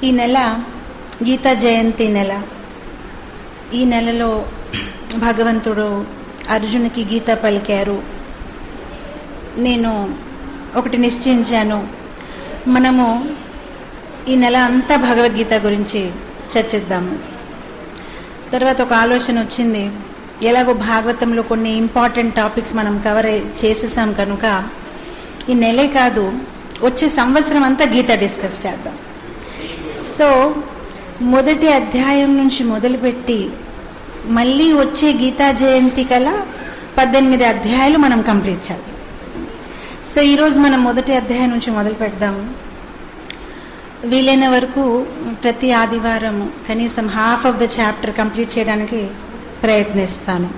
ఈ నెల గీతా జయంతి నెల ఈ నెలలో భగవంతుడు అర్జునికి గీత పలికారు నేను ఒకటి నిశ్చయించాను మనము ఈ నెల అంతా భగవద్గీత గురించి చర్చిద్దాము తర్వాత ఒక ఆలోచన వచ్చింది ఎలాగో భాగవతంలో కొన్ని ఇంపార్టెంట్ టాపిక్స్ మనం కవర్ చేసేసాం కనుక ఈ నెలే కాదు వచ్చే సంవత్సరం అంతా గీత డిస్కస్ చేద్దాం సో మొదటి అధ్యాయం నుంచి మొదలుపెట్టి మళ్ళీ వచ్చే గీతా జయంతి కల పద్దెనిమిది అధ్యాయాలు మనం కంప్లీట్ చేద్దాం సో ఈరోజు మనం మొదటి అధ్యాయం నుంచి మొదలు పెడదాము వీలైన వరకు ప్రతి ఆదివారం కనీసం half of the chapter complete చేయడానికి ప్రయత్నిస్తాను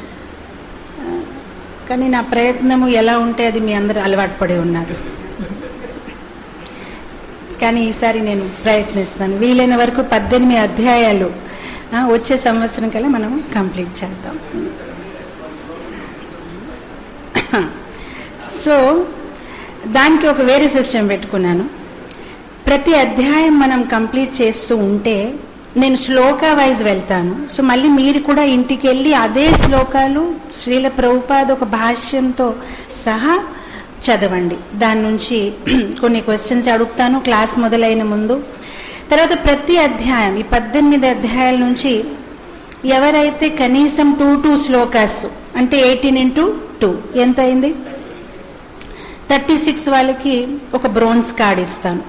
కానీ నా ప్రయత్నము ఎలా ఉంటే అది మీ అందరు అలవాటు పడి ఉన్నారు కానీ ఈసారి నేను ప్రయత్నిస్తాను వీలైన వరకు పద్దెనిమిది అధ్యాయాలు వచ్చే సంవత్సరం కల్లా మనం కంప్లీట్ చేద్దాం సో దానికి ఒక వేరే సిస్టమ్ పెట్టుకున్నాను ప్రతి అధ్యాయం మనం కంప్లీట్ చేస్తూ ఉంటే నేను శ్లోక వైజ్ వెళ్తాను సో మళ్ళీ మీరు కూడా ఇంటికి వెళ్ళి అదే శ్లోకాలు శ్రీల ప్రభుపాద ఒక భాష్యంతో సహా చదవండి దాని నుంచి కొన్ని క్వశ్చన్స్ అడుగుతాను క్లాస్ మొదలైన ముందు తర్వాత ప్రతి అధ్యాయం ఈ పద్దెనిమిది అధ్యాయాల నుంచి ఎవరైతే కనీసం టూ టూ శ్లోకాస్ అంటే ఎయిటీన్ ఇంటూ టూ ఎంత అయింది థర్టీ సిక్స్ వాళ్ళకి ఒక బ్రోన్స్ కార్డ్ ఇస్తాను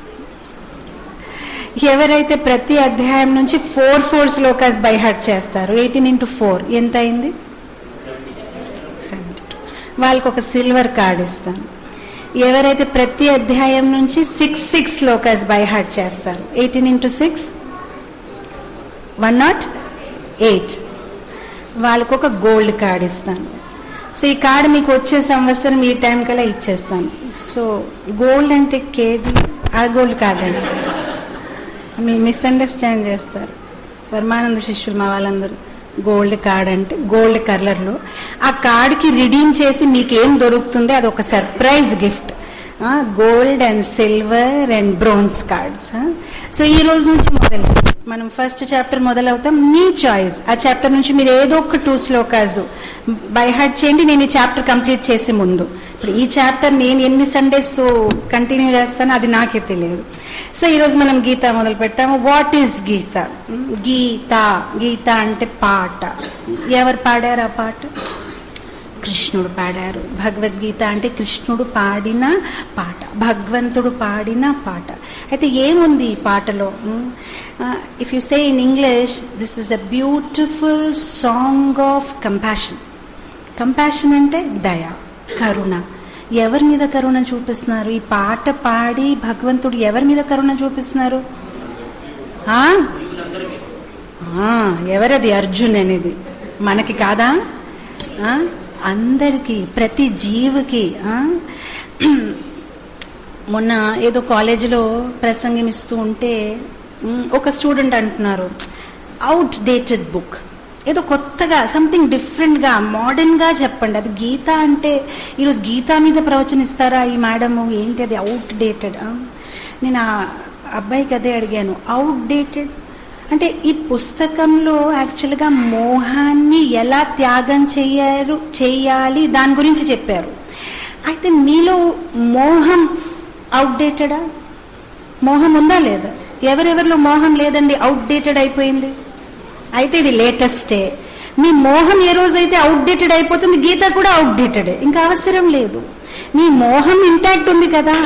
ఎవరైతే ప్రతి అధ్యాయం నుంచి four four shlokas by heart చేస్తారు ఎయిటీన్ ఇంటూ ఫోర్ ఎంత అయింది సెవెంటీ టూ వాళ్ళకి ఒక సిల్వర్ కార్డ్ ఇస్తాను ఎవరైతే ప్రతి అధ్యాయం నుంచి six six shlokas by heart చేస్తారు eighteen into six one nought eight వాళ్ళకు ఒక గోల్డ్ కార్డ్ ఇస్తాను సో ఈ కార్డు మీకు వచ్చే సంవత్సరం ఈ టైం కల్లా ఇచ్చేస్తాను సో గోల్డ్ అంటే కేడి ఆ గోల్డ్ కాదండి మీరు మిస్అండర్స్టాండ్ చేస్తారు పరమానంద శిష్యులు మా వాళ్ళందరూ గోల్డ్ కార్డ్ అంటే గోల్డ్ కలర్లో ఆ కార్డ్కి రిడీమ్ చేసి మీకు ఏం దొరుకుతుంది అది ఒక surprise gift gold and silver and bronze cards so ఈ రోజు నుంచి మొదలు మనం ఫస్ట్ చాప్టర్ మొదలవుతాం మీ చాయిస్ ఆ చాప్టర్ నుంచి మీరు ఏదో ఒక టూ శ్లోకాస్ బై హార్ట్ చేయండి నేను ఈ చాప్టర్ కంప్లీట్ చేసే ముందు ఇప్పుడు ఈ చాప్టర్ నేను ఎన్ని సండేస్ కంటిన్యూ చేస్తానో అది నాకే తెలియదు సో ఈరోజు మనం గీత మొదలు పెడతాము వాట్ ఈస్ గీత గీత గీత అంటే పాట ఎవరు పాడారు ఆ పాట కృష్ణుడు పాడారు భగవద్గీత అంటే కృష్ణుడు పాడిన పాట భగవంతుడు పాడిన పాట అయితే ఏముంది ఈ పాటలో if you say in English this is a beautiful song of compassion compassion అంటే దయ కరుణ ఎవరి మీద కరుణ చూపిస్తున్నారు ఈ పాట పాడి భగవంతుడు ఎవరి మీద కరుణ చూపిస్తున్నారు ఎవరది అర్జున్ అనేది మనకి కాదా అందరికీ ప్రతి జీవికి మొన్న ఏదో కాలేజీలో ప్రసంగం ఇస్తూ ఉంటే ఒక స్టూడెంట్ అంటున్నారు అవుట్ డేటెడ్ బుక్ ఏదో కొత్తగా సంథింగ్ డిఫరెంట్గా మోడర్న్గా చెప్పండి అది గీత అంటే ఈరోజు గీత మీద ప్రవచనిస్తారా ఈ మేడము ఏంటి అది అవుట్ డేటెడ్ నేను ఆ అబ్బాయికి అదే అడిగాను అవుట్ డేటెడ్ అంటే ఈ పుస్తకంలో యాక్చువల్గా మోహాన్ని ఎలా త్యాగం చెయ్యారు చేయాలి దాని గురించి చెప్పారు అయితే మీలో మోహం అవుట్డేటెడా మోహం ఉందా లేదా ఎవరెవరిలో మోహం లేదండి అవుట్డేటెడ్ అయిపోయింది అయితే ఇది లేటెస్టే మీ మోహం ఏ రోజైతే అవుట్డేటెడ్ అయిపోతుంది గీత కూడా అవుట్డేటెడ్ ఇంకా అవసరం లేదు మీ మోహం ఇంటాక్ట్ ఉంది కదా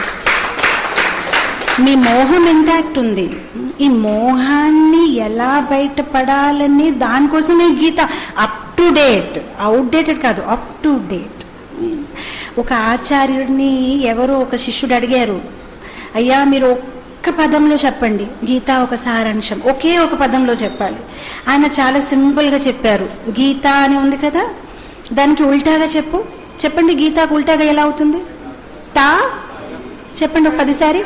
మీ మోహం ఇంటాక్ట్ ఉంది ఈ మోహాన్ని ఎలా బయటపడాలని దానికోసమే Gita up to date outdated కాదు అప్ టు డేట్ ఒక ఆచార్యుడిని ఎవరో ఒక శిష్యుడు అడిగారు అయ్యా మీరు ఒక్క పదంలో చెప్పండి గీత ఒక సారాంశం ఒకే ఒక పదంలో చెప్పాలి ఆయన చాలా సింపుల్గా చెప్పారు గీత అని ఉంది కదా దానికి ఉల్టాగా చెప్పు చెప్పండి గీతాకు ఉల్టాగా ఎలా అవుతుంది తా చెప్పండి ఒక పదిసారి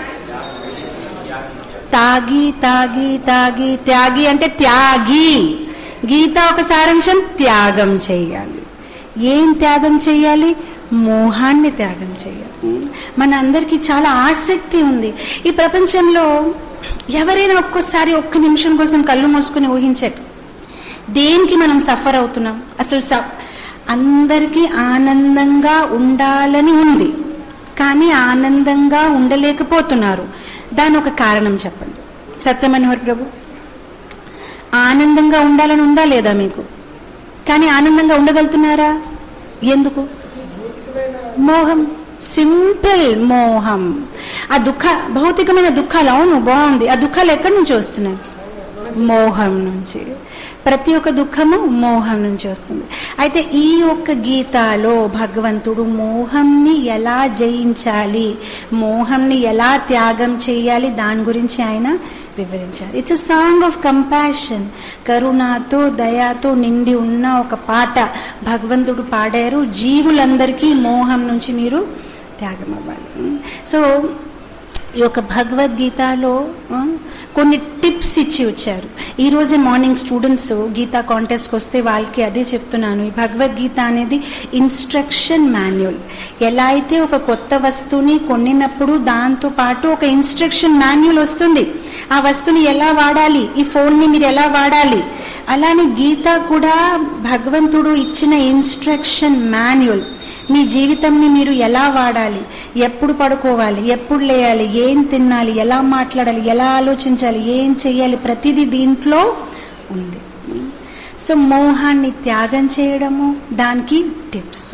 తాగి తాగి తాగి త్యాగి అంటే త్యాగి గీత ఒక సారాంశం త్యాగం చేయాలి ఏం త్యాగం చేయాలి మోహాన్ని త్యాగం చేయాలి మన అందరికీ చాలా ఆసక్తి ఉంది ఈ ప్రపంచంలో ఎవరైనా ఒక్కోసారి ఒక్క నిమిషం కోసం కళ్ళు మూసుకుని ఊహించట దేనికి మనం సఫర్ అవుతున్నాం అసలు స అందరికీ ఆనందంగా ఉండాలని ఉంది కానీ ఆనందంగా ఉండలేకపోతున్నారు దాని ఒక కారణం చెప్పండి సత్యమనోహర్ ప్రభు ఆనందంగా ఉండాలని ఉందా లేదా మీకు కానీ ఆనందంగా ఉండగలుగుతున్నారా ఎందుకు మోహం సింపుల్ మోహం ఆ దుఃఖ భౌతికమైన దుఃఖాలు అవును బాగుంది ఆ దుఃఖాలు ఎక్కడి నుంచి వస్తున్నాయి మోహం నుంచి ప్రతి ఒక్క దుఃఖము మోహం నుంచి వస్తుంది అయితే ఈ ఒక్క గీతాలో భగవంతుడు మోహంని ఎలా జయించాలి మోహంని ఎలా త్యాగం చేయాలి దాని గురించి ఆయన వివరించారు it's a song of compassion కరుణతో దయాతో నిండి ఉన్న ఒక పాట భగవంతుడు పాడారు జీవులందరికీ మోహం నుంచి మీరు త్యాగం అవ్వాలి సో ఈ యొక్క భగవద్గీతలో ఆ, కొన్ని టిప్స్ ఇచ్చి వచ్చారు ఈ రోజే మార్నింగ్ స్టూడెంట్స్ గీతా కాంటెస్ట్కి వస్తే వాళ్ళకి అదే చెప్తున్నాను ఈ భగవద్గీత అనేది ఇన్స్ట్రక్షన్ మాన్యువల్ ఎలా అయితే ఒక కొత్త వస్తువుని కొనినప్పుడు దాంతో పాటు ఒక ఇన్స్ట్రక్షన్ మాన్యువల్ వస్తుంది ఆ వస్తువుని ఎలా వాడాలి ఈ ఫోన్ని మీరు ఎలా వాడాలి అలానే గీత కూడా భగవంతుడు ఇచ్చిన ఇన్స్ట్రక్షన్ మాన్యువల్ మీ జీవితంని మీరు ఎలా వాడాలి ఎప్పుడు పడుకోవాలి ఎప్పుడు లేయాలి ఏం తినాలి ఎలా మాట్లాడాలి ఎలా ఆలోచించాలి ఏం చేయాలి ప్రతిదీ దీంట్లో ఉంది సో మోహాన్ని త్యాగం చేయడము దానికి టిప్స్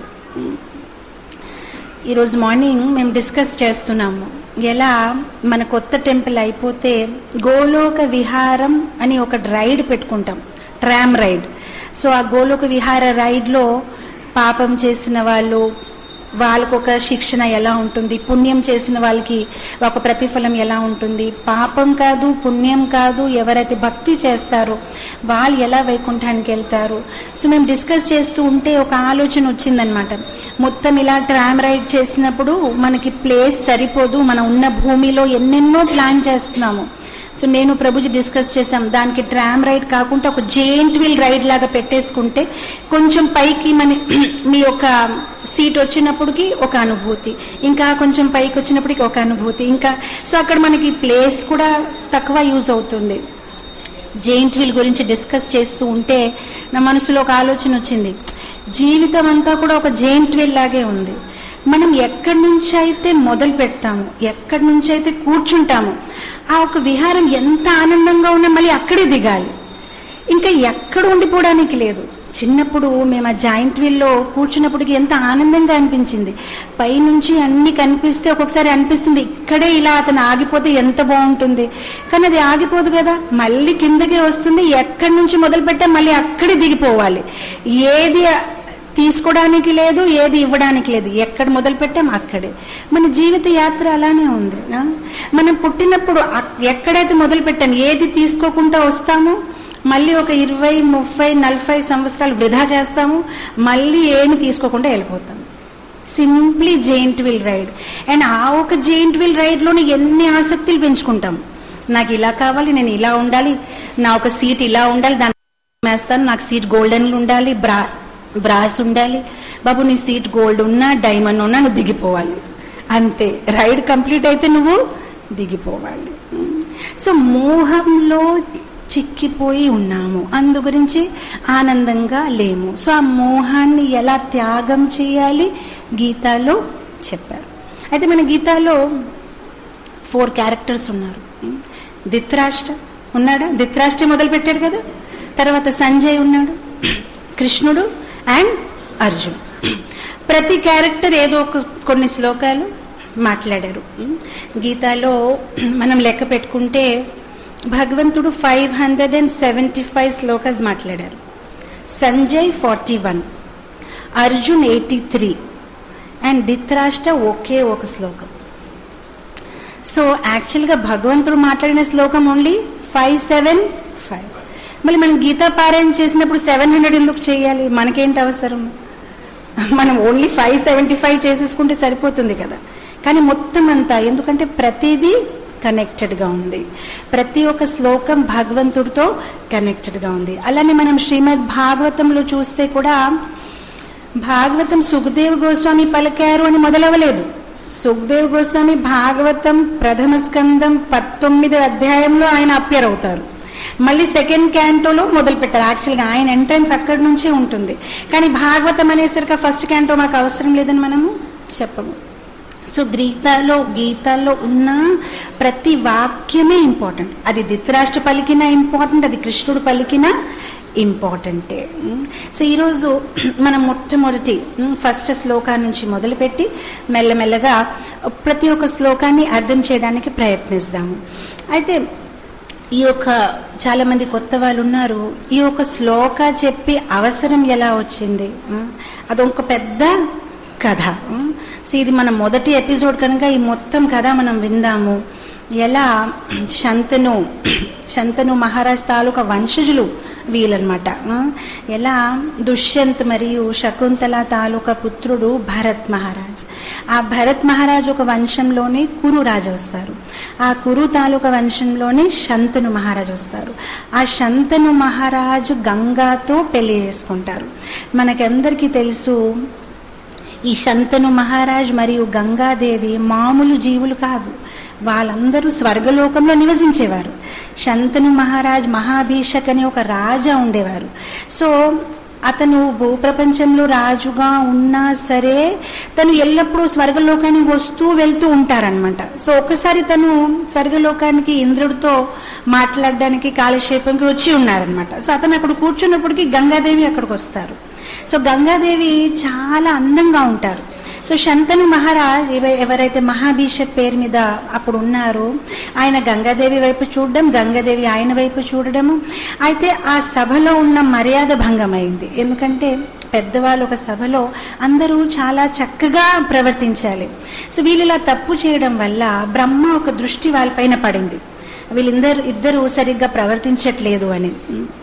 ఈరోజు మార్నింగ్ మేము డిస్కస్ చేస్తున్నాము ఎలా మన కొత్త టెంపుల్ అయిపోతే గోలోక విహారం అని ఒక రైడ్ పెట్టుకుంటాం ట్రామ్ రైడ్ సో ఆ గోలోక విహార రైడ్లో పాపం చేసిన వాళ్ళు వాళ్ళకు ఒక శిక్షణ ఎలా ఉంటుంది పుణ్యం చేసిన వాళ్ళకి ఒక ప్రతిఫలం ఎలా ఉంటుంది పాపం కాదు పుణ్యం కాదు ఎవరైతే భక్తి చేస్తారో వాళ్ళు ఎలా వైకుంఠానికి వెళ్తారు సో మేము డిస్కస్ చేస్తూ ఉంటే ఒక ఆలోచన వచ్చిందనమాట మొత్తం ఇలా ట్రామ్ రైడ్ చేసినప్పుడు మనకి ప్లేస్ సరిపోదు మనం ఉన్న భూమిలో ఎన్నెన్నో ప్లాన్ చేస్తున్నాము సో నేను ప్రభుజీ డిస్కస్ చేశాం దానికి ట్రామ్ రైడ్ కాకుండా ఒక జెయింట్ వీల్ రైడ్ లాగా పెట్టేసుకుంటే కొంచెం పైకి మన మీ యొక్క సీట్ వచ్చినప్పటికి ఒక అనుభూతి ఇంకా కొంచెం పైకి వచ్చినప్పటికి ఒక అనుభూతి ఇంకా సో అక్కడ మనకి ప్లేస్ కూడా తక్కువ యూజ్ అవుతుంది జెయింట్ వీల్ గురించి డిస్కస్ చేస్తూ ఉంటే నా మనసులో ఒక ఆలోచన వచ్చింది జీవితం అంతా కూడా ఒక జెయింట్ వీల్ లాగే ఉంది మనం ఎక్కడి నుంచి అయితే మొదలు పెడతాము ఎక్కడి నుంచి అయితే కూర్చుంటాము ఆ ఒక విహారం ఎంత ఆనందంగా ఉన్నా మళ్ళీ అక్కడే దిగాలి ఇంకా ఎక్కడ ఉండిపోవడానికి లేదు చిన్నప్పుడు మేము ఆ జాయింట్ వీల్లో కూర్చున్నప్పటికి ఎంత ఆనందంగా అనిపించింది పైనుంచి అన్ని కనిపిస్తే ఒక్కొక్కసారి అనిపిస్తుంది ఇక్కడే ఇలా అతను ఆగిపోతే ఎంత బాగుంటుంది కానీ అది ఆగిపోదు కదా మళ్ళీ కిందకే వస్తుంది ఎక్కడి నుంచి మొదలు పెట్టా మళ్ళీ అక్కడే దిగిపోవాలి ఏది తీసుకోవడానికి లేదు ఏది ఇవ్వడానికి లేదు ఎక్కడ మొదలు పెట్టాం అక్కడే మన జీవిత యాత్ర అలానే ఉంది ఆ? మనం పుట్టినప్పుడు అక్- ఎక్కడైతే మొదలు పెట్టాం ఏది తీసుకోకుండా వస్తామో మళ్ళీ ఒక ఇరవై ముప్పై నలభై సంవత్సరాలు వృధా చేస్తాము మళ్ళీ ఏమి తీసుకోకుండా వెళ్ళిపోతాం simply giant wheel ride and ఆ ఒక జెయింట్ వీల్ రైడ్లోనే ఎన్ని ఆసక్తులు పెంచుకుంటాం నాకు ఇలా కావాలి నేను ఇలా ఉండాలి నా ఒక సీట్ ఇలా ఉండాలి దాన్ని వేస్తాను నాకు సీట్ గోల్డెన్ ఉండాలి బ్రాస్ బ్రాస్ ఉండాలి బాబు నీ సీట్ గోల్డ్ ఉన్నా డైమండ్ ఉన్నా నువ్వు దిగిపోవాలి అంతే రైడ్ కంప్లీట్ అయితే నువ్వు దిగిపోవాలి సో మోహంలో చిక్కిపోయి ఉన్నాము అందు గురించి ఆనందంగా లేము సో ఆ మోహాన్ని ఎలా త్యాగం చేయాలి గీతాలో చెప్పారు అయితే మన గీతాలో ఫోర్ క్యారెక్టర్స్ ఉన్నారు ధిత్రాష్ట్ర ఉన్నాడా ధిత్రాష్ట్ర మొదలు పెట్టాడు కదా తర్వాత సంజయ్ ఉన్నాడు కృష్ణుడు అండ్ అర్జున్ ప్రతి క్యారెక్టర్ ఏదో ఒక కొన్ని శ్లోకాలు మాట్లాడారు గీతాలో మనం లెక్క పెట్టుకుంటే భగవంతుడు five hundred and seventy five shlokas మాట్లాడారు Sanjay forty one Arjun eighty three and Dhritarashtra ఒకే ఒక శ్లోకం సో యాక్చువల్గా భగవంతుడు మాట్లాడిన శ్లోకం ఓన్లీ ఫైవ్ సెవెన్ ఫైవ్ మళ్ళీ మనం గీతా పారాయణ చేసినప్పుడు సెవెన్ హండ్రెడ్ ఎందుకు చేయాలి మనకేంటి అవసరం మనం ఓన్లీ ఫైవ్ సెవెంటీ ఫైవ్ చేసేసుకుంటే సరిపోతుంది కదా కానీ మొత్తం అంతా ఎందుకంటే ప్రతిదీ కనెక్టెడ్గా ఉంది ప్రతి ఒక్క శ్లోకం భగవంతుడితో కనెక్టెడ్గా ఉంది అలానే మనం శ్రీమద్ భాగవతంలో చూస్తే కూడా భాగవతం సుఖదేవ్ గోస్వామి పలికారు అని మొదలవ్వలేదు సుఖదేవ్ గోస్వామి భాగవతం ప్రథమ స్కందం పంతొమ్మిది అధ్యాయంలో ఆయన అప్యర్ అవుతారు మళ్ళీ సెకండ్ క్యాంటోలో మొదలు పెట్టారు యాక్చువల్గా ఆయన ఎంట్రన్స్ అక్కడి నుంచే ఉంటుంది కానీ భాగవతం అనేసరికి ఫస్ట్ క్యాంటో మాకు అవసరం లేదని మనము చెప్పము సో గీతాలో గీతాల్లో ఉన్న ప్రతి వాక్యమే ఇంపార్టెంట్ అది ధృతరాష్ట్ర పలికినా ఇంపార్టెంట్ అది కృష్ణుడు పలికినా ఇంపార్టెంటే సో ఈరోజు మనం మొట్టమొదటి ఫస్ట్ శ్లోకా నుంచి మొదలుపెట్టి మెల్లమెల్లగా ప్రతి ఒక్క శ్లోకాన్ని అర్థం చేయడానికి ప్రయత్నిస్తాము అయితే ఈ యొక్క చాలా మంది కొత్త వాళ్ళు ఉన్నారు ఈ యొక్క శ్లోక చెప్పి అవసరం ఎలా వచ్చింది అదొక పెద్ద కథ సో ఇది మన మొదటి ఎపిసోడ్ కనుక ఈ మొత్తం కథ మనం విందాము ఎలా శంతను శంతను మహారాజ్ తాలూకా వంశజులు వీళ్ళనమాట ఎలా దుష్యంత్ మరియు శకుంతల తాలూకా పుత్రుడు భరత్ మహారాజ్ ఆ భరత్ మహారాజ్ ఒక వంశంలోనే కురు రాజు వస్తారు ఆ కురు తాలూకా వంశంలోనే శంతను మహారాజు వస్తారు ఆ శంతను మహారాజు గంగాతో పెళ్లి చేసుకుంటారు మనకందరికీ తెలుసు ఈ శంతను మహారాజ్ మరియు గంగాదేవి మామూలు జీవులు కాదు వాళ్ళందరూ స్వర్గలోకంలో నివసించేవారు శంతను మహారాజ్ మహాభీషక్ అనే ఒక రాజా ఉండేవారు సో అతను భూప్రపంచంలో రాజుగా ఉన్నా సరే తను ఎల్లప్పుడూ స్వర్గలోకానికి వస్తూ వెళ్తూ ఉంటారనమాట సో ఒకసారి తను స్వర్గలోకానికి ఇంద్రుడితో మాట్లాడడానికి కాలక్షేపంకి వచ్చి ఉన్నారనమాట సో అతను అక్కడ కూర్చున్నప్పటికీ గంగాదేవి అక్కడికి వస్తారు సో గంగాదేవి చాలా అందంగా ఉంటారు సో శంతను మహారాజ్ ఎవరైతే మహాభీషక్ పేరు మీద అప్పుడు ఉన్నారో ఆయన గంగాదేవి వైపు చూడడం గంగాదేవి ఆయన వైపు చూడడము అయితే ఆ సభలో ఉన్న మర్యాద భంగమైంది ఎందుకంటే పెద్దవాళ్ళు ఒక సభలో అందరూ చాలా చక్కగా ప్రవర్తించాలి సో వీళ్ళు ఇలా తప్పు చేయడం వల్ల బ్రహ్మ ఒక దృష్టి వాళ్ళపైన పడింది వీళ్ళిద్దరు ఇద్దరు సరిగ్గా ప్రవర్తించట్లేదు అని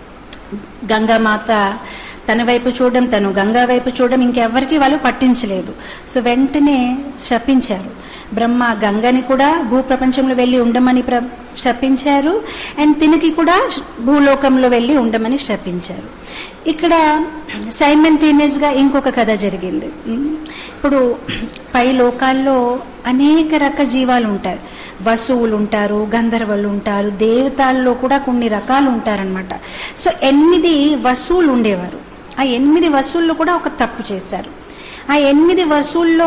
గంగామాత తన వైపు చూడడం తను గంగా వైపు చూడడం ఇంకెవ్వరికి వాళ్ళు పట్టించలేదు సో వెంటనే శపించారు బ్రహ్మ గంగని కూడా భూప్రపంచంలో వెళ్ళి ఉండమని ప్ర శపించారు అండ్ తినకి కూడా భూలోకంలో వెళ్ళి ఉండమని శపించారు ఇక్కడ సైమెంటేనియస్గా ఇంకొక కథ జరిగింది ఇప్పుడు పై లోకాల్లో అనేక రక జీవాలు ఉంటారు వసువులు ఉంటారు గంధర్వులు ఉంటారు దేవతల్లో కూడా కొన్ని రకాలు ఉంటారనమాట సో ఎనిమిది వసువులు ఉండేవారు ఆ ఎనిమిది వసూళ్ళు కూడా ఒక తప్పు చేశారు ఆ ఎనిమిది వసూల్లో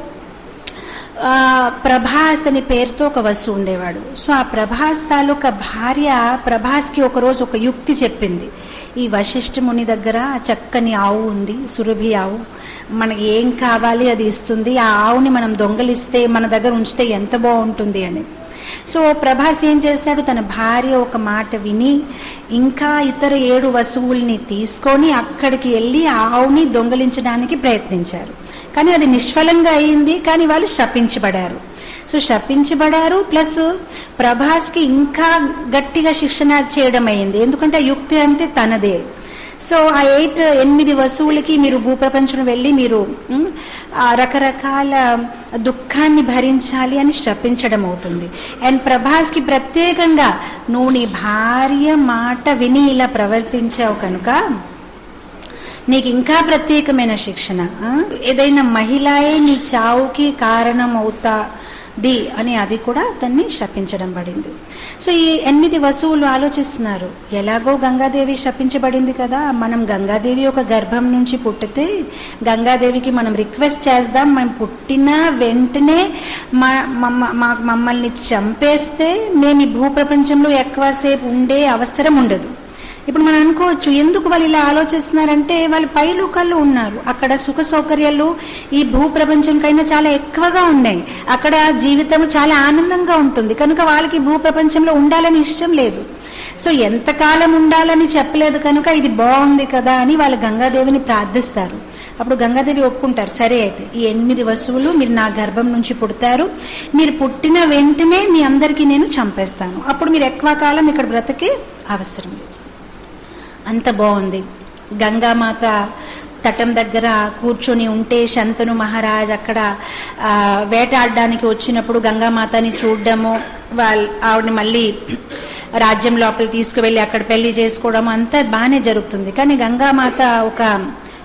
ప్రభాస్ అని పేరుతో ఒక వసు ఉండేవాడు సో ఆ ప్రభాస్ తాలూకా భార్య ప్రభాస్కి ఒకరోజు ఒక యుక్తి చెప్పింది ఈ వశిష్ఠ ముని దగ్గర చక్కని ఆవు ఉంది సురభి ఆవు మనకి ఏం కావాలి అది ఇస్తుంది ఆ ఆవుని మనం దొంగలిస్తే మన దగ్గర ఉంచితే ఎంత బాగుంటుంది అని సో ప్రభాస్ ఏం చేశాడు తన భార్య ఒక మాట విని ఇంకా ఇతర ఏడు వస్తువుల్ని తీసుకొని అక్కడికి వెళ్ళి ఆవుని దొంగలించడానికి ప్రయత్నించారు కానీ అది నిష్ఫలంగా అయింది కానీ వాళ్ళు శపించబడారు సో శపించబడారు ప్లస్ ప్రభాస్కి ఇంకా గట్టిగా శిక్షణ చేయడం అయింది ఎందుకంటే ఆ యుక్తి అంతే తనదే సో ఆ ఎయిట్ ఎనిమిది వస్తువులకి మీరు భూప్రపంచం వెళ్ళి మీరు రకరకాల దుఃఖాన్ని భరించాలి అని శపించడం అవుతుంది అండ్ ప్రభాస్కి ప్రత్యేకంగా నువ్వు నీ భార్య మాట విని ఇలా ప్రవర్తించావు కనుక నీకు ఇంకా ప్రత్యేకమైన శిక్షణ ఏదైనా మహిళయే నీ చావుకి కారణం అవుతా ది అని అది కూడా అతన్ని శపించడం పడింది సో ఈ ఎనిమిది వసువులు ఆలోచిస్తున్నారు ఎలాగో గంగాదేవి శపించబడింది కదా మనం గంగాదేవి ఒక గర్భం నుంచి పుట్టితే గంగాదేవికి మనం రిక్వెస్ట్ చేద్దాం మనం పుట్టిన వెంటనే మమ్మల్ని చంపేస్తే మేము ఈ భూప్రపంచంలో ఎక్కువసేపు ఉండే అవసరం ఉండదు ఇప్పుడు మనం అనుకోవచ్చు ఎందుకు వాళ్ళు ఇలా ఆలోచిస్తున్నారంటే వాళ్ళు పై లోకాల్లో ఉన్నారు అక్కడ సుఖ సౌకర్యాలు ఈ భూ ప్రపంచం కైనా చాలా ఎక్కువగా ఉన్నాయి అక్కడ జీవితం చాలా ఆనందంగా ఉంటుంది కనుక వాళ్ళకి భూ ప్రపంచంలో ఉండాలని ఇష్టం లేదు సో ఎంతకాలం ఉండాలని చెప్పలేదు కనుక ఇది బాగుంది కదా అని వాళ్ళు గంగాదేవిని ప్రార్థిస్తారు అప్పుడు గంగాదేవి ఒప్పుకుంటారు సరే అయితే ఈ ఎనిమిది వస్తువులు మీరు నా గర్భం నుంచి పుడతారు మీరు పుట్టిన వెంటనే మీ అందరికీ నేను చంపేస్తాను అప్పుడు మీరు ఎక్కువ కాలం ఇక్కడ బ్రతికే అవసరం అంత బాగుంది గంగామాత తటం దగ్గర కూర్చొని ఉంటే శంతను మహారాజ్ అక్కడ వేటాడడానికి వచ్చినప్పుడు గంగామాతని చూడడము వాళ్ళ ఆవిడని మళ్ళీ రాజ్యం లోపల తీసుకువెళ్ళి అక్కడ పెళ్లి చేసుకోవడం అంతా బాగానే జరుగుతుంది కానీ గంగామాత ఒక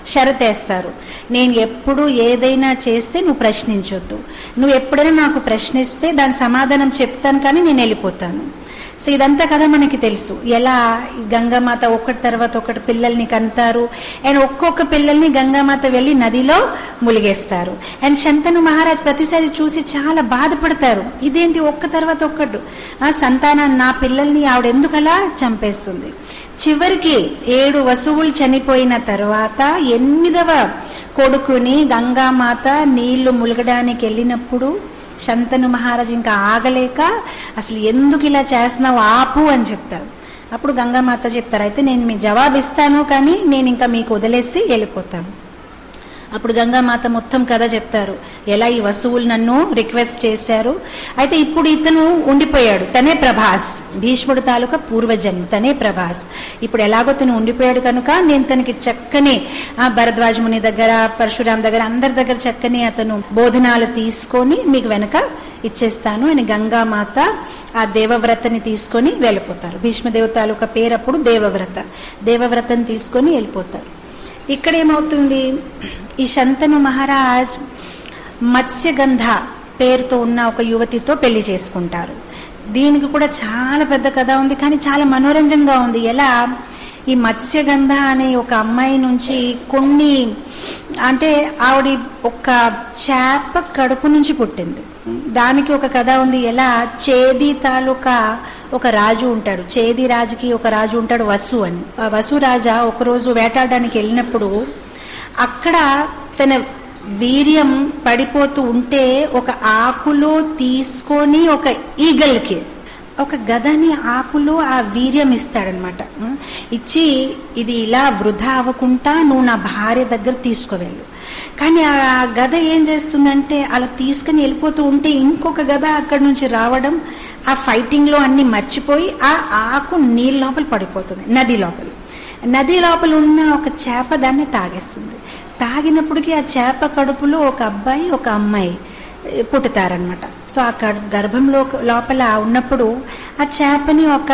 షరతేస్తారు నేను ఎప్పుడు ఏదైనా చేస్తే నువ్వు ప్రశ్నించొద్దు నువ్వు ఎప్పుడైనా నాకు ప్రశ్నిస్తే దాని సమాధానం చెప్తాను కానీ నేను వెళ్ళిపోతాను సో ఇదంతా కదా మనకి తెలుసు ఎలా ఈ గంగామాత ఒకటి తర్వాత ఒకటి పిల్లల్ని కంటారు అండ్ ఒక్కొక్క పిల్లల్ని గంగామాత వెళ్ళి నదిలో ములిగేస్తారు అండ్ శంతను మహారాజ్ ప్రతిసారి చూసి చాలా బాధపడతారు ఇదేంటి ఒక్క తర్వాత ఒక్కడు ఆ సంతానాన్ని నా పిల్లల్ని ఆవిడ ఎందుకలా చంపేస్తుంది చివరికి ఏడు వసువులు చనిపోయిన తర్వాత ఎనిమిదవ కొడుకుని గంగామాత నీళ్లు ములగడానికి వెళ్ళినప్పుడు శంతను మహారాజ్ ఇంకా ఆగలేక అసలు ఎందుకు ఇలా చేస్తున్నావు ఆపు అని చెప్తారు అప్పుడు గంగామాత చెప్తారు అయితే నేను మీ జవాబు ఇస్తాను కానీ నేను ఇంకా మీకు వదిలేసి వెళ్ళిపోతాను అప్పుడు గంగామాత మొత్తం కథ చెప్తారు ఎలా ఈ వస్తువులు నన్ను రిక్వెస్ట్ చేశారు అయితే ఇప్పుడు ఇతను ఉండిపోయాడు తనే ప్రభాస్ భీష్ముడు తాలూకా పూర్వజన్మ తనే ప్రభాస్ ఇప్పుడు ఎలాగో తను ఉండిపోయాడు కనుక నేను తనకి చక్కని ఆ భరద్వాజ ముని దగ్గర పరశురాం దగ్గర అందరి దగ్గర చక్కని అతను బోధనాలు తీసుకొని మీకు వెనక ఇచ్చేస్తాను అని గంగామాత ఆ దేవవ్రతని తీసుకొని వెళ్ళిపోతారు భీష్మదేవ తాలూకా పేరు అప్పుడు దేవవ్రత దేవవ్రతని తీసుకొని వెళ్ళిపోతారు ఇక్కడ ఏమవుతుంది ఈ శంతను మహారాజ్ మత్స్యగంధ పేరుతో ఉన్న ఒక యువతితో పెళ్లి చేసుకుంటారు దీనికి కూడా చాలా పెద్ద కథ ఉంది కానీ చాలా మనోరంజంగా ఉంది ఎలా ఈ మత్స్యగంధ అనే ఒక అమ్మాయి నుంచి కొన్ని అంటే ఆవిడ ఒక చేప కడుపు నుంచి పుట్టింది దానికి ఒక కథ ఉంది ఎలా చేది తాలూకా ఒక రాజు ఉంటాడు చేది రాజుకి ఒక రాజు ఉంటాడు వసు అని ఆ వసు రాజా ఒకరోజు వేటాడడానికి వెళ్ళినప్పుడు అక్కడ తన వీర్యం పడిపోతూ ఉంటే ఒక ఆకులో తీసుకొని ఒక ఈగల్కి ఒక గదని ఆకులో ఆ వీర్యం ఇస్తాడనమాట ఇచ్చి ఇది ఇలా వృధా అవ్వకుండా నువ్వు నా భార్య దగ్గర తీసుకువెళ్ళు కానీ ఆ గద ఏం చేస్తుందంటే అలా తీసుకుని వెళ్ళిపోతూ ఉంటే ఇంకొక గద అక్కడి నుంచి రావడం ఆ ఫైటింగ్లో అన్ని మర్చిపోయి ఆ ఆకు నీళ్ళ లోపల పడిపోతుంది నది లోపల నది లోపల ఉన్న ఒక చేప దాన్ని తాగేస్తుంది తాగినప్పటికీ ఆ చేప కడుపులో ఒక అబ్బాయి ఒక అమ్మాయి పుట్టుతారనమాట సో ఆ గర్భంలో లోపల ఉన్నప్పుడు ఆ చేపని ఒక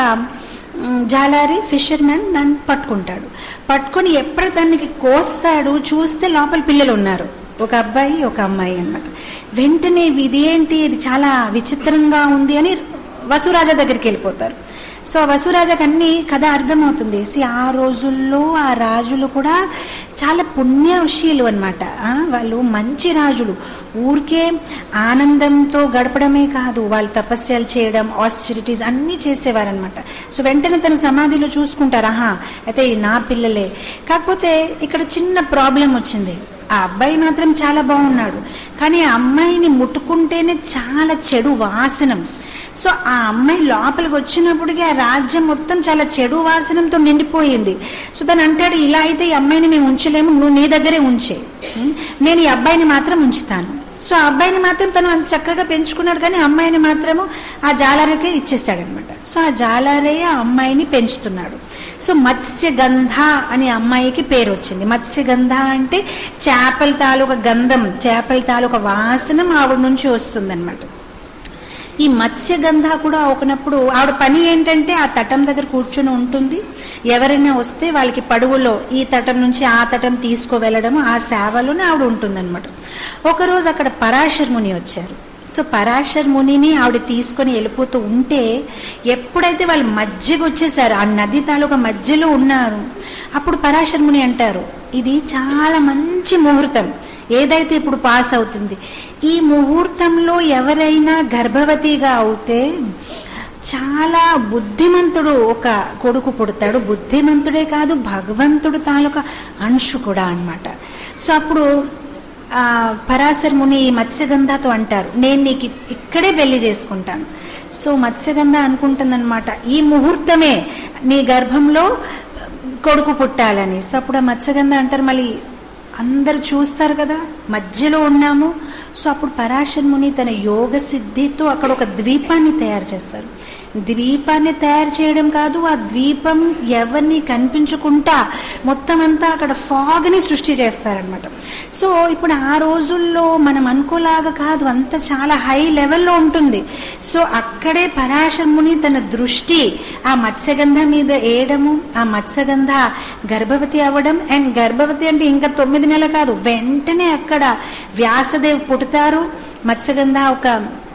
జాలారి ఫిషర్మెన్ దాన్ని పట్టుకుంటాడు పట్టుకొని ఎప్పుడు దానికి కోస్తాడు చూస్తే లోపల పిల్లలు ఉన్నారు ఒక అబ్బాయి ఒక అమ్మాయి అనమాట వెంటనే ఇది ఏంటి ఇది చాలా విచిత్రంగా ఉంది అని వసురాజా దగ్గరికి వెళ్ళిపోతారు సో ఆ వసురాజాకి అన్ని కథ అర్థమవుతుంది సి ఆ రోజుల్లో ఆ రాజులు కూడా చాలా పుణ్యశీలు అనమాట వాళ్ళు మంచి రాజులు ఊరికే ఆనందంతో గడపడమే కాదు వాళ్ళు తపస్యలు చేయడం ఆస్టిరిటీస్ అన్నీ చేసేవారనమాట సో వెంటనే తన సమాధిలో చూసుకుంటారు ఆహా అయితే నా పిల్లలే కాకపోతే ఇక్కడ చిన్న ప్రాబ్లం వచ్చింది ఆ అబ్బాయి మాత్రం చాలా బాగున్నాడు కానీ ఆ అమ్మాయిని ముట్టుకుంటేనే చాలా చెడు వాసనం సో ఆ అమ్మాయి లోపలికి వచ్చినప్పటికీ ఆ రాజ్యం మొత్తం చాలా చెడు వాసనంతో నిండిపోయింది సో తను అంటాడు ఇలా అయితే ఈ అమ్మాయిని మేము ఉంచలేము నువ్వు నీ దగ్గరే ఉంచే నేను ఈ అబ్బాయిని మాత్రం ఉంచుతాను సో ఆ అబ్బాయిని మాత్రం తను అంత చక్కగా పెంచుకున్నాడు కానీ అమ్మాయిని మాత్రము ఆ జాలరకే ఇచ్చేసాడనమాట సో ఆ జాలరే ఆ అమ్మాయిని పెంచుతున్నాడు సో మత్స్యగంధ అనే అమ్మాయికి పేరు వచ్చింది మత్స్యగంధ అంటే చేపల తాలూకా గంధం చేపల తాలూకా వాసనం ఆవిడ నుంచి వస్తుందన్నమాట ఈ మత్స్యగంధ కూడా ఒకనప్పుడు ఆవిడ పని ఏంటంటే ఆ తటం దగ్గర కూర్చుని ఉంటుంది ఎవరైనా వస్తే వాళ్ళకి పడువులో ఈ తటం నుంచి ఆ తటం తీసుకువెళ్ళడం ఆ సేవలోనే ఆవిడ ఉంటుందన్నమాట ఒకరోజు అక్కడ పరాశర్ ముని వచ్చారు సో పరాశర్ మునిని ఆవిడ తీసుకొని వెళ్ళిపోతూ ఉంటే ఎప్పుడైతే వాళ్ళు మధ్యకి వచ్చేసారు ఆ నది తాలూకా మధ్యలో ఉన్నారు అప్పుడు పరాశర్ ముని అంటారు ఇది చాలా మంచి ముహూర్తం ఏదైతే ఇప్పుడు పాస్ అవుతుంది ఈ ముహూర్తంలో ఎవరైనా గర్భవతిగా అవుతే చాలా బుద్ధిమంతుడు ఒక కొడుకు పుడతాడు బుద్ధిమంతుడే కాదు భగవంతుడు తాలూకా అంశు కూడా అనమాట సో అప్పుడు పరాశర్ ముని ఈ మత్స్యగంధతో అంటారు నేను నీకు ఇక్కడే పెళ్లి చేసుకుంటాను సో మత్స్యగంధ అనుకుంటుందన్నమాట ఈ ముహూర్తమే నీ గర్భంలో కొడుకు పుట్టాలని సో అప్పుడు ఆ మత్స్యగంధ అంటారు మళ్ళీ అందరు చూస్తారు కదా మధ్యలో ఉన్నాము సో అప్పుడు పరాశర్ ముని తన యోగ సిద్ధితో అక్కడ ఒక ద్వీపాన్ని తయారు చేస్తారు ద్వీపాన్ని తయారు చేయడం కాదు ఆ ద్వీపం ఎవరిని కనిపించుకుంటా మొత్తం అంతా అక్కడ ఫాగ్ని సృష్టి చేస్తారనమాట సో ఇప్పుడు ఆ రోజుల్లో మనం అనుకోలాగా కాదు అంత చాలా హై లెవెల్లో ఉంటుంది సో అక్కడే పరాశరముని తన దృష్టి ఆ మత్స్యగంధ మీద వేయడము ఆ మత్స్యగంధ గర్భవతి అవ్వడం అండ్ గర్భవతి అంటే ఇంకా తొమ్మిది నెలలు కాదు వెంటనే అక్కడ వ్యాసదేవ్ పుడతారు మత్స్యగంధ ఒక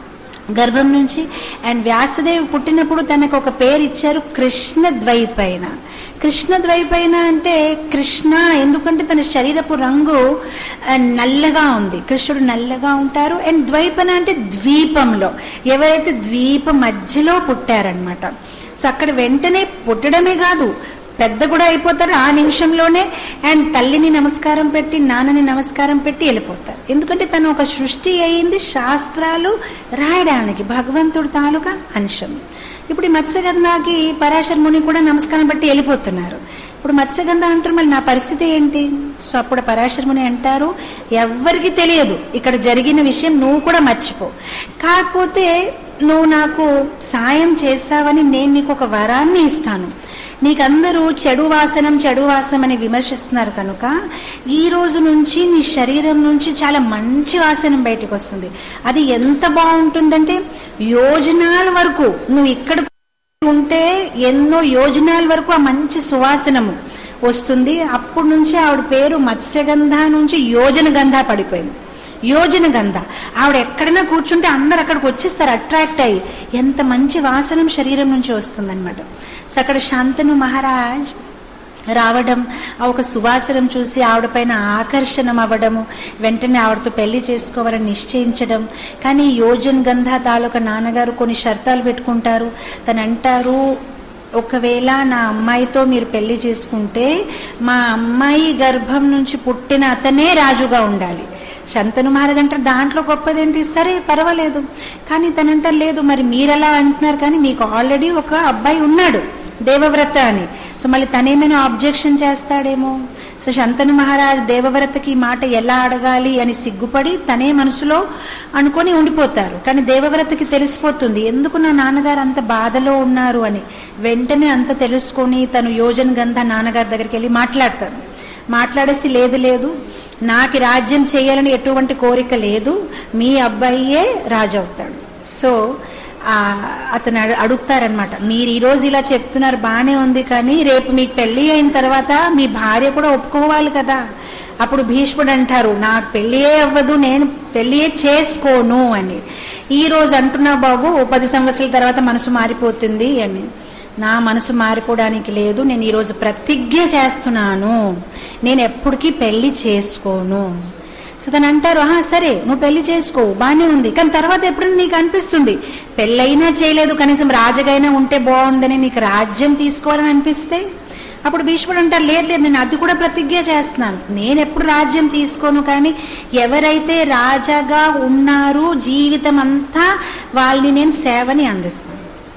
గర్భం నుంచి అండ్ వ్యాసదేవి పుట్టినప్పుడు తనకు ఒక పేరు ఇచ్చారు కృష్ణ ద్వైపైన కృష్ణ ద్వైపైన అంటే కృష్ణ ఎందుకంటే తన శరీరపు రంగు ఆ, నల్లగా ఉంది కృష్ణుడు నల్లగా ఉంటారు అండ్ ద్వైపన అంటే ద్వీపంలో ఎవరైతే ద్వీప మధ్యలో పుట్టారనమాట సో అక్కడ వెంటనే పుట్టడమే కాదు పెద్ద కూడా అయిపోతారు ఆ నిమిషంలోనే అండ్ తల్లిని నమస్కారం పెట్టి నాన్నని నమస్కారం పెట్టి వెళ్ళిపోతారు ఎందుకంటే తను ఒక సృష్టి అయింది శాస్త్రాలు రాయడానికి భగవంతుడు తాలూకా అంశం ఇప్పుడు ఈ మత్స్యగంధాకి పరాశర ముని కూడా నమస్కారం పెట్టి వెళ్ళిపోతున్నారు ఇప్పుడు మత్స్యగంధ అంటారు మళ్ళీ నా పరిస్థితి ఏంటి సో అప్పుడు పరాశర ముని అంటారు ఎవ్వరికి తెలియదు ఇక్కడ జరిగిన విషయం నువ్వు కూడా మర్చిపో కాకపోతే నువ్వు నాకు సాయం చేశావని నేను నీకు ఒక వరాన్ని ఇస్తాను నీకందరూ చెడు వాసనం చెడు వాసనం అని విమర్శిస్తున్నారు కనుక ఈ రోజు నుంచి నీ శరీరం నుంచి చాలా మంచి వాసనం బయటకు వస్తుంది అది ఎంత బాగుంటుందంటే యోజనాల వరకు నువ్వు ఇక్కడ ఉంటే ఎన్నో యోజనాల వరకు ఆ మంచి సువాసనము వస్తుంది అప్పటి నుంచి ఆవిడ పేరు మత్స్యగంధ నుంచి యోజన గంధ పడిపోయింది యోజన గంధ ఆవిడ ఎక్కడైనా కూర్చుంటే అందరు అక్కడికి వచ్చేస్తారు అట్రాక్ట్ అయ్యి ఎంత మంచి వాసనం శరీరం నుంచి వస్తుందన్నమాట సో అక్కడ శాంతను మహారాజ్ రావడం ఆ ఒక సువాసనం చూసి ఆవిడ పైన ఆకర్షణం అవ్వడము వెంటనే ఆవిడతో పెళ్లి చేసుకోవాలని నిశ్చయించడం కానీ యోజన్ గంధ తాలూకా నాన్నగారు కొన్ని షరతాలు పెట్టుకుంటారు తను అంటారు ఒకవేళ నా అమ్మాయితో మీరు పెళ్లి చేసుకుంటే మా అమ్మాయి గర్భం నుంచి పుట్టిన అతనే రాజుగా ఉండాలి శంతను మహారాజ్ అంటారు దాంట్లో గొప్పదేంటి సరే పర్వాలేదు కానీ తనంటారు లేదు మరి మీరెలా అంటున్నారు కానీ మీకు ఆల్రెడీ ఒక అబ్బాయి ఉన్నాడు దేవవ్రత అని సో మళ్ళీ తనేమైనా ఆబ్జెక్షన్ చేస్తాడేమో సో శంతను మహారాజ్ దేవవ్రతకి ఈ మాట ఎలా అడగాలి అని సిగ్గుపడి తనే మనసులో అనుకొని ఉండిపోతారు కానీ దేవవ్రతకి తెలిసిపోతుంది ఎందుకు నా నాన్నగారు అంత బాధలో ఉన్నారు అని వెంటనే అంత తెలుసుకొని తను యోజన గంధ నాన్నగారి దగ్గరికి వెళ్ళి మాట్లాడతారు మాట్లాడేసి లేదు లేదు నాకు రాజ్యం చేయాలని ఎటువంటి కోరిక లేదు మీ అబ్బాయియే రాజు అవుతాడు సో ఆ, అతను అడు- అడుగుతారనమాట మీరు ఈ రోజు ఇలా చెప్తున్నారు బాగానే ఉంది కానీ రేపు మీకు పెళ్లి అయిన తర్వాత మీ భార్య కూడా ఒప్పుకోవాలి కదా అప్పుడు భీష్ముడు అంటారు నాకు పెళ్లియే అవ్వదు నేను పెళ్లియే చేసుకోను అని ఈ రోజు అంటున్నా బాబు ఓ పది సంవత్సరాల తర్వాత మనసు మారిపోతుంది అని నా మనసు మారిపోవడానికి లేదు నేను ఈరోజు ప్రతిజ్ఞ చేస్తున్నాను నేను ఎప్పటికీ పెళ్లి చేసుకోను సో తను అంటారు ఆహా సరే నువ్వు పెళ్లి చేసుకో బానే ఉంది కానీ తర్వాత ఎప్పుడైనా నీకు అనిపిస్తుంది పెళ్ళైనా చేయలేదు కనీసం రాజగైనా ఉంటే బాగుందని నీకు రాజ్యం తీసుకోవాలని అనిపిస్తే అప్పుడు భీష్ముడు అంటారు లేదు లేదు నేను అది కూడా ప్రతిజ్ఞ చేస్తున్నాను నేను ఎప్పుడు రాజ్యం తీసుకోను కానీ ఎవరైతే రాజాగా ఉన్నారు జీవితం అంతా వాళ్ళని నేను సేవని అందిస్తాను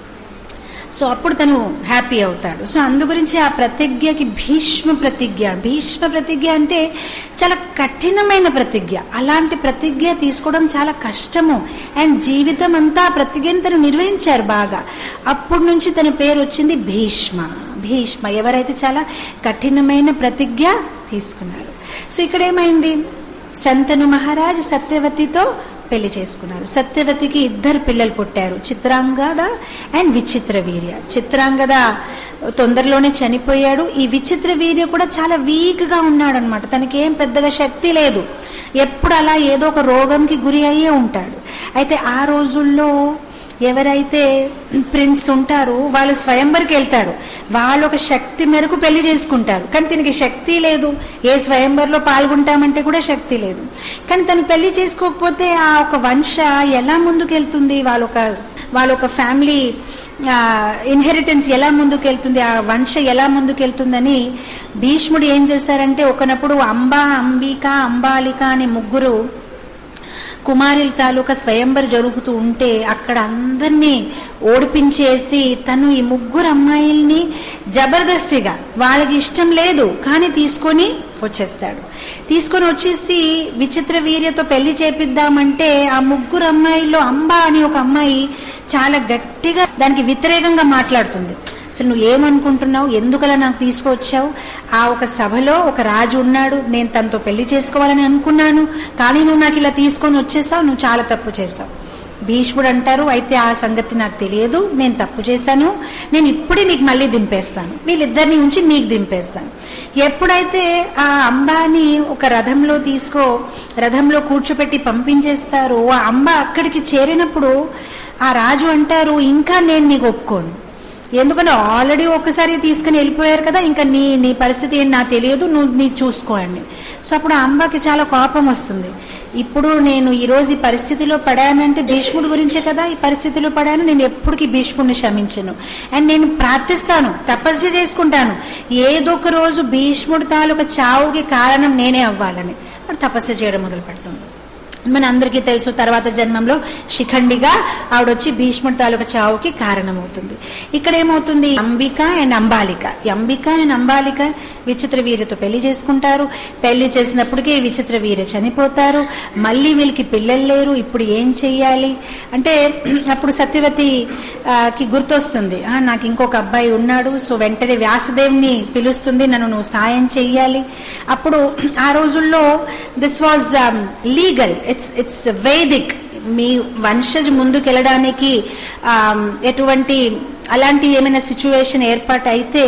సో అప్పుడు తను హ్యాపీ అవుతాడు సో అందు గురించి ఆ ప్రతిజ్ఞకి భీష్మ ప్రతిజ్ఞ భీష్మ ప్రతిజ్ఞ అంటే చాలా కఠినమైన ప్రతిజ్ఞ అలాంటి ప్రతిజ్ఞ తీసుకోవడం చాలా కష్టము అండ్ జీవితం అంతా ఆ ప్రతిజ్ఞను తను నిర్వహించారు బాగా అప్పటి నుంచి తన పేరు వచ్చింది భీష్మ భీష్మ ఎవరైతే చాలా కఠినమైన ప్రతిజ్ఞ తీసుకున్నారు సో ఇక్కడ ఏమైంది శంతను మహారాజ్ సత్యవతితో పెళ్లి చేసుకున్నారు సత్యవతికి ఇద్దరు పిల్లలు పుట్టారు చిత్రాంగద అండ్ విచిత్ర వీర్య చిత్రాంగద తొందరలోనే చనిపోయాడు ఈ విచిత్ర వీర్య కూడా చాలా వీక్ గా ఉన్నాడు అనమాట తనకి ఏం పెద్దగా శక్తి లేదు ఎప్పుడు అలా ఏదో ఒక రోగంకి గురి అయ్యే ఉంటాడు అయితే ఆ రోజుల్లో ఎవరైతే ప్రిన్స్ ఉంటారో వాళ్ళు స్వయంవరికి వెళ్తారు వాళ్ళు ఒక శక్తి మేరకు పెళ్లి చేసుకుంటారు కానీ దీనికి శక్తి లేదు ఏ స్వయంవరంలో పాల్గొంటామంటే కూడా శక్తి లేదు కానీ తను పెళ్లి చేసుకోకపోతే ఆ ఒక వంశ ఎలా ముందుకెళ్తుంది వాళ్ళ ఒక వాళ్ళ ఒక ఫ్యామిలీ ఇన్హెరిటెన్స్ ఎలా ముందుకెళ్తుంది ఆ వంశ ఎలా ముందుకెళ్తుందని భీష్ముడు ఏం చేశారంటే ఒకనప్పుడు అంబా అంబిక అంబాలిక అనే ముగ్గురు కుమారుల తాలూకా స్వయంవర్ జరుగుతూ ఉంటే అక్కడ అందరినీ ఓడిపించేసి తను ఈ ముగ్గురు అమ్మాయిల్ని జబర్దస్తిగా వాళ్ళకి ఇష్టం లేదు కానీ తీసుకొని వచ్చేస్తాడు తీసుకొని వచ్చేసి విచిత్ర వీర్యతో పెళ్లి చేపిద్దామంటే ఆ ముగ్గురు అమ్మాయిల్లో అంబ అని ఒక అమ్మాయి చాలా గట్టిగా దానికి వ్యతిరేకంగా మాట్లాడుతుంది అసలు నువ్వు ఏమనుకుంటున్నావు ఎందుకలా నాకు తీసుకొచ్చావు ఆ ఒక సభలో ఒక రాజు ఉన్నాడు నేను తనతో పెళ్లి చేసుకోవాలని అనుకున్నాను కానీ నువ్వు నాకు ఇలా తీసుకొని వచ్చేసావు నువ్వు చాలా తప్పు చేసావు భీష్ముడు అంటారు అయితే ఆ సంగతి నాకు తెలియదు నేను తప్పు చేశాను నేను ఇప్పుడే మీకు మళ్ళీ దింపేస్తాను వీళ్ళిద్దరిని ఉంచి మీకు దింపేస్తాను ఎప్పుడైతే ఆ అంబాని ఒక రథంలో తీసుకో రథంలో కూర్చోపెట్టి పంపించేస్తారో ఆ అంబ అక్కడికి చేరినప్పుడు ఆ రాజు అంటారు ఇంకా నేను నీకు ఒప్పుకోను ఎందుకంటే ఆల్రెడీ ఒక్కసారి తీసుకుని వెళ్ళిపోయారు కదా ఇంకా నీ నీ పరిస్థితి ఏంటి నాకు తెలియదు నువ్వు నీ చూసుకోండి సో అప్పుడు ఆ అంబకి చాలా కోపం వస్తుంది ఇప్పుడు నేను ఈ రోజు ఈ పరిస్థితిలో పడానంటే భీష్ముడి గురించే కదా ఈ పరిస్థితిలో పడాను నేను ఎప్పటికీ భీష్ముడిని క్షమించను అండ్ నేను ప్రార్థిస్తాను తపస్సు చేసుకుంటాను ఏదో ఒక రోజు భీష్ముడి తాలూకా చావుకి కారణం నేనే అవ్వాలని వాడు తపస్సు చేయడం మొదలు పెడుతుంది మన అందరికీ తెలుసు తర్వాత జన్మంలో శిఖండిగా ఆవిడొచ్చి భీష్ముడి తాలూకా చావుకి కారణమవుతుంది ఇక్కడ ఏమవుతుంది అంబిక అండ్ అంబాలిక ఈ అంబిక అండ్ అంబాలిక విచిత్ర వీర్యతో పెళ్లి చేసుకుంటారు పెళ్లి చేసినప్పటికీ విచిత్ర వీర్య చనిపోతారు మళ్ళీ వీళ్ళకి పిల్లలు లేరు ఇప్పుడు ఏం చెయ్యాలి అంటే అప్పుడు సత్యవతి ఆ, కి గుర్తొస్తుంది "ఆ, నాకు ఇంకొక అబ్బాయి ఉన్నాడు సో వెంటనే వ్యాసదేవ్ని పిలుస్తుంది నన్ను నువ్వు సాయం చెయ్యాలి అప్పుడు ఆ రోజుల్లో this was legal it's it's Vedic మీ వంశజ్ ముందుకెళ్ళడానికి ఎటువంటి అలాంటి ఏమైనా సిచ్యువేషన్ ఏర్పాటు అయితే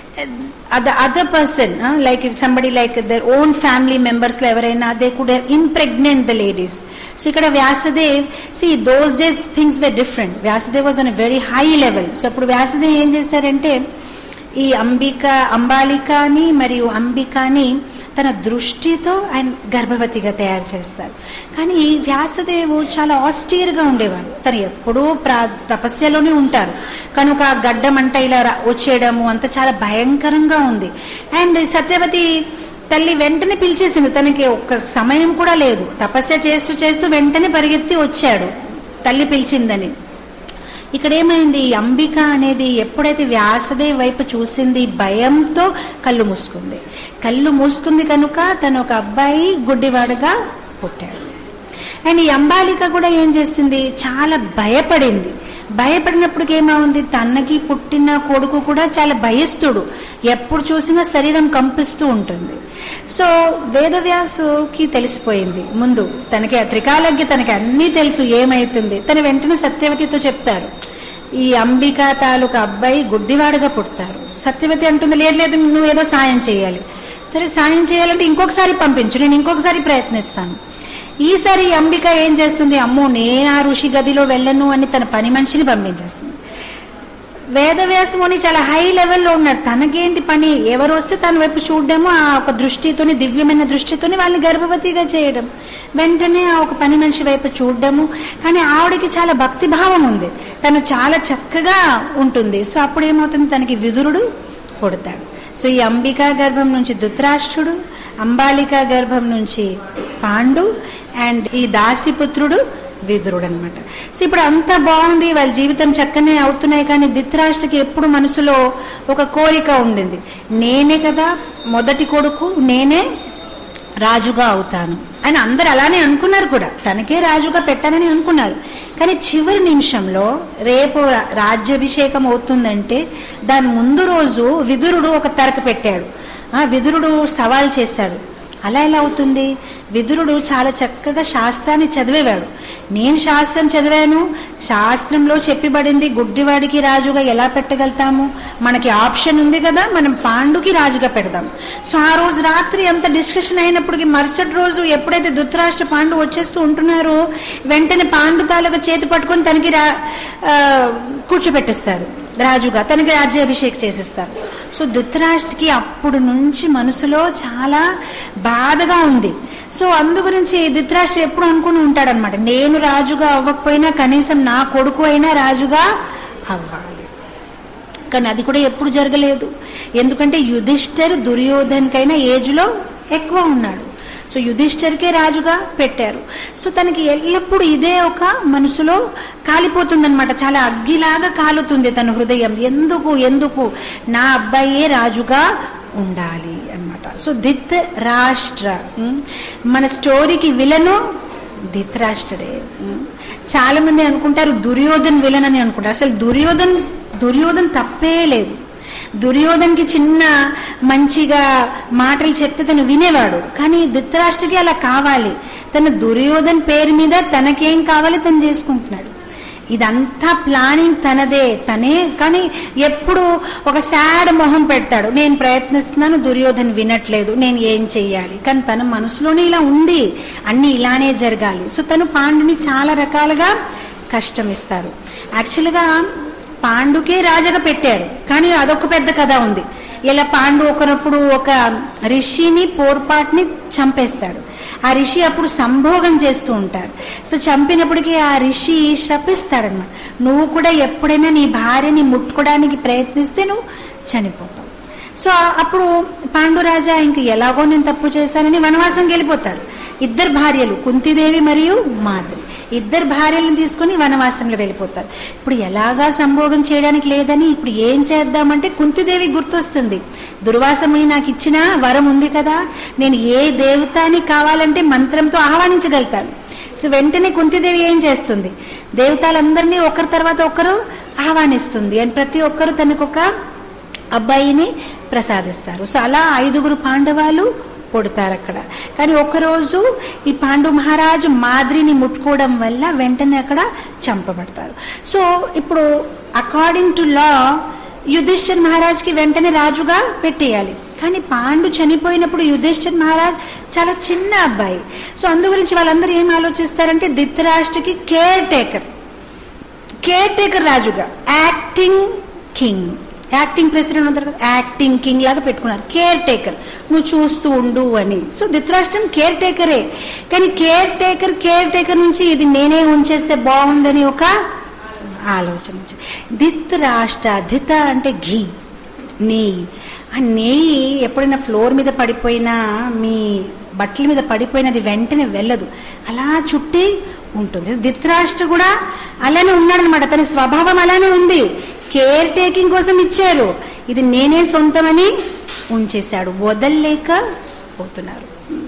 the other person uh, like if somebody like their own family members లో ఎవరైనా they could impregnate the ladies so ఇక్కడ Vyasadev see those days things were different Vyasadev was on very high level so అప్పుడు వ్యాసదేవ్ ఏం చేశారంటే ఈ అంబిక అంబాలికని మరియు అంబికని తన దృష్టితో ఆయన గర్భవతిగా తయారు చేస్తారు కానీ ఈ వ్యాసదేవు చాలా ఆస్టియర్గా ఉండేవారు తను ఎప్పుడూ ప్రా తపస్యలోనే ఉంటారు కనుక ఆ గడ్డం అంట ఇలా రా- వచ్చేయడము అంత చాలా భయంకరంగా ఉంది అండ్ సత్యవతి తల్లి వెంటనే పిలిచేసింది తనకి ఒక్క సమయం కూడా లేదు తపస్య చేస్తూ చేస్తూ వెంటనే పరిగెత్తి వచ్చాడు తల్లి పిలిచిందని ఇక్కడ ఏమైంది ఈ అంబిక అనేది ఎప్పుడైతే వ్యాసదేవ్ వైపు చూసింది భయంతో కళ్ళు మూసుకుంది కళ్ళు మూసుకుంది కనుక తను ఒక అబ్బాయి గుడ్డివాడుగా పుట్టాడు అండ్ ఈ అంబాలిక కూడా ఏం చేసింది చాలా భయపడింది భయపడినప్పటికి ఏమవుంది తనకి పుట్టిన కొడుకు కూడా చాలా భయస్తుడు ఎప్పుడు చూసినా శరీరం కంపిస్తూ ఉంటుంది సో వేదవ్యాసుకి తెలిసిపోయింది ముందు తనకి ఆ త్రికాలకి తనకి అన్నీ తెలుసు ఏమైతుంది తను వెంటనే సత్యవతితో చెప్తారు ఈ అంబిక తాలూకా అబ్బాయి గుడ్డివాడుగా పుడతారు సత్యవతి అంటుంది లేదు లేదు నువ్వు ఏదో సాయం చేయాలి సరే సాయం చేయాలంటే ఇంకొకసారి పంపించు నేను ఇంకొకసారి ప్రయత్నిస్తాను ఈసారి ఈ అంబిక ఏం చేస్తుంది అమ్మో నేను ఆ ఋషి గదిలో వెళ్ళను అని తన పని మనిషిని పంపించేస్తుంది వేదవ్యాసముని చాలా హై లెవెల్లో ఉన్నాడు తనకేంటి పని ఎవరు వస్తే తన వైపు చూడడము ఆ ఒక దృష్టితోని దివ్యమైన దృష్టితోని వాళ్ళని గర్భవతిగా చేయడం వెంటనే ఆ ఒక పని మనిషి వైపు చూడడము కానీ ఆవిడకి చాలా భక్తి భావం ఉంది తను చాలా చక్కగా ఉంటుంది సో అప్పుడు ఏమవుతుంది తనకి విదురుడు పుడతాడు సో ఈ అంబికా గర్భం నుంచి ధృతరాష్ట్రుడు అంబాలికా గర్భం నుంచి పాండు అండ్ ఈ దాసిపుత్రుడు విదురుడు అనమాట సో ఇప్పుడు అంత బాగుంది వాళ్ళ జీవితం చక్కనే అవుతున్నాయి కానీ ధృతరాష్ట్రకి ఎప్పుడు మనసులో ఒక కోరిక ఉండింది నేనే కదా మొదటి కొడుకు నేనే రాజుగా అవుతాను అని అందరు అలానే అనుకున్నారు కూడా తనకే రాజుగా పెట్టానని అనుకున్నారు కానీ చివరి నిమిషంలో రేపు రా- రాజ్యాభిషేకం అవుతుందంటే దాని ముందు రోజు విదురుడు ఒక తరక పెట్టాడు ఆ విదురుడు సవాల్ చేశాడు అలా ఎలా అవుతుంది విదురుడు చాలా చక్కగా శాస్త్రాన్ని చదివేవాడు నేను శాస్త్రం చదివాను శాస్త్రంలో చెప్పబడింది గుడ్డివాడికి రాజుగా ఎలా పెట్టగలుగుతాము మనకి ఆప్షన్ ఉంది కదా మనం పాండుకి రాజుగా పెడదాం సో ఆ రోజు రాత్రి అంత డిస్కషన్ అయినప్పటికీ మరుసటి రోజు ఎప్పుడైతే ధృతరాష్ట్ర పాండు వచ్చేస్తూ ఉంటున్నారో వెంటనే పాండు తాలూకా చేతి పట్టుకొని తనకి రా ఆ, కూర్చోబెట్టిస్తారు రాజుగా తనకి రాజ్యాభిషేక్ చేసేస్తారు సో ధృతరాష్ట్రకి అప్పుడు నుంచి మనసులో చాలా బాధగా ఉంది సో అందు గురించి ధృతరాష్ట్ర ఎప్పుడు అనుకుని ఉంటాడనమాట నేను రాజుగా అవ్వకపోయినా కనీసం నా కొడుకు అయినా రాజుగా అవ్వాలి కానీ అది కూడా ఎప్పుడు జరగలేదు ఎందుకంటే యుధిష్ఠర్ దుర్యోధన్కైనా ఏజ్లో ఎక్కువ ఉన్నాడు సో యుధిష్ఠర్కే రాజుగా పెట్టారు సో తనకి ఎల్లప్పుడూ ఇదే ఒక మనసులో కాలిపోతుందన్నమాట చాలా అగ్గిలాగా కాలుతుంది తన హృదయం ఎందుకు ఎందుకు నా అబ్బాయే రాజుగా ఉండాలి అన్నమాట సో ధిత్ రాష్ట్ర ఉమ్, మన స్టోరీకి విలను ధిత్రాష్ట్రుడే ఉమ్. చాలా మంది అనుకుంటారు దుర్యోధన్ విలన్ అని అనుకుంటారు అసలు దుర్యోధన్ దుర్యోధన్ తప్పే లేదు దుర్యోధన్కి చిన్న మంచిగా మాటలు చెప్తే తను వినేవాడు కానీ ధృతరాష్ట్రకి అలా కావాలి తన దుర్యోధన్ పేరు మీద తనకేం కావాలి తను చేసుకుంటున్నాడు ఇదంతా ప్లానింగ్ తనదే తనే కానీ ఎప్పుడు ఒక సాడ్ మొహం పెడతాడు నేను ప్రయత్నిస్తున్నాను దుర్యోధన్ వినట్లేదు నేను ఏం చెయ్యాలి కానీ తన మనసులోనే ఇలా ఉంది అన్ని ఇలానే జరగాలి సో తను పాండుని చాలా రకాలుగా కష్టం ఇస్తారు యాక్చువల్గా పాండుకే రాజగా పెట్టారు కానీ అదొక పెద్ద కథ ఉంది ఇలా పాండు ఒకరప్పుడు ఒక రిషిని పోర్పాట్ని చంపేస్తాడు ఆ రిషి అప్పుడు సంభోగం చేస్తూ ఉంటారు సో చంపినప్పటికీ ఆ రిషి శపిస్తాడనమాట నువ్వు కూడా ఎప్పుడైనా నీ భార్యని ముట్టుకోవడానికి ప్రయత్నిస్తే నువ్వు చనిపోతావు సో ఆ- అప్పుడు పాండురాజా ఇంక ఎలాగో నేను తప్పు చేశానని వనవాసంకి వెళ్ళిపోతారు ఇద్దరు భార్యలు కుంతిదేవి మరియు మాధవి ఇద్దరు భార్యలను తీసుకుని వనవాసంలో వెళ్ళిపోతారు ఇప్పుడు ఎలాగా సంభోగం చేయడానికి లేదని ఇప్పుడు ఏం చేద్దామంటే కుంతిదేవి గుర్తొస్తుంది దుర్వాసమై నాకు ఇచ్చిన వరం ఉంది కదా నేను ఏ దేవతాని కావాలంటే మంత్రంతో ఆహ్వానించగలుగుతాను సో వెంటనే కుంతిదేవి ఏం చేస్తుంది దేవతలందరినీ ఒకరి తర్వాత ఒకరు ఆహ్వానిస్తుంది అని ప్రతి ఒక్కరు తనకు ఒక అబ్బాయిని ప్రసాదిస్తారు సో అలా ఐదుగురు పాండవాలు పుడతారు అక్కడ కానీ ఒకరోజు ఈ పాండు మహారాజు మాద్రిని ముట్టుకోవడం వల్ల వెంటనే అక్కడ చంపబడతారు సో ఇప్పుడు అకార్డింగ్ టు లా యుధిష్ఠిర్ మహారాజ్కి వెంటనే రాజుగా పెట్టేయాలి కానీ పాండు చనిపోయినప్పుడు యుధిష్ఠిర్ మహారాజ్ చాలా చిన్న అబ్బాయి సో అందు గురించి వాళ్ళందరూ ఏం ఆలోచిస్తారంటే ధృతరాష్ట్రకి కేర్ టేకర్ కేర్ టేకర్ రాజుగా యాక్టింగ్ కింగ్ యాక్టింగ్ ప్రెసిడెంట్ ఉంటారు కదా యాక్టింగ్ కింగ్ లాగా పెట్టుకున్నారు కేర్ టేకర్ నువ్వు చూస్తూ ఉండు అని సో ధృతరాష్ట్రం కేర్ టేకరే కానీ కేర్ టేకర్ కేర్ టేకర్ నుంచి ఇది నేనే ఉంచేస్తే బాగుందని ఒక ఆలోచన వచ్చింది. ధిత్ రాష్ట్ర ధిత అంటే ఘీ నెయ్యి ఆ నెయ్యి ఎప్పుడైనా ఫ్లోర్ మీద పడిపోయినా మీ బట్టల మీద పడిపోయినది వెంటనే వెళ్ళదు అలా చుట్టి ఉంటుంది ధిత్రాష్ట్ర కూడా అలానే ఉన్నాడనమాట తన స్వభావం అలానే ఉంది కేర్ టేకింగ్ కోసం ఇచ్చారు ఇది నేనే సొంతమని ఉంచేశాడు వదల్లేక పోతున్నారు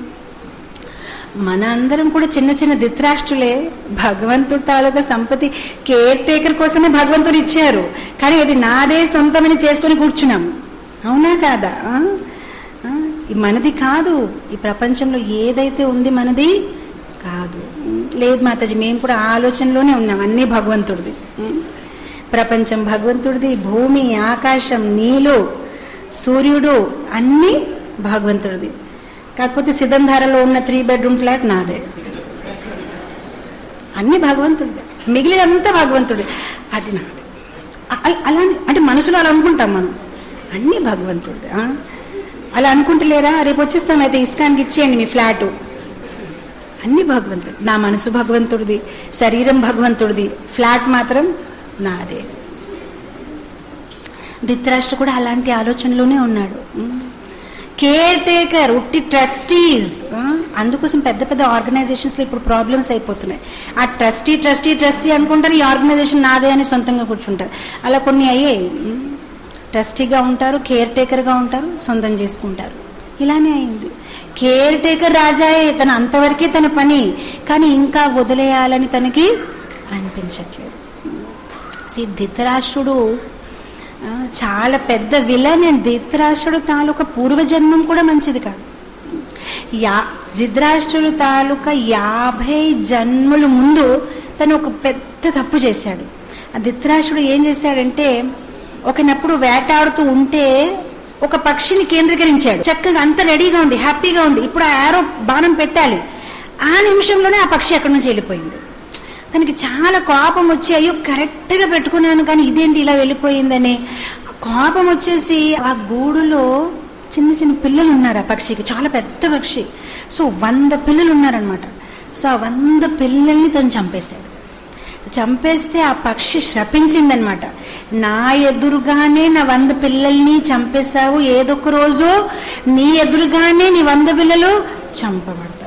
మన అందరం కూడా చిన్న చిన్న ధిత్రాష్ట్రులే భగవంతుడు తాలూకా సంపత్తి కేర్ టేకర్ కోసమే భగవంతుడు ఇచ్చారు కానీ అది నాదే సొంతమని చేసుకుని కూర్చున్నాం అవునా కాదా ఆ? ఆ? ఇది మనది కాదు ఈ ప్రపంచంలో ఏదైతే ఉంది మనది కాదు లేదు మాతాజీ మేము కూడా ఆ ఆలోచనలోనే ఉన్నాం అన్నీ భగవంతుడిది ఉం? ప్రపంచం భగవంతుడిది భూమి ఆకాశం నీళ్ళు సూర్యుడు అన్నీ భగవంతుడిది కాకపోతే సిద్ధంధారలో ఉన్న త్రీ బెడ్రూమ్ ఫ్లాట్ నాదే అన్ని భగవంతుడిదే మిగిలినంతా భగవంతుడి అది నాది అ- అలా అంటే మనసులో అలా అనుకుంటాం మనం అన్ని భగవంతుడిది ఆ? అలా అనుకుంటలేరా రేపు వచ్చేస్తాం అయితే ఇస్కాన్కి ఇచ్చేయండి మీ ఫ్లాటు అన్ని భగవంతుడు నా మనసు భగవంతుడిది శరీరం భగవంతుడిది ఫ్లాట్ మాత్రం నాదే ధృతరాష్ట్ర కూడా అలాంటి ఆలోచనలోనే ఉన్నాడు కేర్ టేకర్ ఉట్టి ట్రస్టీస్ అందుకోసం పెద్ద పెద్ద ఆర్గనైజేషన్స్ లో ఇప్పుడు ప్రాబ్లమ్స్ అయిపోతున్నాయి ఆ ట్రస్టీ ట్రస్టీ ట్రస్టీ అనుకుంటారు ఈ ఆర్గనైజేషన్ నాదే అని సొంతంగా కూర్చుంటారు అలా కొన్ని అయ్యాయి ట్రస్టీగా ఉంటారు కేర్ టేకర్గా ఉంటారు సొంతం చేసుకుంటారు ఇలానే అయింది కేర్ టేకర్ రాజాయే తన అంతవరకే తన పని కానీ ఇంకా వదిలేయాలని తనకి అనిపించట్లేదు సి ధృతరాష్ట్రుడు ఆ, చాలా పెద్ద విలన్ అండ్ ధృతరాష్ట్రుడు తాలూకా పూర్వజన్మం కూడా మంచిది కాదు యా ధృతరాష్ట్రుడు తాలూకా యాభై జన్మల ముందు తను ఒక పెద్ద తప్పు చేశాడు ఆ ధృతరాష్ట్రుడు ఏం చేశాడంటే ఒకనప్పుడు వేటాడుతూ ఉంటే ఒక పక్షిని కేంద్రీకరించాడు చక్కగా అంత రెడీగా ఉంది హ్యాపీగా ఉంది ఇప్పుడు ఆ ఆరో బాణం పెట్టాలి ఆ నిమిషంలోనే ఆ పక్షి అక్కడి నుంచి వెళ్ళిపోయింది తనకి చాలా కోపం వచ్చి అయ్యో కరెక్ట్గా పెట్టుకున్నాను కానీ ఇదేంటి ఇలా వెళ్ళిపోయిందని కోపం వచ్చేసి ఆ గూడులో చిన్న చిన్న పిల్లలు ఉన్నారు ఆ పక్షికి చాలా పెద్ద పక్షి సో వంద పిల్లలు ఉన్నారనమాట సో ఆ వంద పిల్లల్ని తను చంపేశాడు చంపేస్తే ఆ పక్షి శపించిందనమాట నా ఎదురుగానే నా వంద పిల్లల్ని చంపేశావు ఏదొక రోజు నీ ఎదురుగానే నీ వంద పిల్లలు చంపబడతారు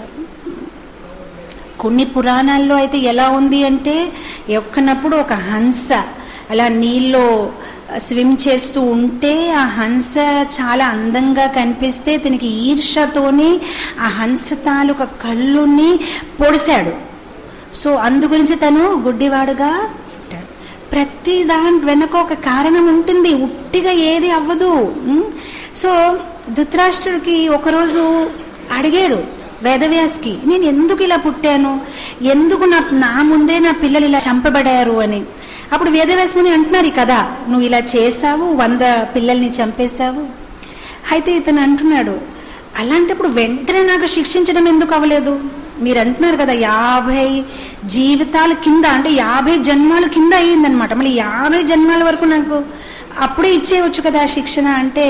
కొన్ని పురాణాల్లో అయితే ఎలా ఉంది అంటే ఎక్కనప్పుడు ఒక హంస అలా నీళ్ళలో స్విమ్ చేస్తూ ఉంటే ఆ హంస చాలా అందంగా కనిపిస్తే తనకి ఈర్షతోని ఆ హంస తాలూక కళ్ళుని పొడిశాడు సో అందు గురించి తను గుడ్డివాడుగా పుట్టాడు. ప్రతి దాని వెనక ఒక కారణం ఉంటుంది ఉట్టిగా ఏది అవ్వదు ఉమ్. సో ధృతరాష్ట్రుడికి ఒకరోజు అడిగాడు వేదవ్యాస్కి నేను ఎందుకు ఇలా పుట్టాను ఎందుకు నా నా ముందే నా పిల్లలు ఇలా చంపబడారు అని అప్పుడు వేదవ్యాసముని అంటున్నారు కదా నువ్వు ఇలా చేశావు వంద పిల్లల్ని చంపేశావు అయితే ఇతను అంటున్నాడు అలాంటప్పుడు వెంటనే నాకు శిక్షించడం ఎందుకు అవ్వలేదు మీరు అంటున్నారు కదా యాభై జీవితాల కింద అంటే యాభై జన్మాల కింద అయ్యిందనమాట మళ్ళీ యాభై జన్మాల వరకు నాకు అప్పుడే ఇచ్చేయవచ్చు కదా శిక్షణ అంటే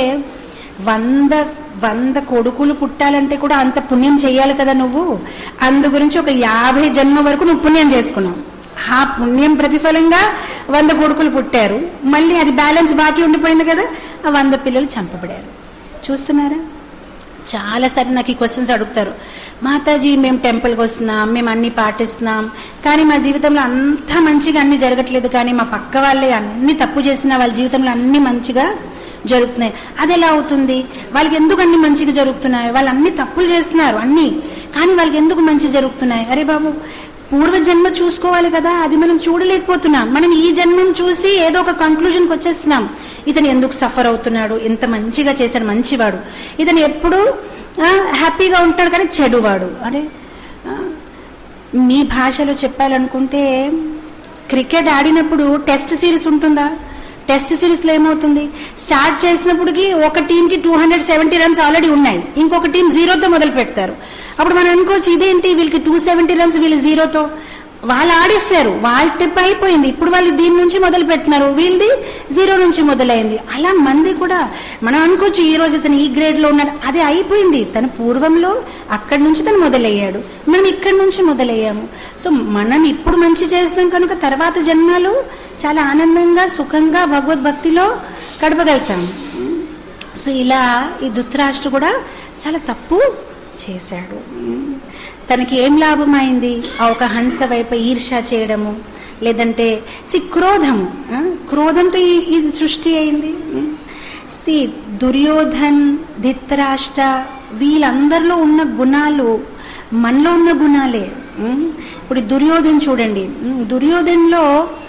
వంద వంద కొడుకులు పుట్టాలంటే కూడా అంత పుణ్యం చేయాలి కదా నువ్వు అందు గురించి ఒక యాభై జన్మ వరకు నువ్వు పుణ్యం చేసుకున్నావు ఆ పుణ్యం ప్రతిఫలంగా వంద కొడుకులు పుట్టారు మళ్ళీ అది బ్యాలెన్స్ బాకీ ఉండిపోయింది కదా ఆ వంద పిల్లలు చంపబడారు చూస్తున్నారా చాలాసార్లు నాకు ఈ క్వశ్చన్స్ అడుగుతారు మాతాజీ మేము టెంపుల్కి వస్తున్నాం మేము అన్ని పాటిస్తున్నాం కానీ మా జీవితంలో అంతా మంచిగా అన్ని జరగట్లేదు కానీ మా పక్క వాళ్ళే అన్ని తప్పు చేసిన వాళ్ళ జీవితంలో అన్ని మంచిగా జరుగుతున్నాయి అది ఎలా అవుతుంది వాళ్ళకి ఎందుకు అన్ని మంచిగా జరుగుతున్నాయి వాళ్ళు అన్ని తప్పులు చేస్తున్నారు అన్ని కానీ వాళ్ళకి ఎందుకు మంచి జరుగుతున్నాయి అరే బాబు పూర్వజన్మ చూసుకోవాలి కదా అది మనం చూడలేకపోతున్నాం మనం ఈ జన్మం చూసి ఏదో ఒక కంక్లూజన్కి వచ్చేస్తున్నాం ఇతను ఎందుకు సఫర్ అవుతున్నాడు ఎంత మంచిగా చేశాడు మంచివాడు ఇతను ఎప్పుడు ఆ, హ్యాపీగా ఉంటాడు కానీ చెడువాడు అరే ఆ, మీ భాషలో చెప్పాలనుకుంటే క్రికెట్ ఆడినప్పుడు టెస్ట్ సిరీస్ ఉంటుందా టెస్ట్ సిరీస్లో ఏమవుతుంది స్టార్ట్ చేసినప్పటికి ఒక టీంకి two hundred seventy runs already ఉన్నాయి ఇంకొక టీం జీరోతో మొదలు పెడతారు అప్పుడు మనం అనుకోవచ్చు ఇదేంటి వీళ్ళకి టూ సెవెంటీ రన్స్ వీళ్ళు జీరోతో వాళ్ళు ఆడేస్తారు వాళ్ళ ట్రిప్ అయిపోయింది ఇప్పుడు వాళ్ళు దీని నుంచి మొదలు పెడుతున్నారు వీళ్ళది జీరో నుంచి మొదలైంది అలా మంది కూడా మనం అనుకోవచ్చు ఈ రోజు ఇతను ఈ గ్రేడ్ లో ఉన్నాడు అది అయిపోయింది తన పూర్వంలో అక్కడి నుంచి తను మొదలయ్యాడు మనం ఇక్కడి నుంచి మొదలయ్యాము సో మనం ఇప్పుడు మంచి చేస్తాం కనుక తర్వాత జన్మాలు చాలా ఆనందంగా సుఖంగా భగవద్భక్తిలో గడపగలుగుతాం సో ఇలా ఈ ధృతరాష్ట్రు కూడా చాలా తప్పు చేశాడు తనకి ఏం లాభమైంది ఆ ఒక హంస వైపు ఈర్ష చేయడము లేదంటే సి క్రోధము ఆ? క్రోధంతో ఈ ఈ సృష్టి అయింది సి దుర్యోధన్ ధిత్రాష్ట్ర వీళ్ళందరిలో ఉన్న గుణాలు మనలో ఉన్న గుణాలే ఉం? ఇప్పుడు ఈ దుర్యోధన్ చూడండి ఉం? దుర్యోధన్లో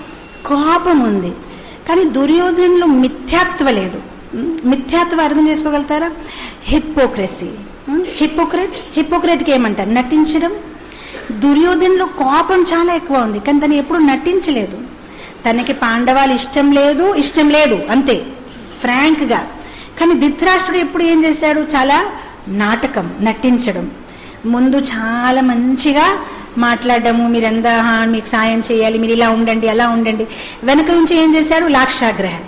కోపం ఉంది కానీ దుర్యోధన్లో మిథ్యాత్వ లేదు ఉం? మిథ్యాత్వ అర్థం చేసుకోగలుగుతారా హిపోక్రసీ హిపోక్రెట్ హిపోక్రెట్కి ఏమంటారు నటించడం దుర్యోధన్లో కోపం చాలా ఎక్కువ ఉంది కానీ తను ఎప్పుడు నటించలేదు తనకి పాండవాలు ఇష్టం లేదు ఇష్టం లేదు అంతే ఫ్రాంక్గా కానీ ధృతరాష్ట్రుడు ఎప్పుడు ఏం చేశాడు చాలా నాటకం నటించడం ముందు చాలా మంచిగా మాట్లాడడము మీరందా "హా, మీకు సాయం చేయాలి మీరు ఇలా ఉండండి అలా ఉండండి వెనక నుంచి ఏం చేశాడు లాక్షాగ్రహం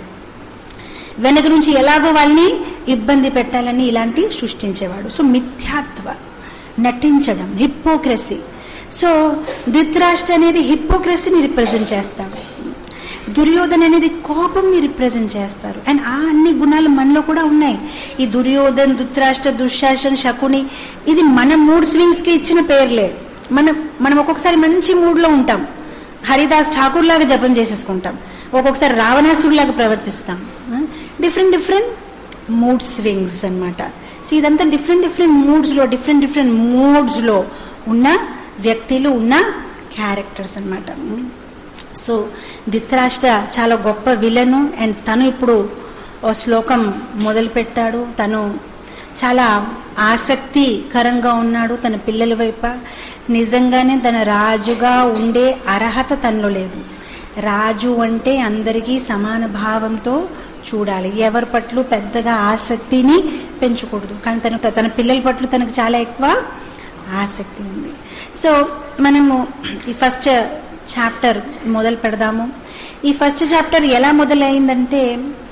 వెనక నుంచి ఎలాగో వాళ్ళని ఇబ్బంది పెట్టాలని ఇలాంటి సృష్టించేవాడు సో మిథ్యాత్వ నటించడం హిపోక్రసీ సో ధృతరాష్ట్ర అనేది హిపోక్రసీని రిప్రజెంట్ చేస్తాడు దుర్యోధన అనేది కోపంని రిప్రజెంట్ చేస్తారు అండ్ ఆ అన్ని గుణాలు మనలో కూడా ఉన్నాయి ఈ దుర్యోధన్ ధృతరాష్ట్ర దుశ్శాసన్ శకుని ఇది మన మూడ్ స్వింగ్స్ కి ఇచ్చిన పేర్లే మనం మనం ఒక్కొక్కసారి మంచి మూడ్ లో ఉంటాం హరిదాస్ ఠాకూర్ లాగా జపం చేసేసుకుంటాం ఒక్కొక్కసారి రావణాసుడిలాగా ప్రవర్తిస్తాం డిఫరెంట్ డిఫరెంట్ మూడ్ స్వింగ్స్ అన్నమాట సో ఇదంతా డిఫరెంట్ డిఫరెంట్ మూడ్స్లో డిఫరెంట్ డిఫరెంట్ మూడ్స్లో ఉన్న వ్యక్తులు ఉన్న క్యారెక్టర్స్ అన్నమాట సో ధృతరాష్ట్ర చాలా గొప్ప విలను అండ్ తను ఇప్పుడు ఓ శ్లోకం మొదలు పెట్టాడు తను చాలా ఆసక్తికరంగా ఉన్నాడు తన పిల్లల వైపు నిజంగానే తన రాజుగా ఉండే అర్హత తనలో లేదు రాజు అంటే అందరికీ సమాన భావంతో చూడాలి ఎవరి పట్ల పెద్దగా ఆసక్తిని పెంచకూడదు కానీ తన తన పిల్లల పట్ల తనకు చాలా ఎక్కువ ఆసక్తి ఉంది సో మనము ఈ ఫస్ట్ చాప్టర్ మొదలు పెడదాము ఈ ఫస్ట్ చాప్టర్ ఎలా మొదలైందంటే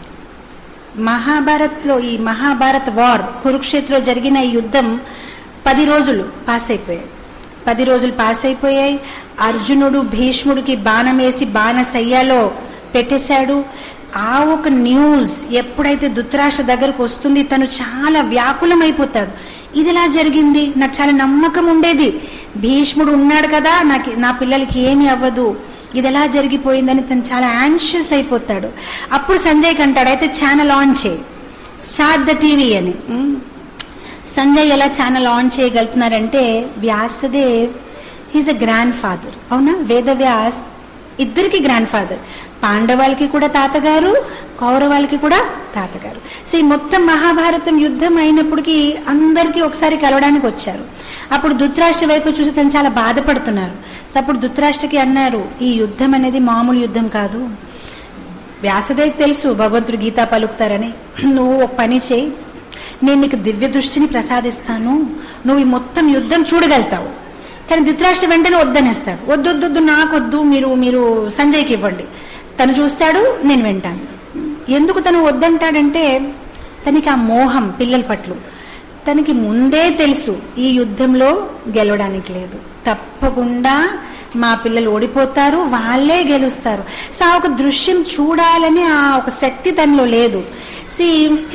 మహాభారత్లో ఈ మహాభారత్ వార్ కురుక్షేత్రలో జరిగిన ఈ యుద్ధం పది రోజులు పాస్ అయిపోయాయి పది రోజులు పాస్ అయిపోయాయి అర్జునుడు భీష్ముడికి బాణం వేసి బాణసయ్యాలో పెట్టేశాడు ఆ ఒక న్యూస్ ఎప్పుడైతే ధృతరాష్ట్ర దగ్గరకు వస్తుంది తను చాలా వ్యాకులం అయిపోతాడు ఇది ఎలా జరిగింది నాకు చాలా నమ్మకం ఉండేది భీష్ముడు ఉన్నాడు కదా నాకు నా పిల్లలకి ఏమీ అవ్వదు ఇది ఎలా జరిగిపోయిందని తను చాలా యాన్షియస్ అయిపోతాడు అప్పుడు సంజయ్కి అంటాడు అయితే ఛానల్ ఆన్ చేయి స్టార్ట్ ద టీవీ అని ఉమ్. సంజయ్ ఎలా ఛానల్ ఆన్ చేయగలుగుతున్నారంటే Vyasadev he's a grandfather అవునా వేదవ్యాస్ ఇద్దరికి గ్రాండ్ ఫాదర్ పాండవాళ్ళకి కూడా తాతగారు కౌరవాళ్ళకి కూడా తాతగారు సో ఈ మొత్తం మహాభారతం యుద్ధం అయినప్పటికీ అందరికీ ఒకసారి కలవడానికి వచ్చారు అప్పుడు ధృతరాష్ట్ర వైపు చూసి తను చాలా బాధపడుతున్నారు సో అప్పుడు ధృతరాష్ట్రకి అన్నారు ఈ యుద్ధం అనేది మామూలు యుద్ధం కాదు వ్యాసదేవ్ తెలుసు భగవంతుడు గీత పలుకుతారని నువ్వు ఒక పని చేయి నేను నీకు దివ్య దృష్టిని ప్రసాదిస్తాను నువ్వు ఈ మొత్తం యుద్ధం చూడగలుగుతావు కానీ ధృతరాష్ట్ర వెంటనే వద్దనేస్తాడు వద్దు వద్దు వద్దు నాకొద్దు మీరు మీరు సంజయ్కి ఇవ్వండి తను చూస్తాడు నేను వింటాను ఎందుకు తను వద్దంటాడంటే తనకి ఆ మోహం పిల్లల పట్ల తనకి ముందే తెలుసు ఈ యుద్ధంలో గెలవడానికి లేదు తప్పకుండా మా పిల్లలు ఓడిపోతారు వాళ్ళే గెలుస్తారు సో ఆ ఒక దృశ్యం చూడాలని ఆ ఒక శక్తి తనలో లేదు see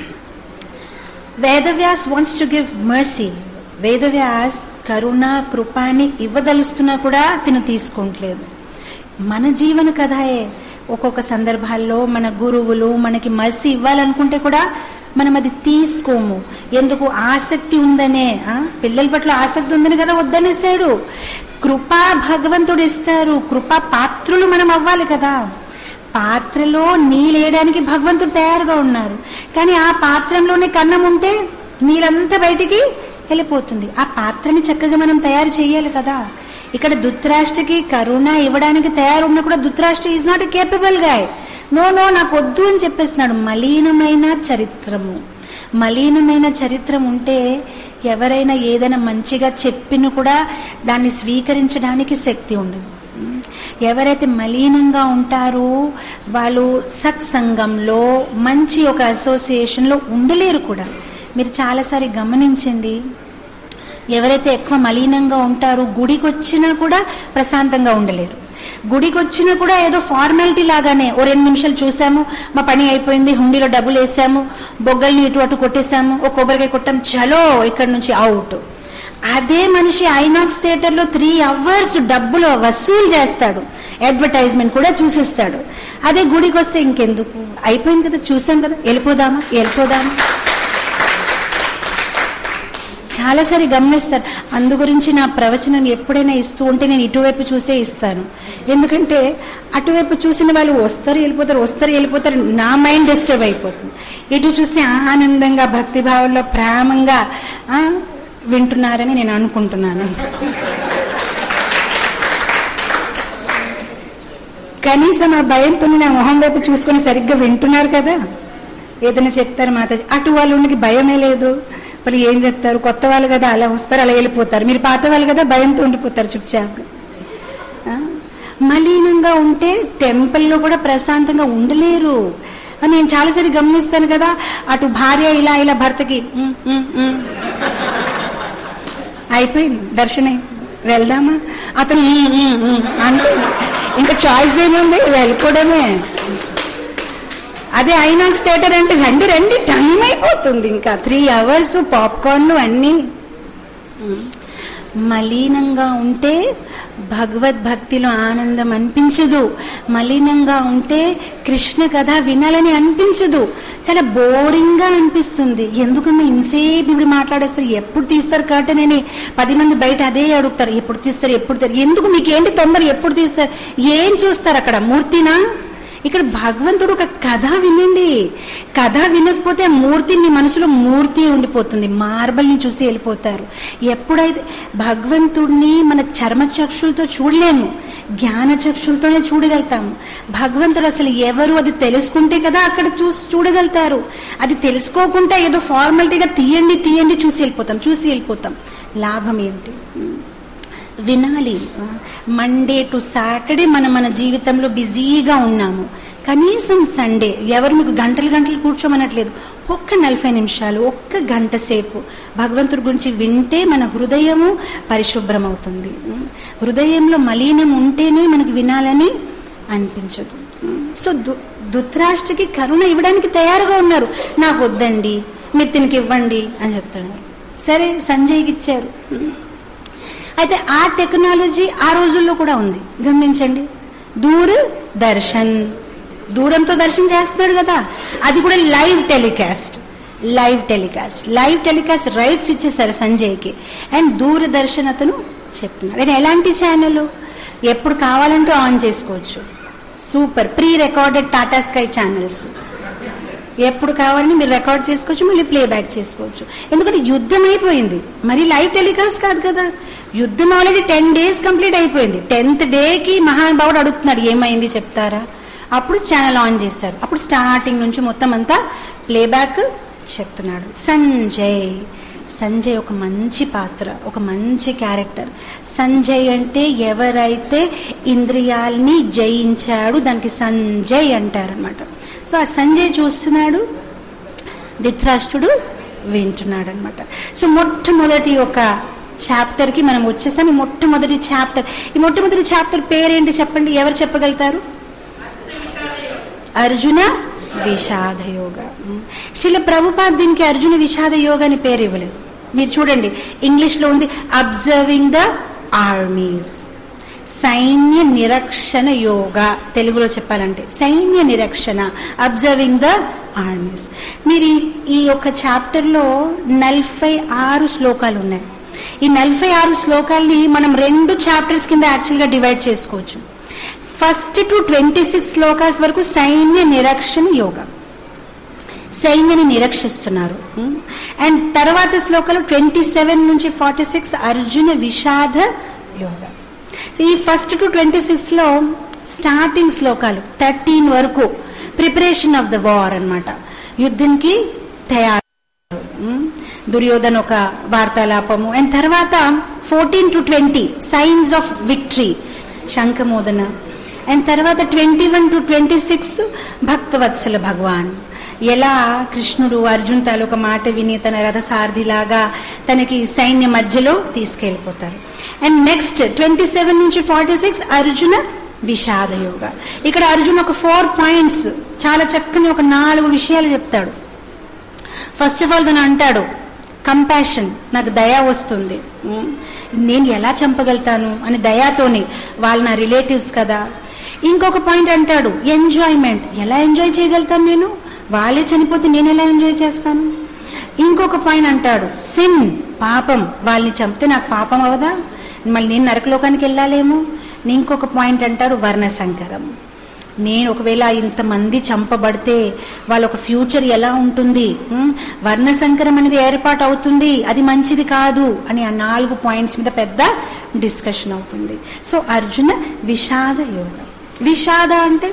Vedavyas wants to give mercy Vedavyas కరుణ కృపాని ఇవ్వదలుస్తున్నా కూడా తిను తీసుకోవట్లేదు మన జీవన కథయే ఒక్కొక్క సందర్భాల్లో మన గురువులు మనకి మర్సీ ఇవ్వాలనుకుంటే కూడా మనం అది తీసుకోము ఎందుకు ఆసక్తి ఉందనే ఆ? పిల్లల పట్ల ఆసక్తి ఉందని కదా వద్దనేసాడు కృపా భగవంతుడు ఇస్తారు కృపా పాత్రులు మనం అవ్వాలి కదా పాత్రలో నీళ్ళేయడానికి భగవంతుడు తయారుగా ఉన్నారు కానీ ఆ పాత్రంలోనే కన్నం ఉంటే నీళ్ళంతా బయటికి వెళ్ళిపోతుంది ఆ పాత్రని చక్కగా మనం తయారు చేయాలి కదా ఇక్కడ దుత్రాష్ట్రకి కరుణ ఇవ్వడానికి తయారున్నా కూడా Dhritarashtra is not a capable guy no no నాకు వద్దు అని చెప్పేస్తున్నాడు మలీనమైన చరిత్రము మలీనమైన చరిత్రం ఉంటే ఎవరైనా ఏదైనా మంచిగా చెప్పిన కూడా దాన్ని స్వీకరించడానికి శక్తి ఉండదు ఎవరైతే మలీనంగా ఉంటారో వాళ్ళు సత్సంగంలో మంచి ఒక అసోసియేషన్లో ఉండలేరు కూడా మీరు చాలాసారి గమనించండి ఎవరైతే ఎక్కువ మలీనంగా ఉంటారో గుడికి వచ్చినా కూడా ప్రశాంతంగా ఉండలేరు గుడికి వచ్చినా కూడా ఏదో ఫార్మాలిటీ లాగానే ఓ రెండు నిమిషాలు చూసాము మా పని అయిపోయింది హుండీలో డబ్బులు వేసాము బొగ్గల్ని ఇటు అటు కొట్టేశాము ఓ కొబ్బరికాయ కొట్టాం చలో ఇక్కడ నుంచి అవుట్ అదే మనిషి ఐనాక్స్ థియేటర్లో త్రీ అవర్స్ డబ్బులు వసూలు చేస్తాడు అడ్వర్టైజ్మెంట్ కూడా చూసిస్తాడు అదే గుడికి వస్తే ఇంకెందుకు అయిపోయింది కదా చూసాం కదా వెళ్ళిపోదామా వెళ్ళిపోదామా చాలాసారి గమనిస్తారు అందు గురించి నా ప్రవచనం ఎప్పుడైనా ఇస్తూ ఉంటే నేను ఇటువైపు చూసే ఇస్తాను ఎందుకంటే అటువైపు చూసిన వాళ్ళు వస్తారు వెళ్ళిపోతారు వస్తారు వెళ్ళిపోతారు నా మైండ్ డిస్టర్బ్ అయిపోతుంది ఇటు చూస్తే ఆనందంగా భక్తిభావంలో ప్రేమంగా ఆ, వింటున్నారని నేను అనుకుంటున్నాను కనీసం ఆ భయంతో నా మొహం వైపు చూసుకొని సరిగ్గా వింటున్నారు కదా ఏదైనా చెప్తారు మాతాజీ అటు వాళ్ళు ఉన్నకి భయమే లేదు వాళ్ళు ఏం చెప్తారు కొత్త వాళ్ళు కదా అలా వస్తారు అలా వెళ్ళిపోతారు మీరు పాత వాళ్ళు కదా భయంతో ఉండిపోతారు చుట్టుచాకు ఆ? మలీనంగా ఉంటే టెంపుల్లో కూడా ప్రశాంతంగా ఉండలేరు అని నేను చాలాసారి గమనిస్తాను కదా అటు భార్య ఇలా ఇలా భర్తకి "ఉమ్, ఉమ్, ఉమ్." అయిపోయింది దర్శనం వెళ్దామా అతను "ఉమ్, ఉమ్, ఉమ్" అంతే ఇంకా చాయిస్ ఏముంది వెళ్ళిపోవడమే అదే ఐనాక్స్ థియేటర్ అంటే రండి రండి టైం అయిపోతుంది ఇంకా త్రీ అవర్స్ పాప్కార్న్లు అన్నీ మలీనంగా ఉంటే భగవద్భక్తిలో ఆనందం అనిపించదు మలినంగా ఉంటే కృష్ణ కథ వినాలని అనిపించదు చాలా బోరింగ్గా అనిపిస్తుంది ఎందుకమ్మా ఇంతసేపు ఇప్పుడు మాట్లాడేస్తారు ఎప్పుడు తీస్తారు కర్టన్ అని పది మంది బయట అదే అడుగుతారు ఎప్పుడు తీస్తారు ఎప్పుడు తీస్తారు ఎందుకు మీకు ఏంటి తొందర ఎప్పుడు తీస్తారు ఏం చూస్తారు అక్కడ మూర్తినా ఇక్కడ భగవంతుడు ఒక కథ వినండి కథ వినకపోతే ఆ మూర్తి మీ మనసులో మూర్తి ఉండిపోతుంది మార్బల్ని చూసి వెళ్ళిపోతారు ఎప్పుడైతే భగవంతుడిని మన చర్మ చక్షులతో చూడలేము జ్ఞాన చక్షులతోనే చూడగలుగుతాము భగవంతుడు అసలు ఎవరు అది తెలుసుకుంటే కదా అక్కడ చూసి చూడగలుగుతారు అది తెలుసుకోకుండా ఏదో ఫార్మాలిటీగా తీయండి తీయండి చూసి వెళ్ళిపోతాం చూసి వెళ్ళిపోతాం లాభం ఏంటి వినాలి మండే టు సాటర్డే మనం మన జీవితంలో బిజీగా ఉన్నాము కనీసం సండే ఎవరు మీకు గంటలు గంటలు కూర్చోమనట్లేదు ఒక్క నలభై నిమిషాలు ఒక్క గంట సేపు భగవంతుడి గురించి వింటే మన హృదయము పరిశుభ్రం అవుతుంది హృదయంలో మలీనం ఉంటేనే మనకు వినాలని అనిపించదు సో దు ధృతరాష్ట్రకి కరుణ ఇవ్వడానికి తయారుగా ఉన్నారు నాకు వద్దండి మీరు తినకి ఇవ్వండి అని చెప్తున్నారు సరే సంజయ్కి ఇచ్చారు అయితే ఆ టెక్నాలజీ ఆ రోజుల్లో కూడా ఉంది గమనించండి దూర్ దర్శన్ దూరంతో దర్శనం చేస్తున్నాడు కదా అది కూడా live telecast live telecast live telecast rights ఇచ్చేసారు సంజయ్కి అండ్ దూరదర్శన్ అతను చెప్తున్నాడు ఆయన ఎలాంటి ఛానల్ ఎప్పుడు కావాలంటే ఆన్ చేసుకోవచ్చు super pre recorded Tata Sky channels ఎప్పుడు కావాలని మీరు రికార్డ్ చేసుకోవచ్చు మళ్ళీ ప్లేబ్యాక్ చేసుకోవచ్చు ఎందుకంటే యుద్ధం అయిపోయింది మరి లైవ్ టెలికాస్ట్ కాదు కదా యుద్ధం ఆల్రెడీ టెన్ డేస్ కంప్లీట్ అయిపోయింది టెన్త్ డేకి మహానుభావుడు అడుగుతున్నాడు ఏమైంది చెప్తారా అప్పుడు ఛానల్ ఆన్ చేశారు అప్పుడు స్టార్టింగ్ నుంచి మొత్తం అంతా ప్లేబ్యాక్ చెప్తున్నాడు సంజయ్ సంజయ్ ఒక మంచి పాత్ర ఒక మంచి క్యారెక్టర్ సంజయ్ అంటే ఎవరైతే ఇంద్రియాల్ని జయించాడు దానికి సంజయ్ అంటారనమాట సో ఆ సంజయ్ చూస్తున్నాడు ధృతరాష్ట్రుడు వింటున్నాడు అనమాట సో మొట్టమొదటి ఒక చాప్టర్ కి మనం వచ్చేసాం ఈ మొట్టమొదటి చాప్టర్ ఈ మొట్టమొదటి చాప్టర్ పేరేంటి చెప్పండి ఎవరు చెప్పగలుగుతారు అర్జున విషాద యోగ శ్రీల ప్రభుపాద్ దీనికి అర్జున విషాద యోగ అని పేరు ఇవ్వలేదు మీరు చూడండి ఇంగ్లీష్ లో ఉంది అబ్జర్వింగ్ ద ఆర్మీస్ సైన్య నిరక్షణ యోగ తెలుగులో చెప్పాలంటే సైన్య నిరక్షణ అబ్జర్వింగ్ ద ఆర్మీస్ మీరు ఈ- ఈ యొక్క చాప్టర్లో నలభై ఆరు శ్లోకాలు ఉన్నాయి ఈ నలభై ఆరు శ్లోకాల్ని మనం రెండు చాప్టర్స్ కింద యాక్చువల్గా డివైడ్ చేసుకోవచ్చు first to twenty six shlokas వరకు సైన్య నిరక్షణ యోగ సైన్యని నిరక్షిస్తున్నారు అండ్ తర్వాత శ్లోకాలు ట్వంటీ సెవెన్ నుంచి ఫార్టీ సిక్స్ అర్జున విషాద యోగ సో ఈ ఫస్ట్ టు ట్వంటీ సిక్స్లో స్టార్టింగ్ శ్లోకాలు థర్టీన్ వరకు ప్రిపరేషన్ ఆఫ్ ద వార్ అన్నమాట యుద్ధంకి తయారు ఉమ్, దుర్యోధన్ ఒక వార్తాలాపము అండ్ తర్వాత fourteen to twenty signs of victory శంఖమోదన అండ్ తర్వాత twenty one to twenty six భక్తవత్సల భగవాన్ ఎలా కృష్ణుడు అర్జున్ తాలూక మాట విని తన రథసారథిలాగా తనకి సైన్య మధ్యలో తీసుకెళ్ళిపోతారు అండ్ నెక్స్ట్ ట్వంటీ సెవెన్ నుంచి ఫార్టీ సిక్స్ అర్జున విషాద యోగ ఇక్కడ అర్జున్ ఒక ఫోర్ పాయింట్స్ చాలా చక్కని ఒక నాలుగు విషయాలు చెప్తాడు ఫస్ట్ ఆఫ్ ఆల్ తను అంటాడు కంపాషన్ నాకు దయ వస్తుంది ఉమ్, నేను ఎలా చంపగలుగుతాను అని దయాతోని వాళ్ళు నా రిలేటివ్స్ కదా ఇంకొక పాయింట్ అంటాడు ఎంజాయ్మెంట్ ఎలా ఎంజాయ్ చేయగలుగుతాను నేను వాళ్ళే చనిపోతే నేను ఎలా ఎంజాయ్ చేస్తాను ఇంకొక పాయింట్ అంటాడు సిన్ పాపం వాళ్ళని చంపితే నాకు పాపం అవదా మళ్ళీ నేను నరకలోకానికి వెళ్ళాలేమో ఇంకొక పాయింట్ అంటారు వర్ణ సంకరం నేను ఒకవేళ ఇంతమంది చంపబడితే వాళ్ళ ఒక ఫ్యూచర్ ఎలా ఉంటుంది ఉమ్, వర్ణ సంకరం అనేది ఏర్పాటు అవుతుంది అది మంచిది కాదు అని ఆ నాలుగు పాయింట్స్ మీద పెద్ద డిస్కషన్ అవుతుంది సో అర్జున విషాద యోగ విషాద అంటే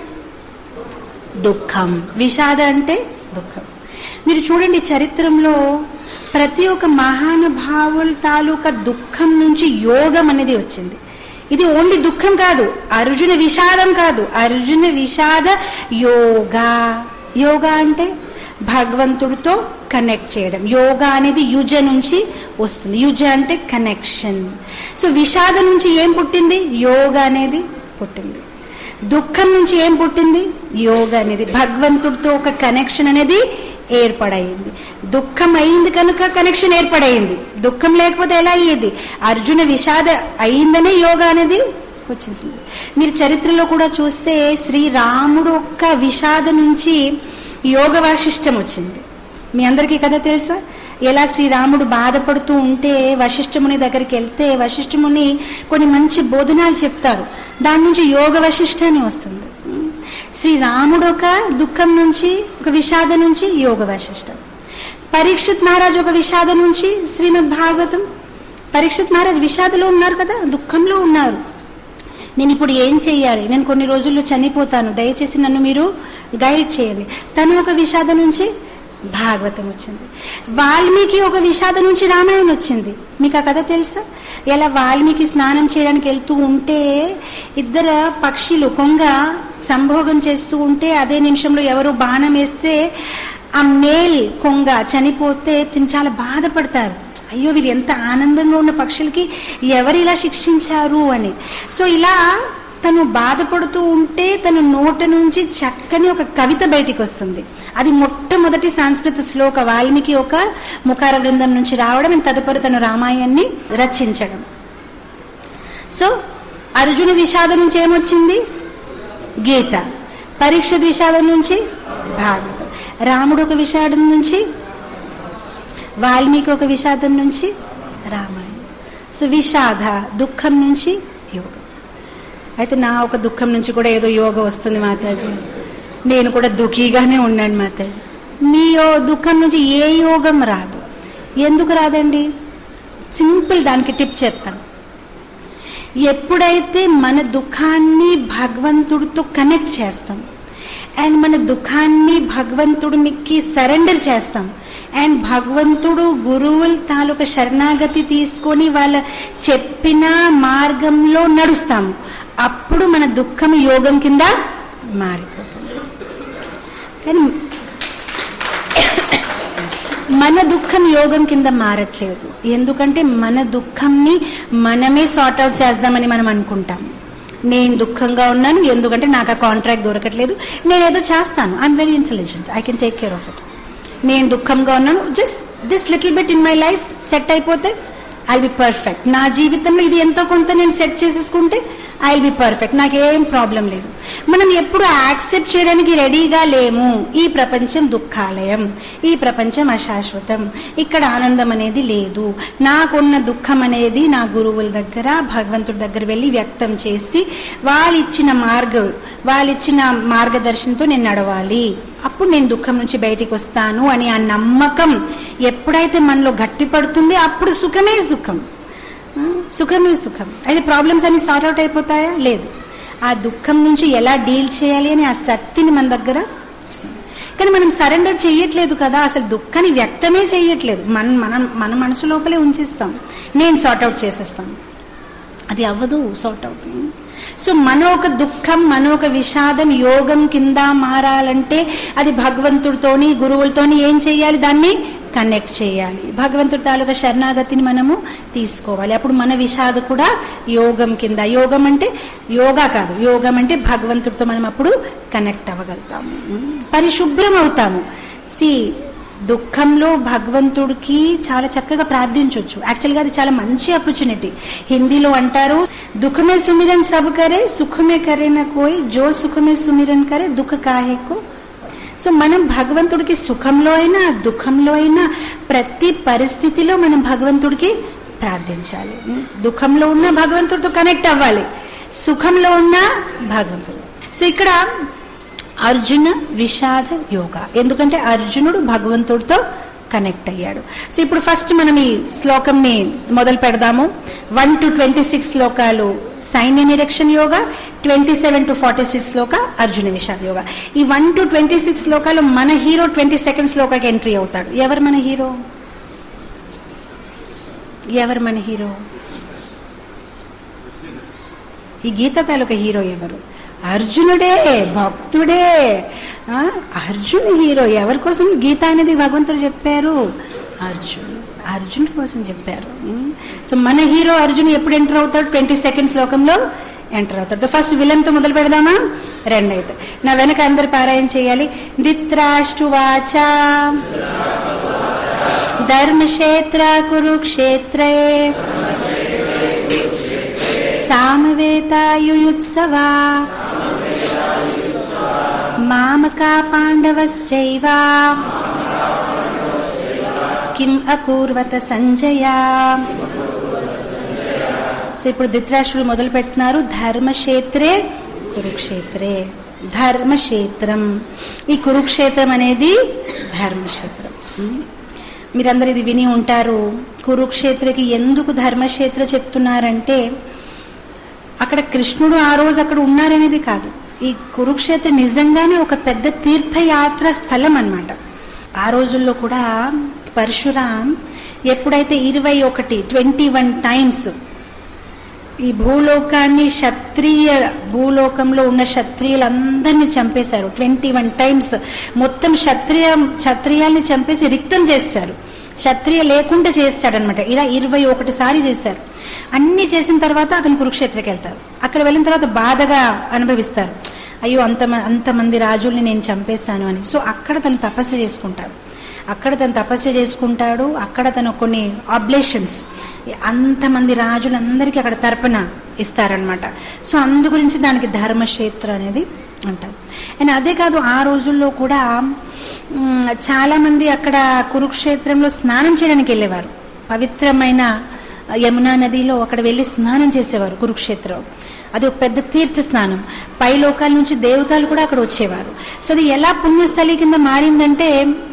దుఃఖం విషాద అంటే దుఃఖం మీరు చూడండి చరిత్రలో ప్రతి ఒక్క మహానుభావుల తాలూకా దుఃఖం నుంచి యోగం అనేది వచ్చింది ఇది ఓన్లీ దుఃఖం కాదు అర్జున విషాదం కాదు అర్జున విషాద యోగా యోగా అంటే భగవంతుడితో కనెక్ట్ చేయడం యోగా అనేది యుజ నుంచి వస్తుంది యుజ అంటే కనెక్షన్ సో విషాదం నుంచి ఏం పుట్టింది యోగా అనేది పుట్టింది దుఃఖం నుంచి ఏం పుట్టింది యోగ అనేది భగవంతుడితో ఒక కనెక్షన్ అనేది ఏర్పడయింది దుఃఖం అయింది కనుక కనెక్షన్ ఏర్పడయింది దుఃఖం లేకపోతే ఎలా అయ్యేది అర్జున విషాద అయిందనే యోగా అనేది వచ్చేసింది మీరు చరిత్రలో కూడా చూస్తే శ్రీరాముడు ఒక్క విషాద నుంచి యోగ వాసిష్టం వచ్చింది మీ అందరికీ కథ తెలుసా ఎలా శ్రీరాముడు బాధపడుతూ ఉంటే వశిష్ఠముని దగ్గరికి వెళ్తే వశిష్ఠముని కొన్ని మంచి బోధనాలు చెప్తారు దాని నుంచి యోగ వశిష్ఠాన్ని వస్తుంది శ్రీరాముడు ఒక దుఃఖం నుంచి ఒక విషాదం నుంచి యోగ వశిష్టం పరీక్షిత్ మహారాజ్ ఒక విషాదం నుంచి శ్రీమద్ భాగవతం పరీక్షిత్ మహారాజ్ విషాదలో ఉన్నారు కదా దుఃఖంలో ఉన్నారు నేను ఇప్పుడు ఏం చేయాలి నేను కొన్ని రోజుల్లో చనిపోతాను దయచేసి నన్ను మీరు గైడ్ చేయండి తను ఒక విషాదం నుంచి భాగవతం వచ్చింది వాల్మీకి ఒక విషాదం నుంచి రామాయణం వచ్చింది మీకు ఆ కథ తెలుసా ఎలా వాల్మీకి స్నానం చేయడానికి వెళ్తూ ఉంటే ఇద్దరు పక్షులు కొంగ సంభోగం చేస్తూ ఉంటే అదే నిమిషంలో ఎవరు బాణం వేస్తే ఆ మేల్ కొంగ చనిపోతే తిని చాలా బాధపడతారు అయ్యో వీళ్ళు ఎంత ఆనందంగా ఉన్న పక్షులకి ఎవరు ఇలా శిక్షించారు అని సో ఇలా తను బాధపడుతూ ఉంటే తన నోట నుంచి చక్కని ఒక కవిత బయటికి వస్తుంది అది మొట్టమొదటి సంస్కృత శ్లోక వాల్మీకి ఒక ముఖార బృందం నుంచి రావడం and తదుపరి తను రామాయణాన్ని రచించడం సో అర్జున విషాదం నుంచి ఏమొచ్చింది గీత పరీక్ష విషాదం నుంచి భాగవతం రాముడు ఒక విషాదం నుంచి వాల్మీకి ఒక విషాదం నుంచి రామాయణం సో విషాద దుఃఖం నుంచి యోగం అయితే నా ఒక దుఃఖం నుంచి కూడా ఏదో యోగ వస్తుంది మాతాజీ నేను కూడా దుఃఖీగానే ఉన్నాను మాతాజీ మీ యో- దుఃఖం నుంచి ఏ యోగం రాదు ఎందుకు రాదండి సింపుల్ దానికి టిప్ చెప్తాను ఎప్పుడైతే మన దుఃఖాన్ని భగవంతుడితో కనెక్ట్ చేస్తాం అండ్ మన దుఃఖాన్ని భగవంతుడికి సరెండర్ చేస్తాం అండ్ భగవంతుడు గురువుల తాలూకా శరణాగతి తీసుకొని వాళ్ళ చెప్పిన మార్గంలో నడుస్తాము అప్పుడు మన దుఃఖం యోగం కింద మారిపోతుంది కానీ మన దుఃఖం యోగం కింద మారట్లేదు ఎందుకంటే మన దుఃఖంని మనమే సార్ట్ అవుట్ చేద్దామని మనం అనుకుంటాం నేను దుఃఖంగా ఉన్నాను ఎందుకంటే నాకు ఆ కాంట్రాక్ట్ దొరకట్లేదు నేను ఏదో చేస్తాను I'm very intelligent I can take care of it నేను దుఃఖంగా ఉన్నాను just this little bit in my life set అయిపోతే ఐ బి పర్ఫెక్ట్ నా జీవితంలో ఇది ఎంతో కొంత నేను సెట్ చేసేసుకుంటే ఐ బి పర్ఫెక్ట్ నాకేం ప్రాబ్లం లేదు మనం ఎప్పుడు యాక్సెప్ట్ చేయడానికి రెడీగా లేము ఈ ప్రపంచం దుఃఖాలయం ఈ ప్రపంచం అశాశ్వతం ఇక్కడ ఆనందం అనేది లేదు నాకున్న దుఃఖం అనేది నా గురువుల దగ్గర భగవంతుడి దగ్గర వెళ్ళి వ్యక్తం చేసి వాళ్ళు ఇచ్చిన మార్గం వాళ్ళు ఇచ్చిన మార్గదర్శనంతో నేను నడవాలి అప్పుడు నేను దుఃఖం నుంచి బయటికి వస్తాను అని ఆ నమ్మకం ఎప్పుడైతే మనలో గట్టి పడుతుంది అప్పుడు సుఖమే సుఖం ఆ, సుఖమే సుఖం అయితే ప్రాబ్లమ్స్ అన్ని సార్ట్ అవుట్ అయిపోతాయా లేదు ఆ దుఃఖం నుంచి ఎలా డీల్ చేయాలి అని ఆ శక్తిని మన దగ్గర వస్తుంది కానీ మనం సరెండర్ చేయట్లేదు కదా అసలు దుఃఖాన్ని వ్యక్తమే చేయట్లేదు మన మనం మన మనసు లోపలే ఉంచేస్తాం నేను సార్ట్ అవుట్ చేసేస్తాను అది అవ్వదు సార్ట్ అవుట్ సో మన ఒక దుఃఖం మన ఒక విషాదం యోగం కింద మారాలంటే అది భగవంతుడితోని గురువులతోని ఏం చేయాలి దాన్ని కనెక్ట్ చేయాలి భగవంతుడి తాలూకా శరణాగతిని మనము తీసుకోవాలి అప్పుడు మన విషాద కూడా యోగం కింద యోగం అంటే యోగా కాదు యోగం అంటే భగవంతుడితో మనం అప్పుడు కనెక్ట్ అవ్వగలుగుతాము పరిశుభ్రం అవుతాము సి దుఃఖంలో భగవంతుడికి చాలా చక్కగా ప్రార్థించవచ్చు యాక్చువల్గా అది చాలా మంచి ఆపర్చునిటీ హిందీలో అంటారు దుఃఖమే సుమిరన్ సబ్ కరే సుఖమే కరే నా కోయి జో సుఖమే సుమిరన్ కరే దుఃఖ కాహేకో సో మనం భగవంతుడికి సుఖంలో అయినా దుఃఖంలో అయినా ప్రతి పరిస్థితిలో మనం భగవంతుడికి ప్రార్థించాలి దుఃఖంలో ఉన్న భగవంతుడితో కనెక్ట్ అవ్వాలి సుఖంలో ఉన్న భగవంతుడు సో ఇక్కడ అర్జున విషాద యోగ ఎందుకంటే అర్జునుడు భగవంతుడితో కనెక్ట్ అయ్యాడు సో ఇప్పుడు ఫస్ట్ మనం ఈ శ్లోకంని మొదలు పెడదాము వన్ టు ట్వంటీ సిక్స్ శ్లోకాలు సైన్య నిరీక్షణ యోగ twenty seven to forty six శ్లోక అర్జున విషాద యోగ ఈ వన్ టు ట్వంటీ సిక్స్ శ్లోకాలు మన హీరో ట్వంటీ సెకండ్ శ్లోకాకి ఎంట్రీ అవుతాడు ఎవరు మన హీరో ఎవరు మన హీరో ఈ గీత తాలూకా హీరో ఎవరు అర్జునుడే భక్తుడే ఆ, అర్జున్ హీరో ఎవరి కోసం ఈ గీత అనేది భగవంతుడు చెప్పారు అర్జున్ అర్జునుడి కోసం చెప్పారు ఉమ్. సో మన హీరో అర్జున్ ఎప్పుడు ఎంటర్ అవుతాడు ట్వంటీ సెకండ్ శ్లోకంలో ఎంటర్ అవుతాడు ఫస్ట్ విలన్ తో మొదలు పెడదామా రెండు అయితే నా వెనక అందరు పారాయణ చేయాలి దిత్రాష్టువాచ ధర్మక్షేత్ర కురుక్షేత్రే సామవేతాయుయుత్సవా మామకా పాండవశ్చైవ కిం అకూర్వత సంజయ సో ఇప్పుడు ధృతరాష్ట్రుడు మొదలు పెట్టినారు ధర్మక్షేత్రే కురుక్షేత్రే ధర్మక్షేత్రం ఈ కురుక్షేత్రం అనేది ధర్మక్షేత్రం ఉమ్. మీరందరూ ఇది విని ఉంటారు కురుక్షేత్రకి ఎందుకు ధర్మక్షేత్ర చెప్తున్నారంటే అక్కడ కృష్ణుడు ఆ రోజు అక్కడ ఉన్నారనేది కాదు ఈ కురుక్షేత్ర నిజంగానే ఒక పెద్ద తీర్థయాత్ర స్థలం అన్నమాట ఆ రోజుల్లో కూడా పరశురాం ఎప్పుడైతే ఇరవై ఒకటి ట్వంటీ వన్ టైమ్స్ ఈ భూలోకాన్ని క్షత్రియ భూలోకంలో ఉన్న క్షత్రియులందరినీ చంపేశారు ట్వంటీ వన్ టైమ్స్ మొత్తం క్షత్రియ క్షత్రియాల్ని చంపేసి రిక్తం చేశారు క్షత్రియ లేకుండా చేస్తాడనమాట ఇలా ఇరవై ఒకటి సారి చేశారు అన్ని చేసిన తర్వాత అతను కురుక్షేత్రకి వెళ్తారు అక్కడ వెళ్ళిన తర్వాత బాధగా అనుభవిస్తారు అయ్యో అంత అంతమంది రాజుల్ని నేను చంపేశాను అని సో అక్కడ తను తపస్సు చేసుకుంటాడు అక్కడ తను తపస్సు చేసుకుంటాడు అక్కడ తను కొన్ని ఆబ్లేషన్స్ అంతమంది రాజులందరికీ అక్కడ తర్పణ ఇస్తారనమాట సో అందు గురించి దానికి ధర్మక్షేత్ర అనేది అంటారు అండ్ అదే కాదు ఆ రోజుల్లో కూడా మ్, చాలా మంది అక్కడ కురుక్షేత్రంలో స్నానం చేయడానికి వెళ్ళేవారు పవిత్రమైన యమునా నదిలో అక్కడ వెళ్ళి స్నానం చేసేవారు కురుక్షేత్రం అది ఒక పెద్ద తీర్థ స్నానం పై లోకాల నుంచి దేవతలు కూడా అక్కడ వచ్చేవారు సో అది ఎలా పుణ్యస్థలి కింద మారిందంటే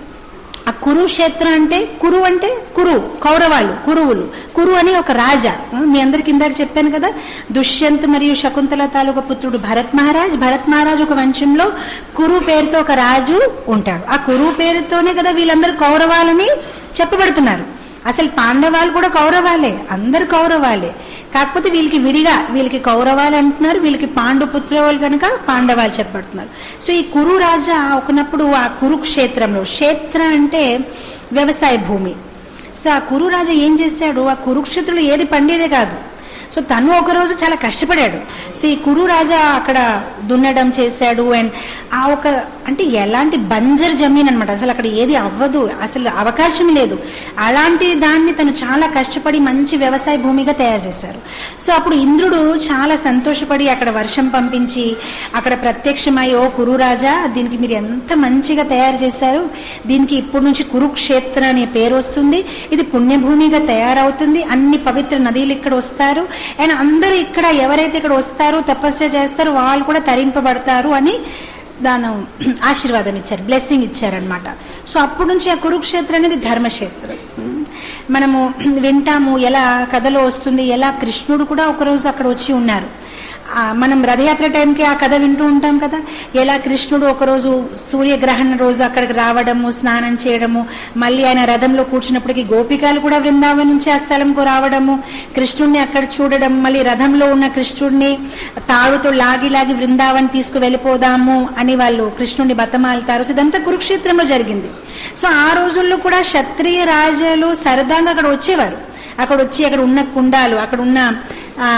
ఆ కురుక్షేత్రం అంటే కురు అంటే కురు కౌరవాలు కురువులు కురు అని ఒక రాజా ఆ, మీ అందరికి ఇందాక చెప్పాను కదా దుష్యంత్ మరియు శకుంతల తాలూకా పుత్రుడు భరత్ మహారాజ్ భరత్ మహారాజ్ ఒక వంశంలో కురు పేరుతో ఒక రాజు ఉంటాడు ఆ కురు పేరుతోనే కదా వీళ్ళందరూ కౌరవాలని చెప్పబడుతున్నారు అసలు పాండవాలు కూడా కౌరవాలే అందరు కౌరవాలే కాకపోతే వీళ్ళకి విడిగా వీళ్ళకి కౌరవాలు అంటున్నారు వీళ్ళకి పాండు పుత్రవాళ్ళు కనుక పాండవాలు చెప్పబడుతున్నారు సో ఈ కురు రాజా ఒకనప్పుడు ఆ కురుక్షేత్రంలో క్షేత్ర అంటే వ్యవసాయ భూమి సో ఆ కురు రాజా ఏం చేశాడు ఆ కురుక్షేత్రంలో ఏది పండేదే కాదు సో తను ఒకరోజు చాలా కష్టపడాడు సో ఈ కురు రాజా అక్కడ దున్నడం చేశాడు అండ్ ఆ ఒక అంటే ఎలాంటి బంజర్ జమీన్ అనమాట అసలు అక్కడ ఏది అవ్వదు అసలు అవకాశం లేదు అలాంటి దాన్ని తను చాలా కష్టపడి మంచి వ్యవసాయ భూమిగా తయారు చేశారు సో అప్పుడు ఇంద్రుడు చాలా సంతోషపడి అక్కడ వర్షం పంపించి అక్కడ ప్రత్యక్షమై ఓ కురు రాజా దీనికి మీరు ఎంత మంచిగా తయారు చేశారు దీనికి ఇప్పటి నుంచి కురుక్షేత్ర అనే పేరు వస్తుంది ఇది పుణ్యభూమిగా తయారవుతుంది అన్ని పవిత్ర నదులు ఇక్కడ వస్తారు అండ్ అందరూ ఇక్కడ ఎవరైతే ఇక్కడ వస్తారో తపస్య చేస్తారో వాళ్ళు కూడా తరింపబడతారు అని దాని ఆశీర్వాదం ఇచ్చారు బ్లెస్సింగ్ ఇచ్చారనమాట సో అప్పటి నుంచి ఆ కురుక్షేత్రం అనేది ధర్మక్షేత్రం మనము వింటాము ఎలా కథలో వస్తుంది ఎలా కృష్ణుడు కూడా ఒకరోజు అక్కడ వచ్చి ఉన్నారు ఆ, మనం రథయాత్ర టైంకి ఆ కథ వింటూ ఉంటాం కదా ఎలా కృష్ణుడు ఒకరోజు సూర్యగ్రహణ రోజు అక్కడికి రావడము స్నానం చేయడము మళ్ళీ ఆయన రథంలో కూర్చున్నప్పటికీ గోపికలు కూడా బృందావనం నుంచి ఆ స్థలంకు రావడము కృష్ణుడిని అక్కడ చూడడం మళ్ళీ రథంలో ఉన్న కృష్ణుడిని తాడుతో లాగి లాగి బృందావన్ తీసుకు వెళ్ళిపోదాము అని వాళ్ళు కృష్ణుడిని బతమాలుతారు సో ఇదంతా కురుక్షేత్రంలో జరిగింది సో ఆ రోజుల్లో కూడా క్షత్రియ రాజులు సరదాగా అక్కడ వచ్చేవారు అక్కడ వచ్చి అక్కడ ఉన్న కుండాలు అక్కడ ఉన్న ఆ,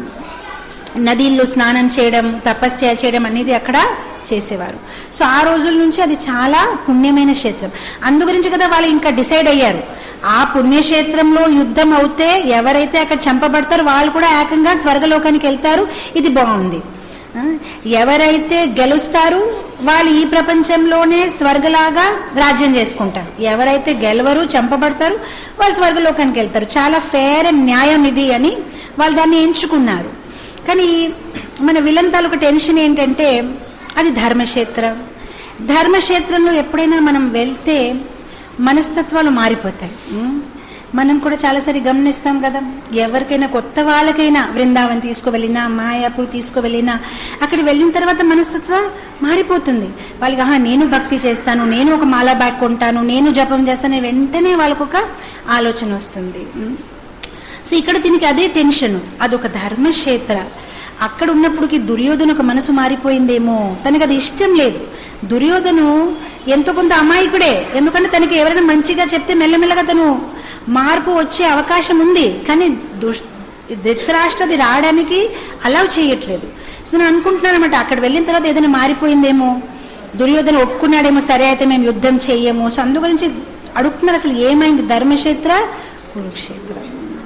నదిల్లో స్నానం చేయడం తపస్య చేయడం అనేది అక్కడ చేసేవారు సో ఆ రోజుల నుంచి అది చాలా పుణ్యమైన క్షేత్రం అందు గురించి కదా వాళ్ళు ఇంకా డిసైడ్ అయ్యారు ఆ పుణ్యక్షేత్రంలో యుద్ధం అవుతే ఎవరైతే అక్కడ చంపబడతారో వాళ్ళు కూడా ఏకంగా స్వర్గలోకానికి వెళ్తారు ఇది బాగుంది ఆ, ఎవరైతే గెలుస్తారు వాళ్ళు ఈ ప్రపంచంలోనే స్వర్గలాగా రాజ్యం చేసుకుంటారు ఎవరైతే గెలవరు చంపబడతారు వాళ్ళు స్వర్గలోకానికి వెళ్తారు చాలా ఫేర్ అండ్ న్యాయం ఇది అని వాళ్ళు దాన్ని ఎంచుకున్నారు కానీ మన విలన్ తాలూకు టెన్షన్ ఏంటంటే అది ధర్మక్షేత్రం ధర్మక్షేత్రంలో ఎప్పుడైనా మనం వెళ్తే మనస్తత్వాలు మారిపోతాయి ఉం? మనం కూడా చాలాసారి గమనిస్తాం కదా ఎవరికైనా కొత్త వాళ్ళకైనా బృందావన్ తీసుకువెళ్ళినా మాయాపూర్ తీసుకువెళ్ళినా అక్కడ వెళ్ళిన తర్వాత మనస్తత్వం మారిపోతుంది వాళ్ళకి ఆహా నేను భక్తి చేస్తాను నేను ఒక మాలా బ్యాగ్ కొంటాను నేను జపం చేస్తాను వెంటనే వాళ్ళకు ఒక ఆలోచన వస్తుంది ఉం? సో ఇక్కడ దీనికి అదే టెన్షన్ అదొక ధర్మక్షేత్ర అక్కడ ఉన్నప్పటికి దుర్యోధనకు మనసు మారిపోయిందేమో తనకు అది ఇష్టం లేదు దుర్యోధను ఎంతో కొంత అమాయకుడే ఎందుకంటే తనకి ఎవరైనా మంచిగా చెప్తే మెల్లమెల్లగా తను మార్పు వచ్చే అవకాశం ఉంది కానీ దుష్ ధృతరాష్ట్రది రావడానికి అలౌ చేయట్లేదు సో నేను అనుకుంటున్నాను అనమాట అక్కడ వెళ్ళిన తర్వాత ఏదైనా మారిపోయిందేమో దుర్యోధన ఒప్పుకున్నాడేమో సరే అయితే మేము యుద్ధం చెయ్యము సో అందు గురించి అడుగుతున్నారు అసలు ఏమైంది ధర్మక్షేత్ర కురుక్షేత్ర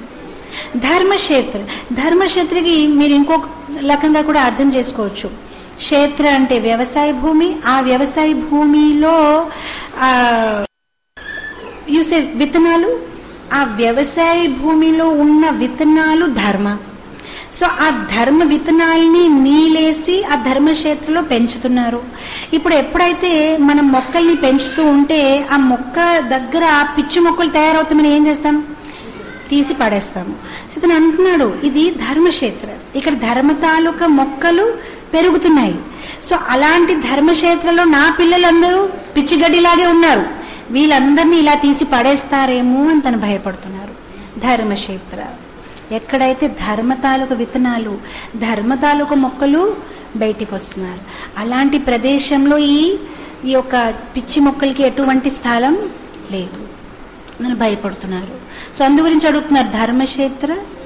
ధర్మక్షేత్ర ధర్మక్షేత్రకి మీరు ఇంకొక రకంగా కూడా అర్థం చేసుకోవచ్చు క్షేత్ర అంటే వ్యవసాయ భూమి ఆ వ్యవసాయ భూమిలో యూసే విత్తనాలు ఆ వ్యవసాయ భూమిలో ఉన్న విత్తనాలు ధర్మ సో ఆ ధర్మ విత్తనాల్ని నీలేసి ఆ ధర్మక్షేత్రంలో పెంచుతున్నారు ఇప్పుడు ఎప్పుడైతే మనం మొక్కల్ని పెంచుతూ ఉంటే ఆ మొక్క దగ్గర ఆ పిచ్చి మొక్కలు తయారవుతామని ఏం చేస్తాం తీసి పడేస్తాము సో ఇతను అంటున్నాడు ఇది ధర్మక్షేత్ర ఇక్కడ ధర్మ తాలూకా మొక్కలు పెరుగుతున్నాయి సో అలాంటి ధర్మక్షేత్రంలో నా పిల్లలందరూ పిచ్చిగడ్డిలాగే ఉన్నారు వీళ్ళందరినీ ఇలా తీసి పడేస్తారేమో అని తను భయపడుతున్నారు ధర్మక్షేత్ర ఎక్కడైతే ధర్మ తాలూకు విత్తనాలు ధర్మ తాలూకు మొక్కలు బయటికి వస్తున్నారు అలాంటి ప్రదేశంలో ఈ ఈ యొక్క పిచ్చి మొక్కలకి ఎటువంటి స్థలం లేదు నన్ను భయపడుతున్నారు సో అందు గురించి అడుగుతున్నారు ధర్మక్షేత్ర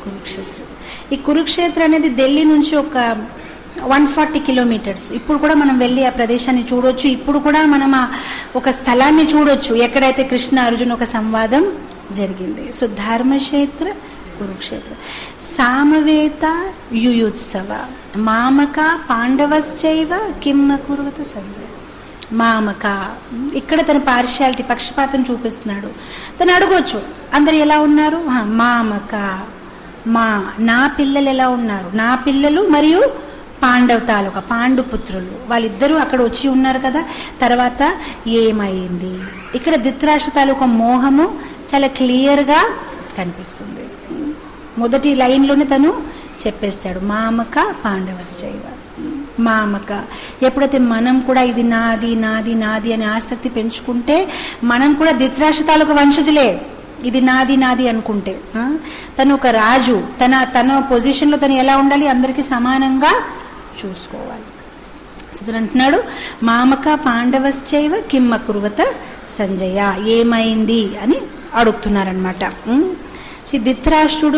కురుక్షేత్ర ఈ కురుక్షేత్ర అనేది ఢిల్లీ నుంచి ఒక వన్ ఫార్టీ కిలోమీటర్స్ ఇప్పుడు కూడా మనం వెళ్ళి ఆ ప్రదేశాన్ని చూడొచ్చు ఇప్పుడు కూడా మనం ఆ ఒక స్థలాన్ని చూడొచ్చు ఎక్కడైతే కృష్ణ అర్జున్ ఒక సంవాదం జరిగింది సో ధర్మక్షేత్ర కురుక్షేత్ర సామవేత యుయుత్సవ మామక పాండవశ్చైవ కిమ్మ కురువత సంజయ్ మామక ఇక్కడ తన పార్షాలిటీ పక్షపాతం చూపిస్తున్నాడు తను అడగొచ్చు అందరు ఎలా ఉన్నారు ఆ, మామక మా నా పిల్లలు ఎలా ఉన్నారు నా పిల్లలు మరియు పాండవ తాలూకా పాండు పుత్రులు వాళ్ళిద్దరూ అక్కడ వచ్చి ఉన్నారు కదా తర్వాత ఏమైంది ఇక్కడ ధృతరాష్ట్ర తాలూకా మోహము చాలా క్లియర్గా కనిపిస్తుంది మొదటి లైన్లోనే తను చెప్పేస్తాడు మామక పాండవశ్చైవ మామక ఎప్పుడైతే మనం కూడా ఇది నాది నాది నాది అనే ఆసక్తి పెంచుకుంటే మనం కూడా ధృతరాష్ట్ర తాలూకా వంశజులే ఇది నాది నాది అనుకుంటే ఆ? తను ఒక రాజు తన తన పొజిషన్లో తను ఎలా ఉండాలి అందరికీ సమానంగా చూసుకోవాలి సుధుడు అంటున్నాడు మామక పాండవశ్చైవ కిమ్మ కురువత సంజయ ఏమైంది అని అడుగుతున్నారనమాట ధృతరాష్ట్రుడు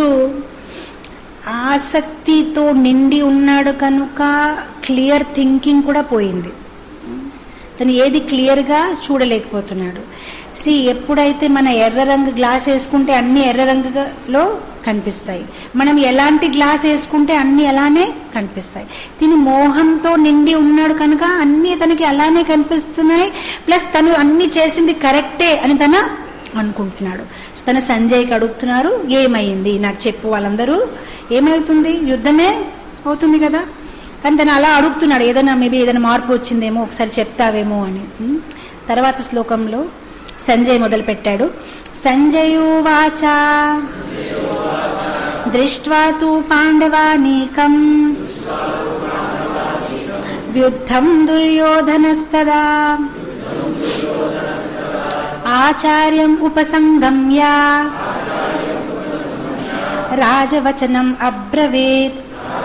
ఆసక్తితో నిండి ఉన్నాడు కనుక క్లియర్ థింకింగ్ కూడా పోయింది తను ఏది క్లియర్గా చూడలేకపోతున్నాడు సి ఎప్పుడైతే మన ఎర్ర రంగు గ్లాస్ వేసుకుంటే అన్ని ఎర్ర రంగులో కనిపిస్తాయి మనం ఎలాంటి గ్లాస్ వేసుకుంటే అన్ని అలానే కనిపిస్తాయి తిని మోహంతో నిండి ఉన్నాడు కనుక అన్ని తనకి అలానే కనిపిస్తున్నాయి ప్లస్ తను అన్ని చేసింది కరెక్టే అని తన అనుకుంటున్నాడు తన సంజయ్కి అడుగుతున్నారు ఏమైంది నాకు చెప్పు వాళ్ళందరూ ఏమవుతుంది యుద్ధమే అవుతుంది కదా కానీ తను అలా అడుగుతున్నాడు ఏదైనా మేబీ ఏదైనా మార్పు వచ్చిందేమో ఒకసారి చెప్తావేమో అని ఉమ్. తర్వాత శ్లోకంలో సంజయ్ మొదలు పెట్టాడు సంజయువాచ దృష్ట్వా తు పాండవానీకం వ్యుద్ధం దుర్యోధనస్తదా ఆచార్యం ఉపసంగమ్య రాజవచనం అబ్రవేత్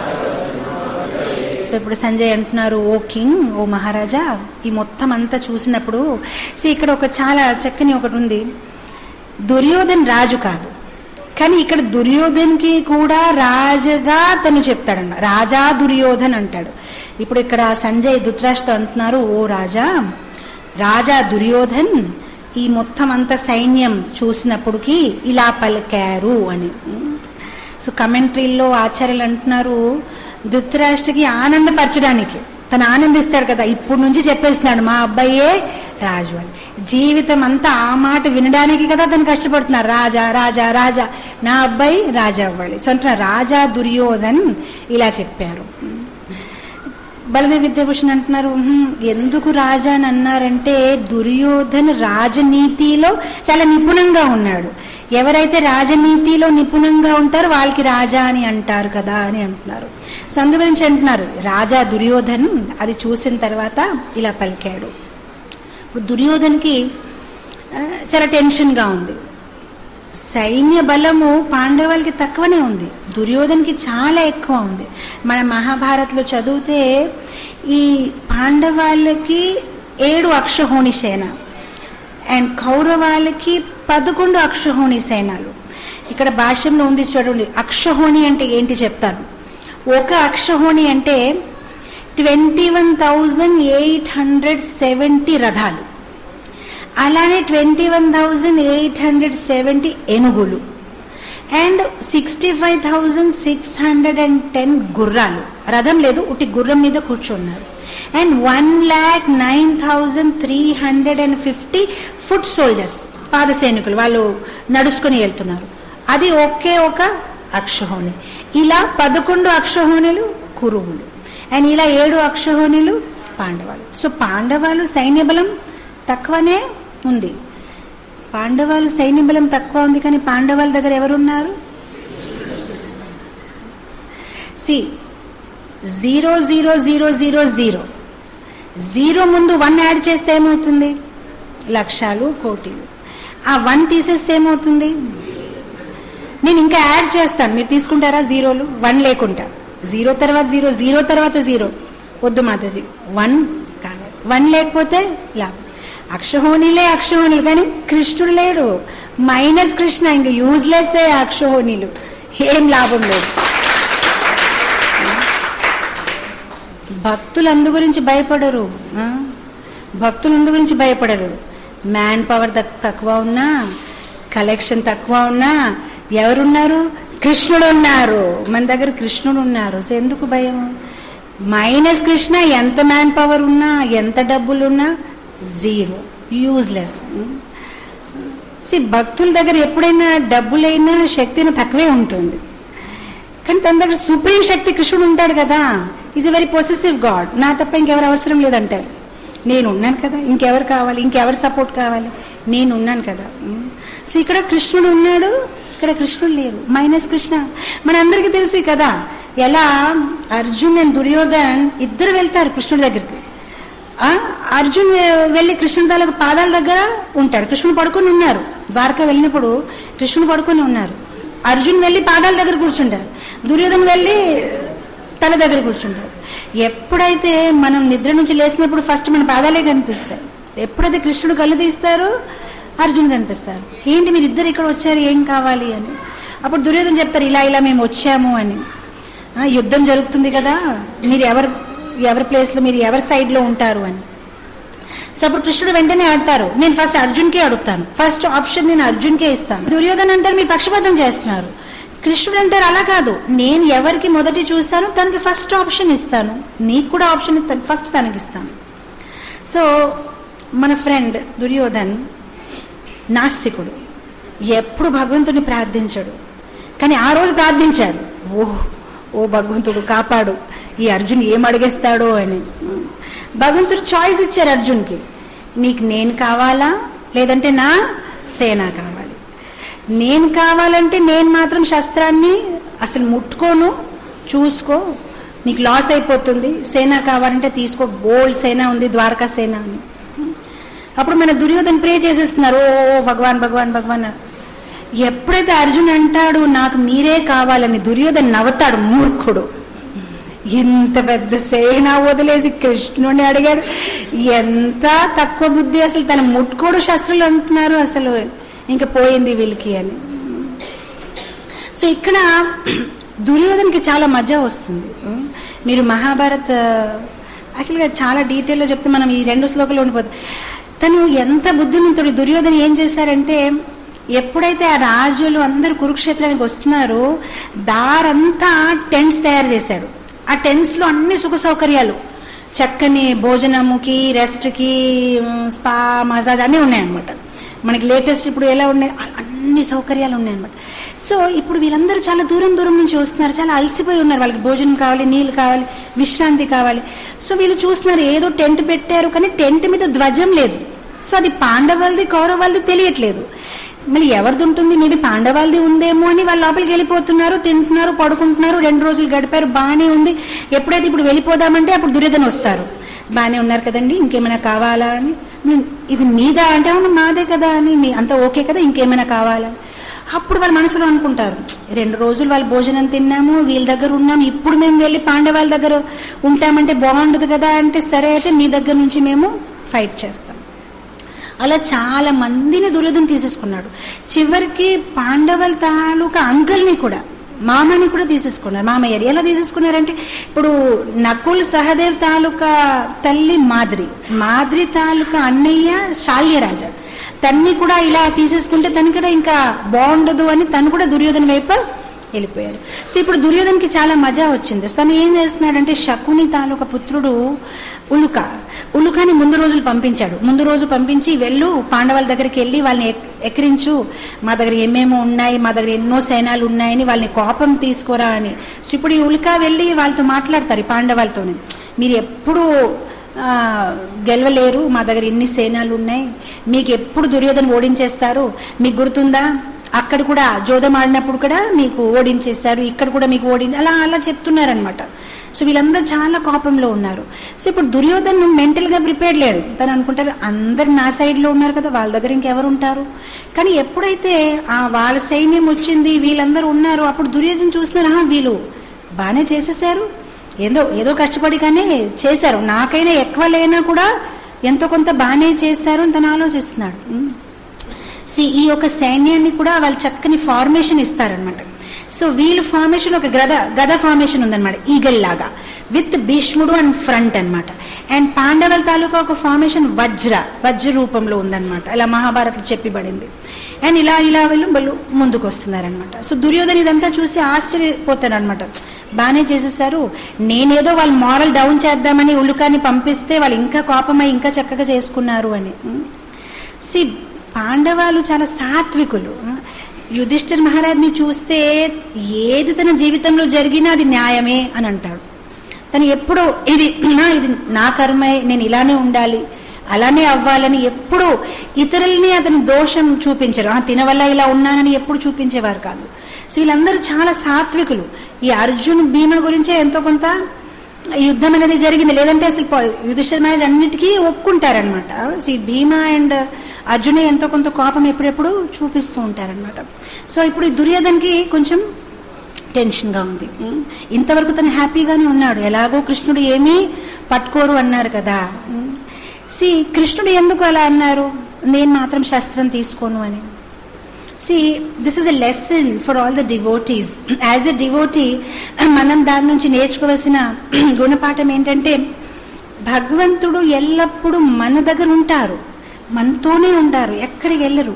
సో ఇప్పుడు సంజయ్ అంటున్నారు ఓ కింగ్ ఓ మహారాజా ఈ మొత్తం అంతా చూసినప్పుడు సో ఇక్కడ ఒక చాలా చక్కని ఒకటి ఉంది దుర్యోధన్ రాజు కాదు కానీ ఇక్కడ దుర్యోధన్కి కూడా రాజుగా తను చెప్తాడన్న రాజా దుర్యోధన్ అంటాడు ఇప్పుడు ఇక్కడ సంజయ్ ధృతరాష్ట్రతో అంటున్నారు ఓ రాజా రాజా దుర్యోధన్ ఈ మొత్తం అంత సైన్యం చూసినప్పటికీ ఇలా పలికారు అని సో కమెంట్రీల్లో ఆచార్యులు అంటున్నారు ధృతరాష్ట్రకి ఆనందపరచడానికి తను ఆనందిస్తాడు కదా ఇప్పుడు నుంచి చెప్పేస్తున్నాడు మా అబ్బాయే రాజు అని జీవితం అంతా ఆ మాట వినడానికి కదా తను కష్టపడుతున్నారు రాజా రాజా రాజా నా అబ్బాయి రాజా అవ్వాలి సో అంటున్నా రాజా దుర్యోధన్ ఇలా చెప్పారు బలదేవ్ విద్యాభూషణ్ అంటున్నారు "ఉహుం, ఎందుకు రాజా అని అన్నారంటే దుర్యోధన్ రాజనీతిలో చాలా నిపుణంగా ఉన్నాడు ఎవరైతే రాజనీతిలో నిపుణంగా ఉంటారో వాళ్ళకి రాజా అని అంటారు కదా అని అంటున్నారు సో అందు గురించి అంటున్నారు రాజా దుర్యోధన్ అది చూసిన తర్వాత ఇలా పలికాడు ఇప్పుడు దుర్యోధన్కి ఆ, చాలా టెన్షన్గా ఉంది సైన్య బలము పాండవులకి తక్కువనే ఉంది దుర్యోధన్కి చాలా ఎక్కువ ఉంది మన మహాభారత్లో చదివితే ఈ పాండవాళ్ళకి ఏడు అక్షహోణి సేన అండ్ కౌరవాళ్ళకి పదకొండు అక్షహోణి సేనలు ఇక్కడ భాష్యంలో ఉంది చూడండి అక్షహోణి అంటే ఏంటి చెప్తాను ఒక అక్షహోణి అంటే twenty one thousand eight hundred seventy రథాలు అలానే twenty one thousand eight hundred seventy ఏనుగులు and sixty five thousand six hundred and ten గుర్రాలు రథం లేదు ఉట్టి గుర్రం మీద కూర్చున్నారు and one lakh nine thousand three hundred and fifty foot soldiers పాదసైనికులు వాళ్ళు నడుచుకుని వెళ్తున్నారు అది ఒకే ఒక అక్షహోణి ఇలా పదకొండు అక్షహోణిలు కురువులు అండ్ ఇలా ఏడు అక్షహోణిలు పాండవాలు సో పాండవాలు సైన్య బలం తక్కువనే ఉంది పాండవాలు సైన్య బలం తక్కువ ఉంది కానీ పాండవాల దగ్గర ఎవరున్నారు see zero zero zero zero zero zero ముందు వన్ యాడ్ చేస్తే ఏమవుతుంది లక్షలు కోటిలు ఆ వన్ తీసేస్తే ఏమవుతుంది నేను ఇంకా యాడ్ చేస్తాను మీరు తీసుకుంటారా జీరోలు వన్ లేకుండా జీరో తర్వాత జీరో జీరో తర్వాత జీరో వద్దు మాతాజీ వన్ కావాలి వన్ లేకపోతే లాభం అక్షహోణిలే అక్షహోణిలు కానీ కృష్ణుడు లేడు మైనస్ కృష్ణ ఇంక యూజ్లెస్ అక్షహోణిలు ఏం లాభం లేదు భక్తులు అందు గురించి భయపడరు ఆ? భక్తులు అందు గురించి భయపడరు మ్యాన్ పవర్ తక్కువ ఉన్నా కలెక్షన్ తక్కువ ఉన్నా ఎవరున్నారు కృష్ణుడు ఉన్నారు మన దగ్గర కృష్ణుడు ఉన్నారు సో ఎందుకు భయం మైనస్ కృష్ణ ఎంత మ్యాన్ పవర్ ఉన్నా ఎంత డబ్బులు ఉన్నా జీరో యూజ్లెస్ సి భక్తుల దగ్గర ఎప్పుడైనా డబ్బులైనా శక్తిని తక్కువే ఉంటుంది కానీ తన దగ్గర సుప్రీం శక్తి కృష్ణుడు ఉంటాడు కదా is a very possessive God నా తప్ప ఇంకెవరు అవసరం లేదంటారు నేను ఉన్నాను కదా ఇంకెవరు కావాలి ఇంకెవరు సపోర్ట్ కావాలి నేను ఉన్నాను కదా సో ఇక్కడ కృష్ణుడు ఉన్నాడు ఇక్కడ కృష్ణుడు లేరు మైనస్ కృష్ణ మనందరికీ తెలుసు కదా ఎలా అర్జున్ అండ్ దుర్యోధన్ ఇద్దరు వెళ్తారు కృష్ణుడి దగ్గరికి ఆ, అర్జున్ వె- వెళ్ళి కృష్ణుడి తాలూకు పాదాల దగ్గర ఉంటాడు కృష్ణుడు పడుకొని ఉన్నారు ద్వారకా వెళ్ళినప్పుడు కృష్ణుడు పడుకొని ఉన్నారు అర్జున్ వెళ్ళి పాదాల దగ్గర కూర్చుంటారు దుర్యోధన్ వెళ్ళి తల దగ్గర కూర్చుంటారు ఎప్పుడైతే మనం నిద్ర నుంచి లేచినప్పుడు ఫస్ట్ మన పాదాలే కనిపిస్తాయి ఎప్పుడైతే కృష్ణుడు కళ్ళు తీస్తారో అర్జున్ కనిపిస్తారు ఏంటి మీరు ఇద్దరు ఇక్కడ వచ్చారు ఏం కావాలి అని అప్పుడు దుర్యోధన చెప్తారు ఇలా ఇలా మేము వచ్చాము అని ఆ, యుద్ధం జరుగుతుంది కదా మీరు ఎవరు ఎవరి ప్లేస్లో మీరు ఎవరి సైడ్లో ఉంటారు అని సో అప్పుడు కృష్ణుడు వెంటనే ఆడతారు నేను ఫస్ట్ అర్జున్కే అడుగుతాను ఫస్ట్ ఆప్షన్ నేను అర్జున్కే ఇస్తాను దుర్యోధన అంటారు మీరు పక్షపాతం చేస్తున్నారు కృష్ణుడు అంటారు అలా కాదు నేను ఎవరికి మొదటి చూస్తాను తనకి ఫస్ట్ ఆప్షన్ ఇస్తాను నీకు కూడా ఆప్షన్ ఇస్తాను ఫస్ట్ తనకి ఇస్తాను సో మన ఫ్రెండ్ దుర్యోధన్ నాస్తికుడు ఎప్పుడు భగవంతుని ప్రార్థించాడు కానీ ఆ రోజు ప్రార్థించాడు ఓ ఓ భగవంతుడు కాపాడు ఈ అర్జున్ ఏం అడిగేస్తాడో అని భగవంతుడు చాయిస్ ఇచ్చారు అర్జున్కి నీకు నేను కావాలా లేదంటే నా సేన కావాలి నేను కావాలంటే నేను మాత్రం శస్త్రాన్ని అసలు ముట్టుకోను చూసుకో నీకు లాస్ అయిపోతుంది సేన కావాలంటే తీసుకో బోల్డ్ సేన ఉంది ద్వారకా సేన అని అప్పుడు మన దుర్యోధన ప్రే చేసేస్తున్నారు ఓ భగవాన్ భగవాన్ భగవాన్ ఎప్పుడైతే అర్జున్ అంటాడు నాకు మీరే కావాలని దుర్యోధన నవ్వుతాడు మూర్ఖుడు ఇంత పెద్ద సేన వదిలేసి కృష్ణుని అడిగాడు ఎంత తక్కువ బుద్ధి అసలు తన ముట్టుకోడు శస్త్రులు అంటున్నారు అసలు ఇంకా పోయింది వీళ్ళకి అని సో ఇక్కడ దుర్యోధనకి చాలా మజా వస్తుంది మీరు మహాభారత్ యాక్చువల్గా చాలా డీటెయిల్లో చెప్తే మనం ఈ రెండు శ్లోకాలు ఉండిపోతుంది తను ఎంత బుద్ధిమంతుడు దుర్యోధన ఏం చేశారంటే ఎప్పుడైతే ఆ రాజులు అందరు కురుక్షేత్రానికి వస్తున్నారో దారంతా టెంట్స్ తయారు చేశాడు ఆ టెంట్స్ లో అన్ని సుఖ సౌకర్యాలు చక్కని భోజనముకి రెస్ట్కి స్పా మసాజ్ అన్నీ ఉన్నాయన్నమాట మనకి లేటెస్ట్ ఇప్పుడు ఎలా ఉన్నాయి అ- అన్ని సౌకర్యాలు ఉన్నాయన్నమాట సో ఇప్పుడు వీళ్ళందరూ చాలా దూరం దూరం నుంచి వస్తున్నారు చాలా అలసిపోయి ఉన్నారు వాళ్ళకి భోజనం కావాలి నీళ్ళు కావాలి విశ్రాంతి కావాలి సో వీళ్ళు చూస్తున్నారు ఏదో టెంట్ పెట్టారు కానీ టెంట్ మీద ధ్వజం లేదు సో అది పాండవాలది కౌరవాలది తెలియట్లేదు మళ్ళీ ఎవరిది ఉంటుంది మేబీ పాండవాలది ఉందేమో అని వాళ్ళ లోపలికి వెళ్ళిపోతున్నారు తింటున్నారు పడుకుంటున్నారు రెండు రోజులు గడిపారు బాగానే ఉంది ఎప్పుడైతే ఇప్పుడు వెళ్ళిపోదామంటే అప్పుడు దుర్యోధన వస్తారు బాగానే ఉన్నారు కదండి ఇంకేమైనా కావాలా అని "మీ- ఇది మీదా అంటే అవును మాదే కదా అని మీ అంత ఓకే కదా ఇంకేమైనా కావాలా అప్పుడు వాళ్ళ మనసులో అనుకుంటారు రెండు రోజులు వాళ్ళు భోజనం తిన్నాము వీళ్ళ దగ్గర ఉన్నాము ఇప్పుడు మేము వెళ్ళి పాండవాళ్ళ దగ్గర ఉంటామంటే బాగుండదు కదా అంటే సరే అయితే మీ దగ్గర నుంచి మేము ఫైట్ చేస్తాం అలా చాలా మందిని దుర్యోధన తీసేసుకున్నాడు చివరికి పాండవుల తాలూకా అంకల్ని కూడా మామని కూడా తీసేసుకున్నారు మామయ్య ఎలా తీసేసుకున్నారంటే ఇప్పుడు నకుల్ సహదేవ్ తాలూకా తల్లి మాద్రి మాద్రి తాలూకా అన్నయ్య శాల్యరాజ తన్ని కూడా ఇలా తీసేసుకుంటే తను కూడా ఇంకా బాగుండదు అని తను కూడా దుర్యోధన వైపు వెళ్ళిపోయారు సో ఇప్పుడు దుర్యోధనకి చాలా మజా వచ్చింది సో తను ఏం చేస్తున్నాడంటే శకుని తాలూకా పుత్రుడు ఉలుక ఉలుకని ముందు రోజులు పంపించాడు ముందు రోజు పంపించి వెళ్ళు పాండవాల దగ్గరికి వెళ్ళి వాళ్ళని ఎక్- ఎక్కిరించు మా దగ్గర ఏమేమో ఉన్నాయి మా దగ్గర ఎన్నో సేనాలు ఉన్నాయని వాళ్ళని కోపం తీసుకోరా అని సో ఇప్పుడు ఈ ఉలుక వెళ్ళి వాళ్ళతో మాట్లాడతారు ఈ పాండవాలతోని మీరు ఎప్పుడు ఆ, గెలవలేరు మా దగ్గర ఎన్ని సేనాలు ఉన్నాయి మీకు ఎప్పుడు దుర్యోధన ఓడించేస్తారు మీకు గుర్తుందా అక్కడ కూడా జోదం ఆడినప్పుడు కూడా మీకు ఓడించేశారు ఇక్కడ కూడా మీకు ఓడించి అలా అలా చెప్తున్నారనమాట సో వీళ్ళందరూ చాలా కోపంలో ఉన్నారు సో ఇప్పుడు దుర్యోధన్ మెంటల్ గా ప్రిపేర్ లేడు తను అనుకుంటారు అందరు నా సైడ్ లో ఉన్నారు కదా వాళ్ళ దగ్గర ఇంకెవరు ఉంటారు కానీ ఎప్పుడైతే ఆ వాళ్ళ సైన్యం వచ్చింది వీళ్ళందరూ ఉన్నారు అప్పుడు దుర్యోధన్ చూస్తున్నారు "ఆహా, వీళ్ళు బాగానే చేసేసారు ఏదో ఏదో కష్టపడి కానీ చేశారు నాకైనా ఎక్కువ లేనా కూడా ఎంతో కొంత బాగానే చేశారు అని తను ఆలోచిస్తున్నాడు ఉమ్. సి ఈ యొక్క సైన్యాన్ని కూడా వాళ్ళు చక్కని ఫార్మేషన్ ఇస్తారనమాట సో వీళ్ళు ఫార్మేషన్ ఒక గద గద ఫార్మేషన్ ఉందన్నమాట ఈగల్ లాగా విత్ భీష్ముడు అండ్ ఫ్రంట్ అన్నమాట అండ్ పాండవుల తాలూకా ఒక ఫార్మేషన్ వజ్ర వజ్ర రూపంలో ఉందన్నమాట ఇలా మహాభారతం చెప్పిబడింది అండ్ ఇలా ఇలా వీళ్ళు వాళ్ళు ముందుకు వస్తున్నారనమాట సో దుర్యోధన ఇదంతా చూసి ఆశ్చర్యపోతాడు అనమాట బాగానే చేసేసారు నేనేదో వాళ్ళు మారల్ డౌన్ చేద్దామని ఉల్లుకాన్ని పంపిస్తే వాళ్ళు ఇంకా కోపమై ఇంకా చక్కగా చేసుకున్నారు అని సి పాండవాలు చాలా సాత్వికులు యుధిష్ఠిర్ మహారాజ్ని చూస్తే ఏది తన జీవితంలో జరిగినా అది న్యాయమే అని అంటాడు తను ఎప్పుడు ఇది నా ఇది నా కర్మే నేను ఇలానే ఉండాలి అలానే అవ్వాలని ఎప్పుడు ఇతరుల్ని అతను దోషం చూపించరు "ఆ, తిన వల్ల ఇలా ఉన్నానని ఎప్పుడు చూపించేవారు కాదు సో వీళ్ళందరూ చాలా సాత్వికులు ఈ అర్జున్ భీమ గురించే ఎంతో కొంత యుద్ధం అనేది జరిగింది లేదంటే అసలు ప- యుధిష్ఠిర మహారాజ్ అన్నిటికీ ఒప్పుకుంటారనమాట సో ఈ భీమ అండ్ అర్జునే ఎంతో కొంత కోపం ఎప్పుడెప్పుడు చూపిస్తూ ఉంటారనమాట సో ఇప్పుడు ఈ దుర్యోధన్కి కొంచెం టెన్షన్గా ఉంది ఉం. ఇంతవరకు తను హ్యాపీగానే ఉన్నాడు ఎలాగో కృష్ణుడు ఏమీ పట్టుకోరు అన్నారు కదా సి కృష్ణుడు ఎందుకు అలా అన్నారు నేను మాత్రం శస్త్రం తీసుకోను అని see this is a lesson for all the devotees as a devotee మనం దాని నుంచి నేర్చుకోవాల్సిన గుణపాఠం ఏంటంటే భగవంతుడు ఎల్లప్పుడూ మన దగ్గర ఉంటారు మనతోనే ఉంటారు ఎక్కడికి వెళ్ళరు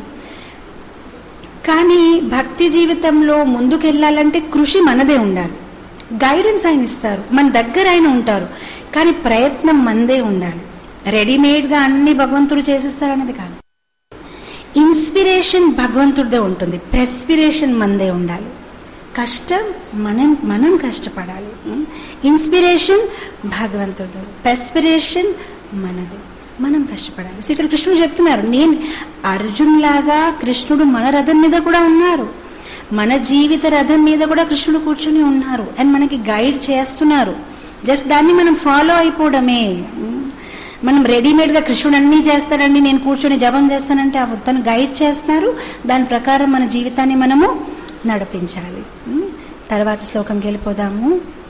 కానీ భక్తి జీవితంలో ముందుకెళ్ళాలంటే కృషి మనదే ఉండాలి గైడెన్స్ ఆయన ఇస్తారు మన దగ్గర ఆయన ఉంటారు కానీ ప్రయత్నం మనదే ఉండాలి రెడీమేడ్గా అన్ని భగవంతుడు చేసిస్తారు అనేది కాదు ఇన్స్పిరేషన్ భగవంతుడిదే ఉంటుంది ప్రెస్పిరేషన్ మనదే ఉండాలి కష్టం మనం మనం కష్టపడాలి ఇన్స్పిరేషన్ భగవంతుడు పెస్పిరేషన్ మనది మనం కష్టపడాలి సో ఇక్కడ కృష్ణుడు చెప్తున్నారు నేను అర్జున్ లాగా కృష్ణుడు మన రథం మీద కూడా ఉన్నారు మన జీవిత రథం మీద కూడా కృష్ణుడు కూర్చుని ఉన్నారు అండ్ మనకి గైడ్ చేస్తున్నారు జస్ట్ దాన్ని మనం ఫాలో అయిపోవడమే ఉమ్. మనం రెడీమేడ్గా కృష్ణుడు అన్నీ చేస్తాడండి నేను కూర్చొని జపం చేస్తానంటే ఆ తను గైడ్ చేస్తున్నారు దాని ప్రకారం మన జీవితాన్ని మనము నడిపించాలి ఉమ్. తర్వాత శ్లోకంకి వెళ్ళిపోదాము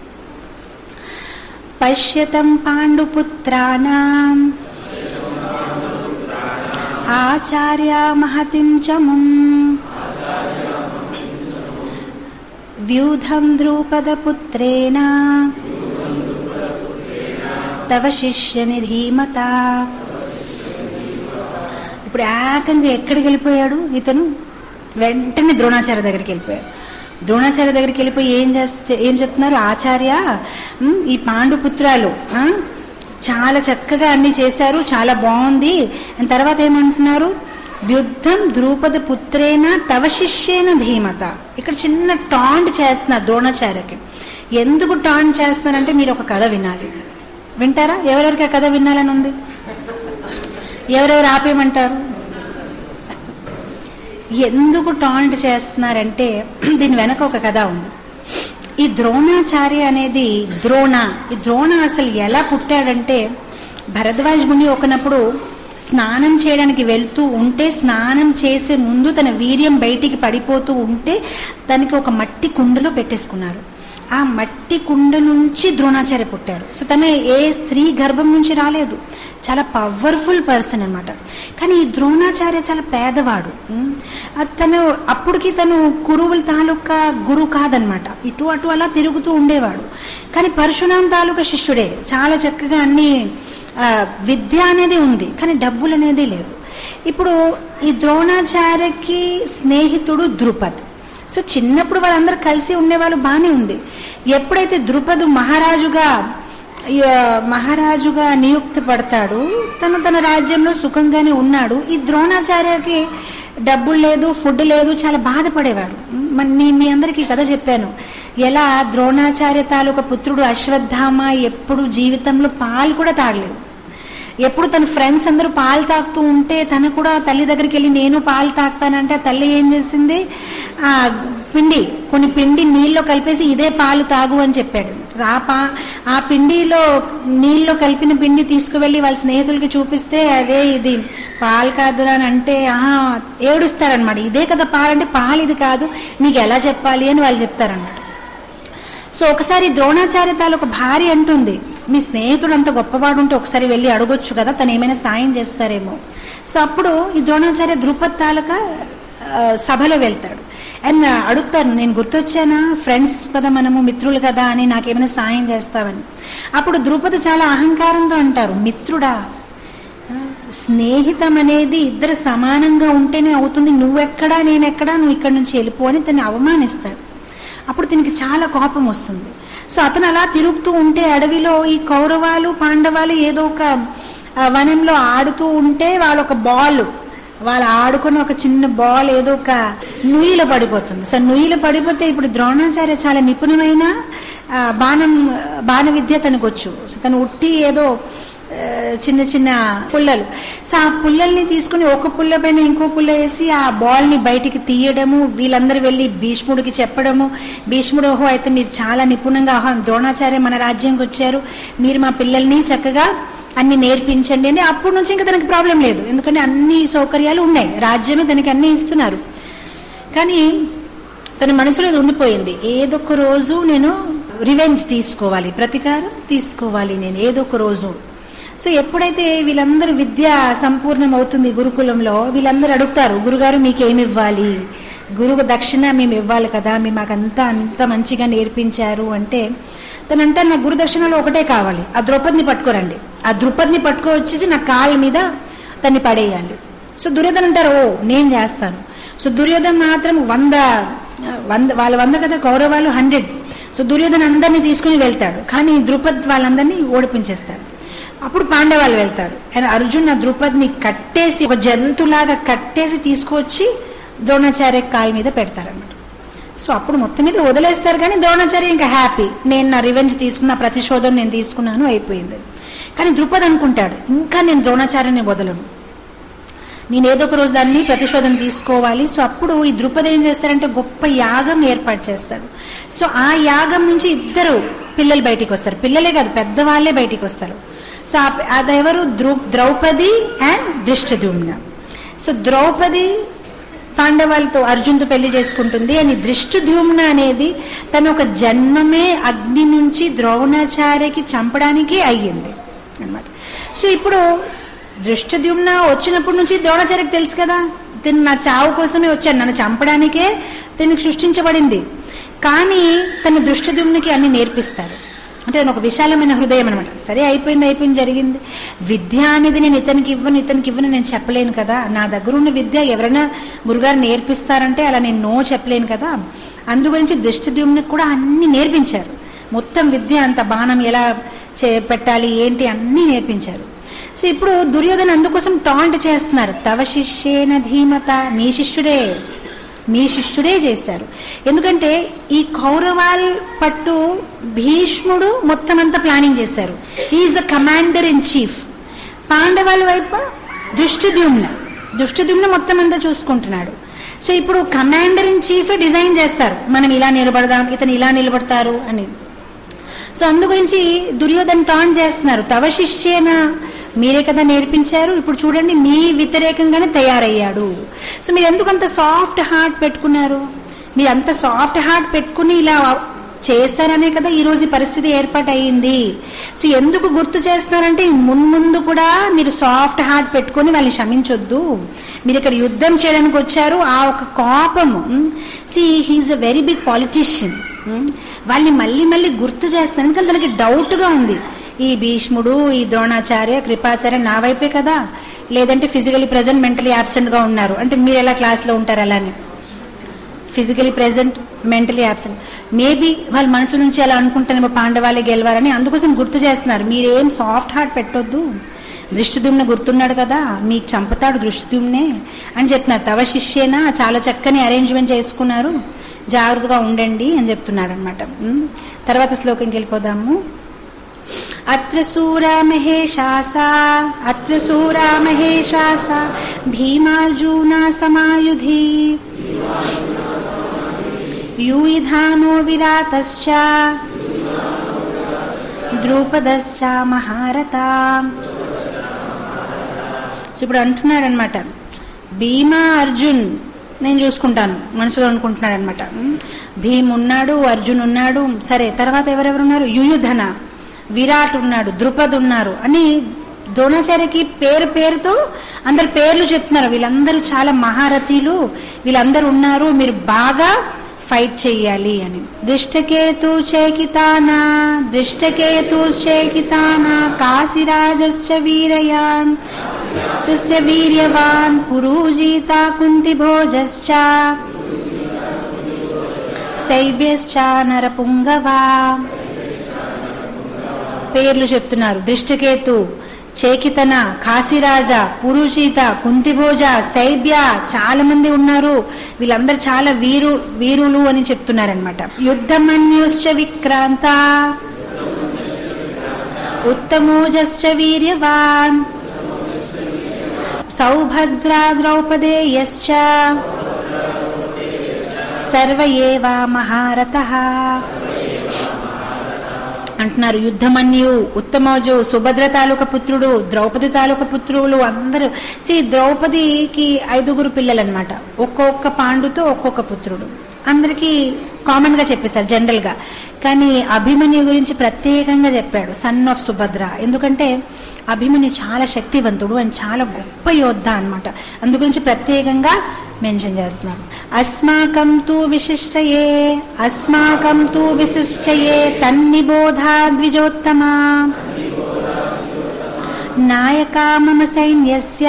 పశ్యతం పాండుపుత్రానాం ఆచార్య మహతిం చముం వ్యూధం ద్రూపదపుత్రేణ తవ శిష్యని ధీమత ఇప్పుడు ఏకంగా ఎక్కడికి వెళ్ళిపోయాడు ఇతను వెంటనే ద్రోణాచార్య దగ్గరికి వెళ్ళిపోయాడు ద్రోణాచార్య దగ్గరికి వెళ్ళిపోయి ఏం చేస్తే ఏం చెప్తున్నారు ఆచార్య ఉమ్, ఈ పాండుపుత్రాలు ఆ, చాలా చక్కగా అన్ని చేశారు చాలా బాగుంది అండ్ తర్వాత ఏమంటున్నారు యుద్ధం ద్రూపద పుత్రేన తవ శిష్యేన ధీమత ఇక్కడ చిన్న టాంట్ చేస్తున్నారు ద్రోణాచార్యకి ఎందుకు టాంట్ చేస్తున్నారంటే మీరు ఒక కథ వినాలి వింటారా ఎవరెవరికి ఆ కథ వినాలని ఉంది ఎవరెవరు ఆపేయమంటారు ఎందుకు టాంట్ చేస్తున్నారంటే దీని వెనక ఒక కథ ఉంది ఈ ద్రోణాచార్య అనేది ద్రోణ ఈ ద్రోణ అసలు ఎలా పుట్టాడంటే భరద్వాజ్ ముని ఒకనప్పుడు స్నానం చేయడానికి వెళ్తూ ఉంటే స్నానం చేసే ముందు తన వీర్యం బయటికి పడిపోతూ ఉంటే దానికి ఒక మట్టి కుండలో పెట్టేసుకున్నారు ఆ మట్టి కుండ నుంచి ద్రోణాచార్య పుట్టారు సో తన ఏ స్త్రీ గర్భం నుంచి రాలేదు చాలా పవర్ఫుల్ పర్సన్ అన్నమాట కానీ ఈ ద్రోణాచార్య చాలా పేదవాడు ఉమ్. అది తను అప్పటికి తను కురువుల తాలూకా గురువు కాదనమాట ఇటు అటు అలా తిరుగుతూ ఉండేవాడు కానీ పరశురాం తాలూకా శిష్యుడే చాలా చక్కగా అన్ని ఆ, విద్య అనేది ఉంది కానీ డబ్బులు అనేది లేదు ఇప్పుడు ఈ ద్రోణాచార్యకి స్నేహితుడు ద్రుపద్ సో చిన్నప్పుడు వాళ్ళందరూ కలిసి ఉండేవాళ్ళు బాగానే ఉంది ఎప్పుడైతే ద్రుపదు మహారాజుగా ఆ, మహారాజుగా నియుక్తి పడతాడు తను తన రాజ్యంలో సుఖంగానే ఉన్నాడు ఈ ద్రోణాచార్యకి డబ్బులు లేదు ఫుడ్ లేదు చాలా బాధపడేవారు మన నీ- మీ అందరికీ కథ చెప్పాను ఎలా ద్రోణాచార్య తాలూకా పుత్రుడు అశ్వత్థామ ఎప్పుడు జీవితంలో పాలు కూడా తాగలేదు ఎప్పుడు తన ఫ్రెండ్స్ అందరూ పాలు తాగుతూ ఉంటే తను కూడా తల్లి దగ్గరికి వెళ్ళి నేను పాలు తాగుతానంటే ఆ తల్లి ఏం చేసింది ఆ పిండి కొన్ని పిండి నీళ్ళలో కలిపేసి ఇదే పాలు తాగు అని చెప్పాడు ఆ పా ఆ పిండిలో నీళ్ళలో కలిపిన పిండి తీసుకువెళ్ళి వాళ్ళ స్నేహితులకి చూపిస్తే అదే ఇది పాలు కాదురా అని అంటే ఆహా ఏడుస్తారనమాట ఇదే కదా పాలంటే పాలు ఇది కాదు నీకు ఎలా చెప్పాలి అని వాళ్ళు చెప్తారన్నమాట సో ఒకసారి ద్రోణాచార్య తాలూకు భార్య అంటుంది మీ స్నేహితుడు అంత గొప్పవాడు ఉంటే ఒకసారి వెళ్ళి అడగొచ్చు కదా తను ఏమైనా సాయం చేస్తారేమో సో అప్పుడు ఈ ద్రోణాచార్య ద్రుపద్ తాలూకా ఆ, సభలో వెళ్తాడు అండ్ అడుగుతాను నేను గుర్తొచ్చానా ఫ్రెండ్స్ కదా మనము మిత్రులు కదా అని నాకేమైనా సాయం చేస్తావని అప్పుడు ద్రౌపది చాలా అహంకారంతో అంటారు మిత్రుడా స్నేహితం అనేది ఇద్దరు సమానంగా ఉంటేనే అవుతుంది నువ్వెక్కడా నేనెక్కడా నువ్వు ఇక్కడి నుంచి వెళ్ళిపో అని తను అవమానిస్తాడు అప్పుడు దీనికి చాలా కోపం వస్తుంది సో అతను అలా తిరుగుతూ ఉంటే అడవిలో ఈ కౌరవాలు పాండవాలు ఏదో ఒక ఆ, వనంలో ఆడుతూ ఉంటే వాళ్ళ ఒక బాల్ వాళ్ళు ఆడుకున్న ఒక చిన్న బాల్ ఏదో ఒక నుయ్యిలో పడిపోతుంది సో నుయ్యిలో పడిపోతే ఇప్పుడు ద్రోణాచార్య చాలా నిపుణమైన ఆ, బాణం బాణ విద్య తనకు వచ్చు సో తను ఉట్టి ఏదో ఆ, చిన్న చిన్న పుల్లలు సో ఆ పుల్లల్ని తీసుకుని ఒక పుల్ల పైన ఇంకో పుల్ల వేసి ఆ బాల్ ని బయటికి తీయడము వీళ్ళందరూ వెళ్ళి భీష్ముడికి చెప్పడము భీష్ముడు ఓహో అయితే మీరు చాలా నిపుణంగా ఆహా ద్రోణాచార్య మన రాజ్యంకి వచ్చారు మీరు మా పిల్లల్ని చక్కగా అన్ని నేర్పించండి అని అప్పటి నుంచి ఇంకా తనకి ప్రాబ్లం లేదు ఎందుకంటే అన్ని సౌకర్యాలు ఉన్నాయి రాజ్యమే తనకి అన్ని ఇస్తున్నారు కానీ తన మనసులో ఇది ఉండిపోయింది ఏదొక రోజు నేను రివెంజ్ తీసుకోవాలి ప్రతీకారం తీసుకోవాలి నేను ఏదొక రోజు సో ఎప్పుడైతే వీళ్ళందరూ విద్య సంపూర్ణం అవుతుంది గురుకులంలో వీళ్ళందరూ అడుగుతారు గురుగారు మీకు ఏమి ఇవ్వాలి గురువు దక్షిణ మేము ఇవ్వాలి కదా మేము మాకంతా అంత మంచిగా నేర్పించారు అంటే తనంతా నా గురు దక్షిణలో ఒకటే కావాలి ఆ ద్రౌపదిని పట్టుకోరండి ఆ ద్రౌపదిని పట్టుకో వచ్చేసి నా కాళ్ళ మీద తన్ని పడేయాలి సో దుర్యోధన అంటారు ఓ నేను చేస్తాను సో దుర్యోధన మాత్రం వంద వంద వాళ్ళ వంద కదా కౌరవాలు హండ్రెడ్ సో దుర్యోధన అందరినీ తీసుకుని వెళ్తాడు కానీ ద్రుపద్ వాళ్ళందరినీ ఓడిపించేస్తాడు అప్పుడు పాండవాళ్ళు వెళ్తారు అండ్ అర్జున్ ఆ ద్రుపదిని కట్టేసి ఒక జంతులాగా కట్టేసి తీసుకొచ్చి ద్రోణాచార్య కాలు మీద పెడతారన్నమాట సో అప్పుడు మొత్తం మీద వదిలేస్తారు కానీ ద్రోణాచార్య ఇంకా హ్యాపీ నేను నా రివెంజ్ తీసుకున్న ప్రతిశోధన నేను తీసుకున్నాను అయిపోయింది కానీ ద్రుపద్ అనుకుంటాడు ఇంకా నేను ద్రోణాచార్యని వదలను నేను ఏదో ఒక రోజు దాన్ని ప్రతిశోధన తీసుకోవాలి సో అప్పుడు ఈ ద్రుపది ఏం చేస్తారంటే గొప్ప యాగం ఏర్పాటు చేస్తాడు సో ఆ యాగం నుంచి ఇద్దరు పిల్లలు బయటికి వస్తారు పిల్లలే కాదు పెద్దవాళ్ళే బయటికి వస్తారు సో ఆ- అదెవరు ద్రౌ ద్రౌపది అండ్ దృష్టద్యుమ్న సో ద్రౌపది పాండవాలతో అర్జున్తో పెళ్లి చేసుకుంటుంది అని దృష్టద్యుమ్న అనేది తన ఒక జన్మమే అగ్ని నుంచి ద్రోణాచార్యకి చంపడానికి అయ్యింది అన్నమాట సో ఇప్పుడు దృష్టద్యుమ్న వచ్చినప్పటి నుంచి ద్రోణాచార్యకి తెలుసు కదా తిను నా చావు కోసమే వచ్చాను నన్ను చంపడానికే దీనికి సృష్టించబడింది కానీ తన దృష్టద్యుమ్నికి అన్ని నేర్పిస్తారు అంటే తను ఒక విశాలమైన హృదయం అనమాట సరే అయిపోయింది అయిపోయింది జరిగింది విద్య అనేది నేను ఇతనికి ఇవ్వను ఇతనికి ఇవ్వను నేను చెప్పలేను కదా నా దగ్గర ఉన్న విద్య ఎవరైనా గురుగారు నేర్పిస్తారంటే అలా నేను నో చెప్పలేను కదా అందు గురించి దృష్టద్యుమ్నికి కూడా అన్ని నేర్పించారు మొత్తం విద్య అంత బాణం ఎలా చే పెట్టాలి ఏంటి అన్నీ నేర్పించారు సో ఇప్పుడు దుర్యోధన అందుకోసం టాంట్ చేస్తున్నారు తవ శిష్యేన ధీమత మీ శిష్యుడే మీ శిష్యుడే చేశారు ఎందుకంటే ఈ కౌరవాల్ పట్టు భీష్ముడు మొత్తం అంతా ప్లానింగ్ చేశారు is the commander in chief పాండవాల వైపు దుష్టద్యుమ్న దుష్టద్యుమ్న మొత్తం అంతా చూసుకుంటున్నాడు సో ఇప్పుడు కమాండర్ ఇన్ చీఫ్ డిజైన్ చేస్తారు మనం ఇలా నిలబడదాం ఇతను ఇలా నిలబడతారు అని సో అందు గురించి దుర్యోధన్ టాన్ చేస్తున్నారు తవ శిష్యేన మీరే కదా నేర్పించారు ఇప్పుడు చూడండి మీ వ్యతిరేకంగానే తయారయ్యాడు సో మీరు ఎందుకు అంత సాఫ్ట్ హార్ట్ పెట్టుకున్నారు మీరు అంత సాఫ్ట్ హార్ట్ పెట్టుకుని ఇలా చేశారనే కదా ఈ రోజు ఈ పరిస్థితి ఏర్పాటు అయ్యింది సో ఎందుకు గుర్తు చేస్తున్నారంటే మున్ముందు కూడా మీరు సాఫ్ట్ హార్ట్ పెట్టుకొని వాళ్ళని క్షమించొద్దు మీరు ఇక్కడ యుద్ధం చేయడానికి వచ్చారు ఆ ఒక కోపము see he's a very big politician వాళ్ళని మళ్ళీ మళ్ళీ గుర్తు చేస్తాను ఎందుకంటే తనకి డౌట్గా ఉంది ఈ భీష్ముడు ఈ ద్రోణాచార్య కృపాచార్య నా వైపే కదా లేదంటే ఫిజికలీ ప్రజెంట్ మెంటలీ గా ఉన్నారు అంటే మీరు ఎలా క్లాస్లో ఉంటారు అలానే physically present mentally absent maybe వాళ్ళ మనసు నుంచి అలా అనుకుంటానేమో పాండవాలే గెలవాలని అందుకోసం గుర్తు చేస్తున్నారు మీరేం సాఫ్ట్ హార్ట్ పెట్టొద్దు దృష్టిదుమ్న గుర్తున్నాడు కదా మీకు చంపుతాడు దృష్టిదుమ్నే అని చెప్తున్నారు తవ శిష్యేనా చాలా చక్కని అరేంజ్మెంట్ చేసుకున్నారు జాగ్రత్తగా ఉండండి అని చెప్తున్నాడు అనమాట తర్వాత శ్లోకంకి వెళ్ళిపోదాము అత్ర సూరా మహేషాసా అత్ర సూరా మహేషాసా భీమార్జున సమాయుధి యూయిధానో విరాతశ్చ ద్రౌపదశ్చ మహారథ సో ఇప్పుడు అంటున్నాడు అనమాట భీమా అర్జున్ నేను చూసుకుంటాను మనసులో అనుకుంటున్నాడు అనమాట భీమ్ ఉన్నాడు అర్జున్ ఉన్నాడు సరే తర్వాత ఎవరెవరు ఉన్నారు యుయుధన విరాట్ ఉన్నాడు ద్రుపద్ ఉన్నారు అని ద్రోణాచార్యకి పేరు పేరుతో అందరు పేర్లు చెప్తున్నారు వీళ్ళందరూ చాలా మహారథీలు వీళ్ళందరూ ఉన్నారు మీరు బాగా ఫైట్ చెయ్యాలి అని దృష్టకేతు చేకితానా దృష్టకేతు చేకితానా కాశీరాజశ్చ వీరయాన్ తస్య వీర్యవాన్ పురూజితా కుంతిభోజశ్చ శైబ్యశ్చ నరపుంగవా పేర్లు చెప్తున్నారు దృష్టకేతు చేకితన కాశీరాజ పురుషీత కుంతిభోజ శైబ్య చాలా మంది ఉన్నారు వీళ్ళందరూ చాలా వీరు వీరులు అని చెప్తున్నారనమాట యుద్ధమన్యుశ్చ విక్రాంత ఉత్తమోజశ్చ వీర్యవాన్ సౌభద్రా ద్రౌపదేయశ్చ సర్వ ఏవ మహారథ అంటున్నారు యుద్ధమన్యు ఉత్తమోజు సుభద్ర తాలూక పుత్రుడు ద్రౌపది తాలూక పుత్రులు అందరూ సి ద్రౌపదికి ఐదుగురు పిల్లలు అనమాట ఒక్కొక్క పాండుతో ఒక్కొక్క పుత్రుడు అందరికీ కామన్ గా చెప్పేశారు జనరల్ గా కానీ అభిమన్యు గురించి ప్రత్యేకంగా చెప్పాడు సన్ ఆఫ్ సుభద్ర ఎందుకంటే అభిమన్యు చాలా శక్తివంతుడు అండ్ చాలా గొప్ప యోద్ధ అనమాట అందు గురించి ప్రత్యేకంగా మెన్షన్ చేస్తున్నారు అస్మాకం తు విశిష్టయే అస్మాకం తు విశిష్టయే తన్నిబోధా ద్విజోత్తమా నాయకా మమ సైన్యస్య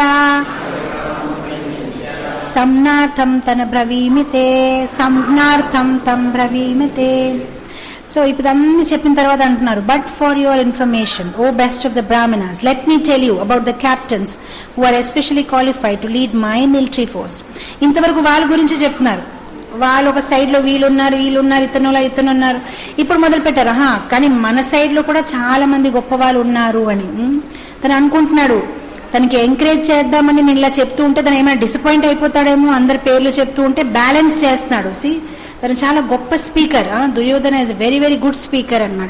సంజ్ఞార్థం తన బ్రవీమితే సంజ్ఞార్థం తం బ్రవీమితే సో ఇప్పుడు అన్ని చెప్పిన తర్వాత అంటున్నారు but for your information O best of the Brahmanas let me tell you about the captains who are especially qualified to lead my military force ఇంతవరకు వాళ్ళ గురించి చెప్తున్నారు వాళ్ళు ఒక సైడ్ లో వీళ్ళు ఉన్నారు వీళ్ళు ఉన్నారు ఇతను ఉన్నారు, ఇతను ఉన్నారు ఇప్పుడు మొదలు పెట్టారు ఆహా కానీ మన సైడ్ లో కూడా చాలా మంది గొప్ప వాళ్ళు ఉన్నారు అని ఉమ్. తను అనుకుంటున్నాడు తనకి ఎంకరేజ్ చేద్దామని నేను ఇలా చెప్తూ ఉంటే తను ఏమైనా డిసప్పాయింట్ అయిపోతాడేమో అందరి పేర్లు చెప్తూ ఉంటే బ్యాలెన్స్ చేస్తున్నాడు సి తను చాలా గొప్ప speaker Duryodhana is very very good speaker అనమాట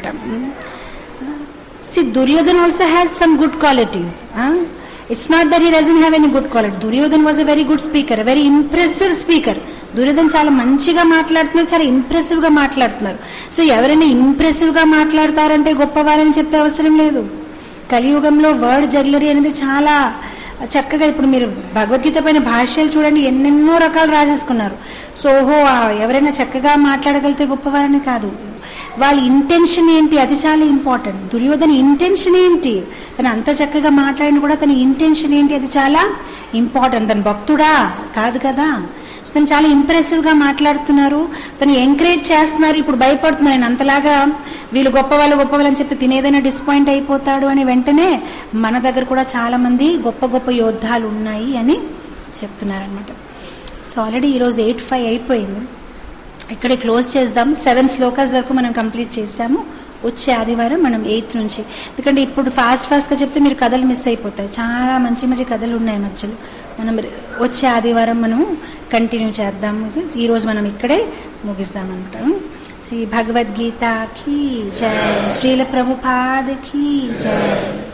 see Duryodhan also has some good qualities it's not that he doesn't have any good quality Duryodhan was a very good speaker very impressive speaker Duryodhan చాలా మంచిగా మాట్లాడుతున్నారు చాలా impressive గా మాట్లాడుతున్నారు సో ఎవరైనా impressive గా మాట్లాడతారంటే గొప్పవారని చెప్పే అవసరం లేదు కలియుగంలో వర్డ్ జగ్లరీ అనేది చాలా చక్కగా ఇప్పుడు మీరు భగవద్గీత పైన భాష్యాలు చూడండి ఎన్నెన్నో రకాలు రాసేసుకున్నారు సో ఓహో ఆ ఎవరైనా చక్కగా మాట్లాడగలిగితే గొప్పవారని కాదు వాళ్ళ ఇంటెన్షన్ ఏంటి అది చాలా ఇంపార్టెంట్ దుర్యోధన ఇంటెన్షన్ ఏంటి తను అంత చక్కగా మాట్లాడిన కూడా తన ఇంటెన్షన్ ఏంటి అది చాలా ఇంపార్టెంట్ తన భక్తుడా కాదు కదా సో తను చాలా ఇంప్రెసివ్ గా మాట్లాడుతున్నారు తను ఎంకరేజ్ చేస్తున్నారు ఇప్పుడు భయపడుతున్నారు ఆయన అంతలాగా వీళ్ళు గొప్ప వాళ్ళు గొప్ప వాళ్ళు అని చెప్తే తినేదైనా డిసప్పాయింట్ అయిపోతాడు అని వెంటనే మన దగ్గర కూడా చాలా మంది గొప్ప గొప్ప యోద్ధాలు ఉన్నాయి అని చెప్తున్నారనమాట సో ఆల్రెడీ ఈరోజు ఎయిట్ ఫైవ్ అయిపోయింది ఇక్కడే క్లోజ్ చేద్దాం సెవెన్ శ్లోకాస్ వరకు మనం కంప్లీట్ చేసాము వచ్చే ఆదివారం మనం ఎయిత్ నుంచి ఎందుకంటే ఇప్పుడు ఫాస్ట్ ఫాస్ట్గా చెప్తే మీరు కథలు మిస్ అయిపోతాయి చాలా మంచి మంచి కథలు ఉన్నాయి మధ్యలో మనం వచ్చే ఆదివారం మనం కంటిన్యూ చేద్దాం ఇది ఈరోజు మనం ఇక్కడే ముగిస్తాం అనమాట శ్రీ భగవద్గీత కీ జయ శ్రీల ప్రభుపాద కీ జయ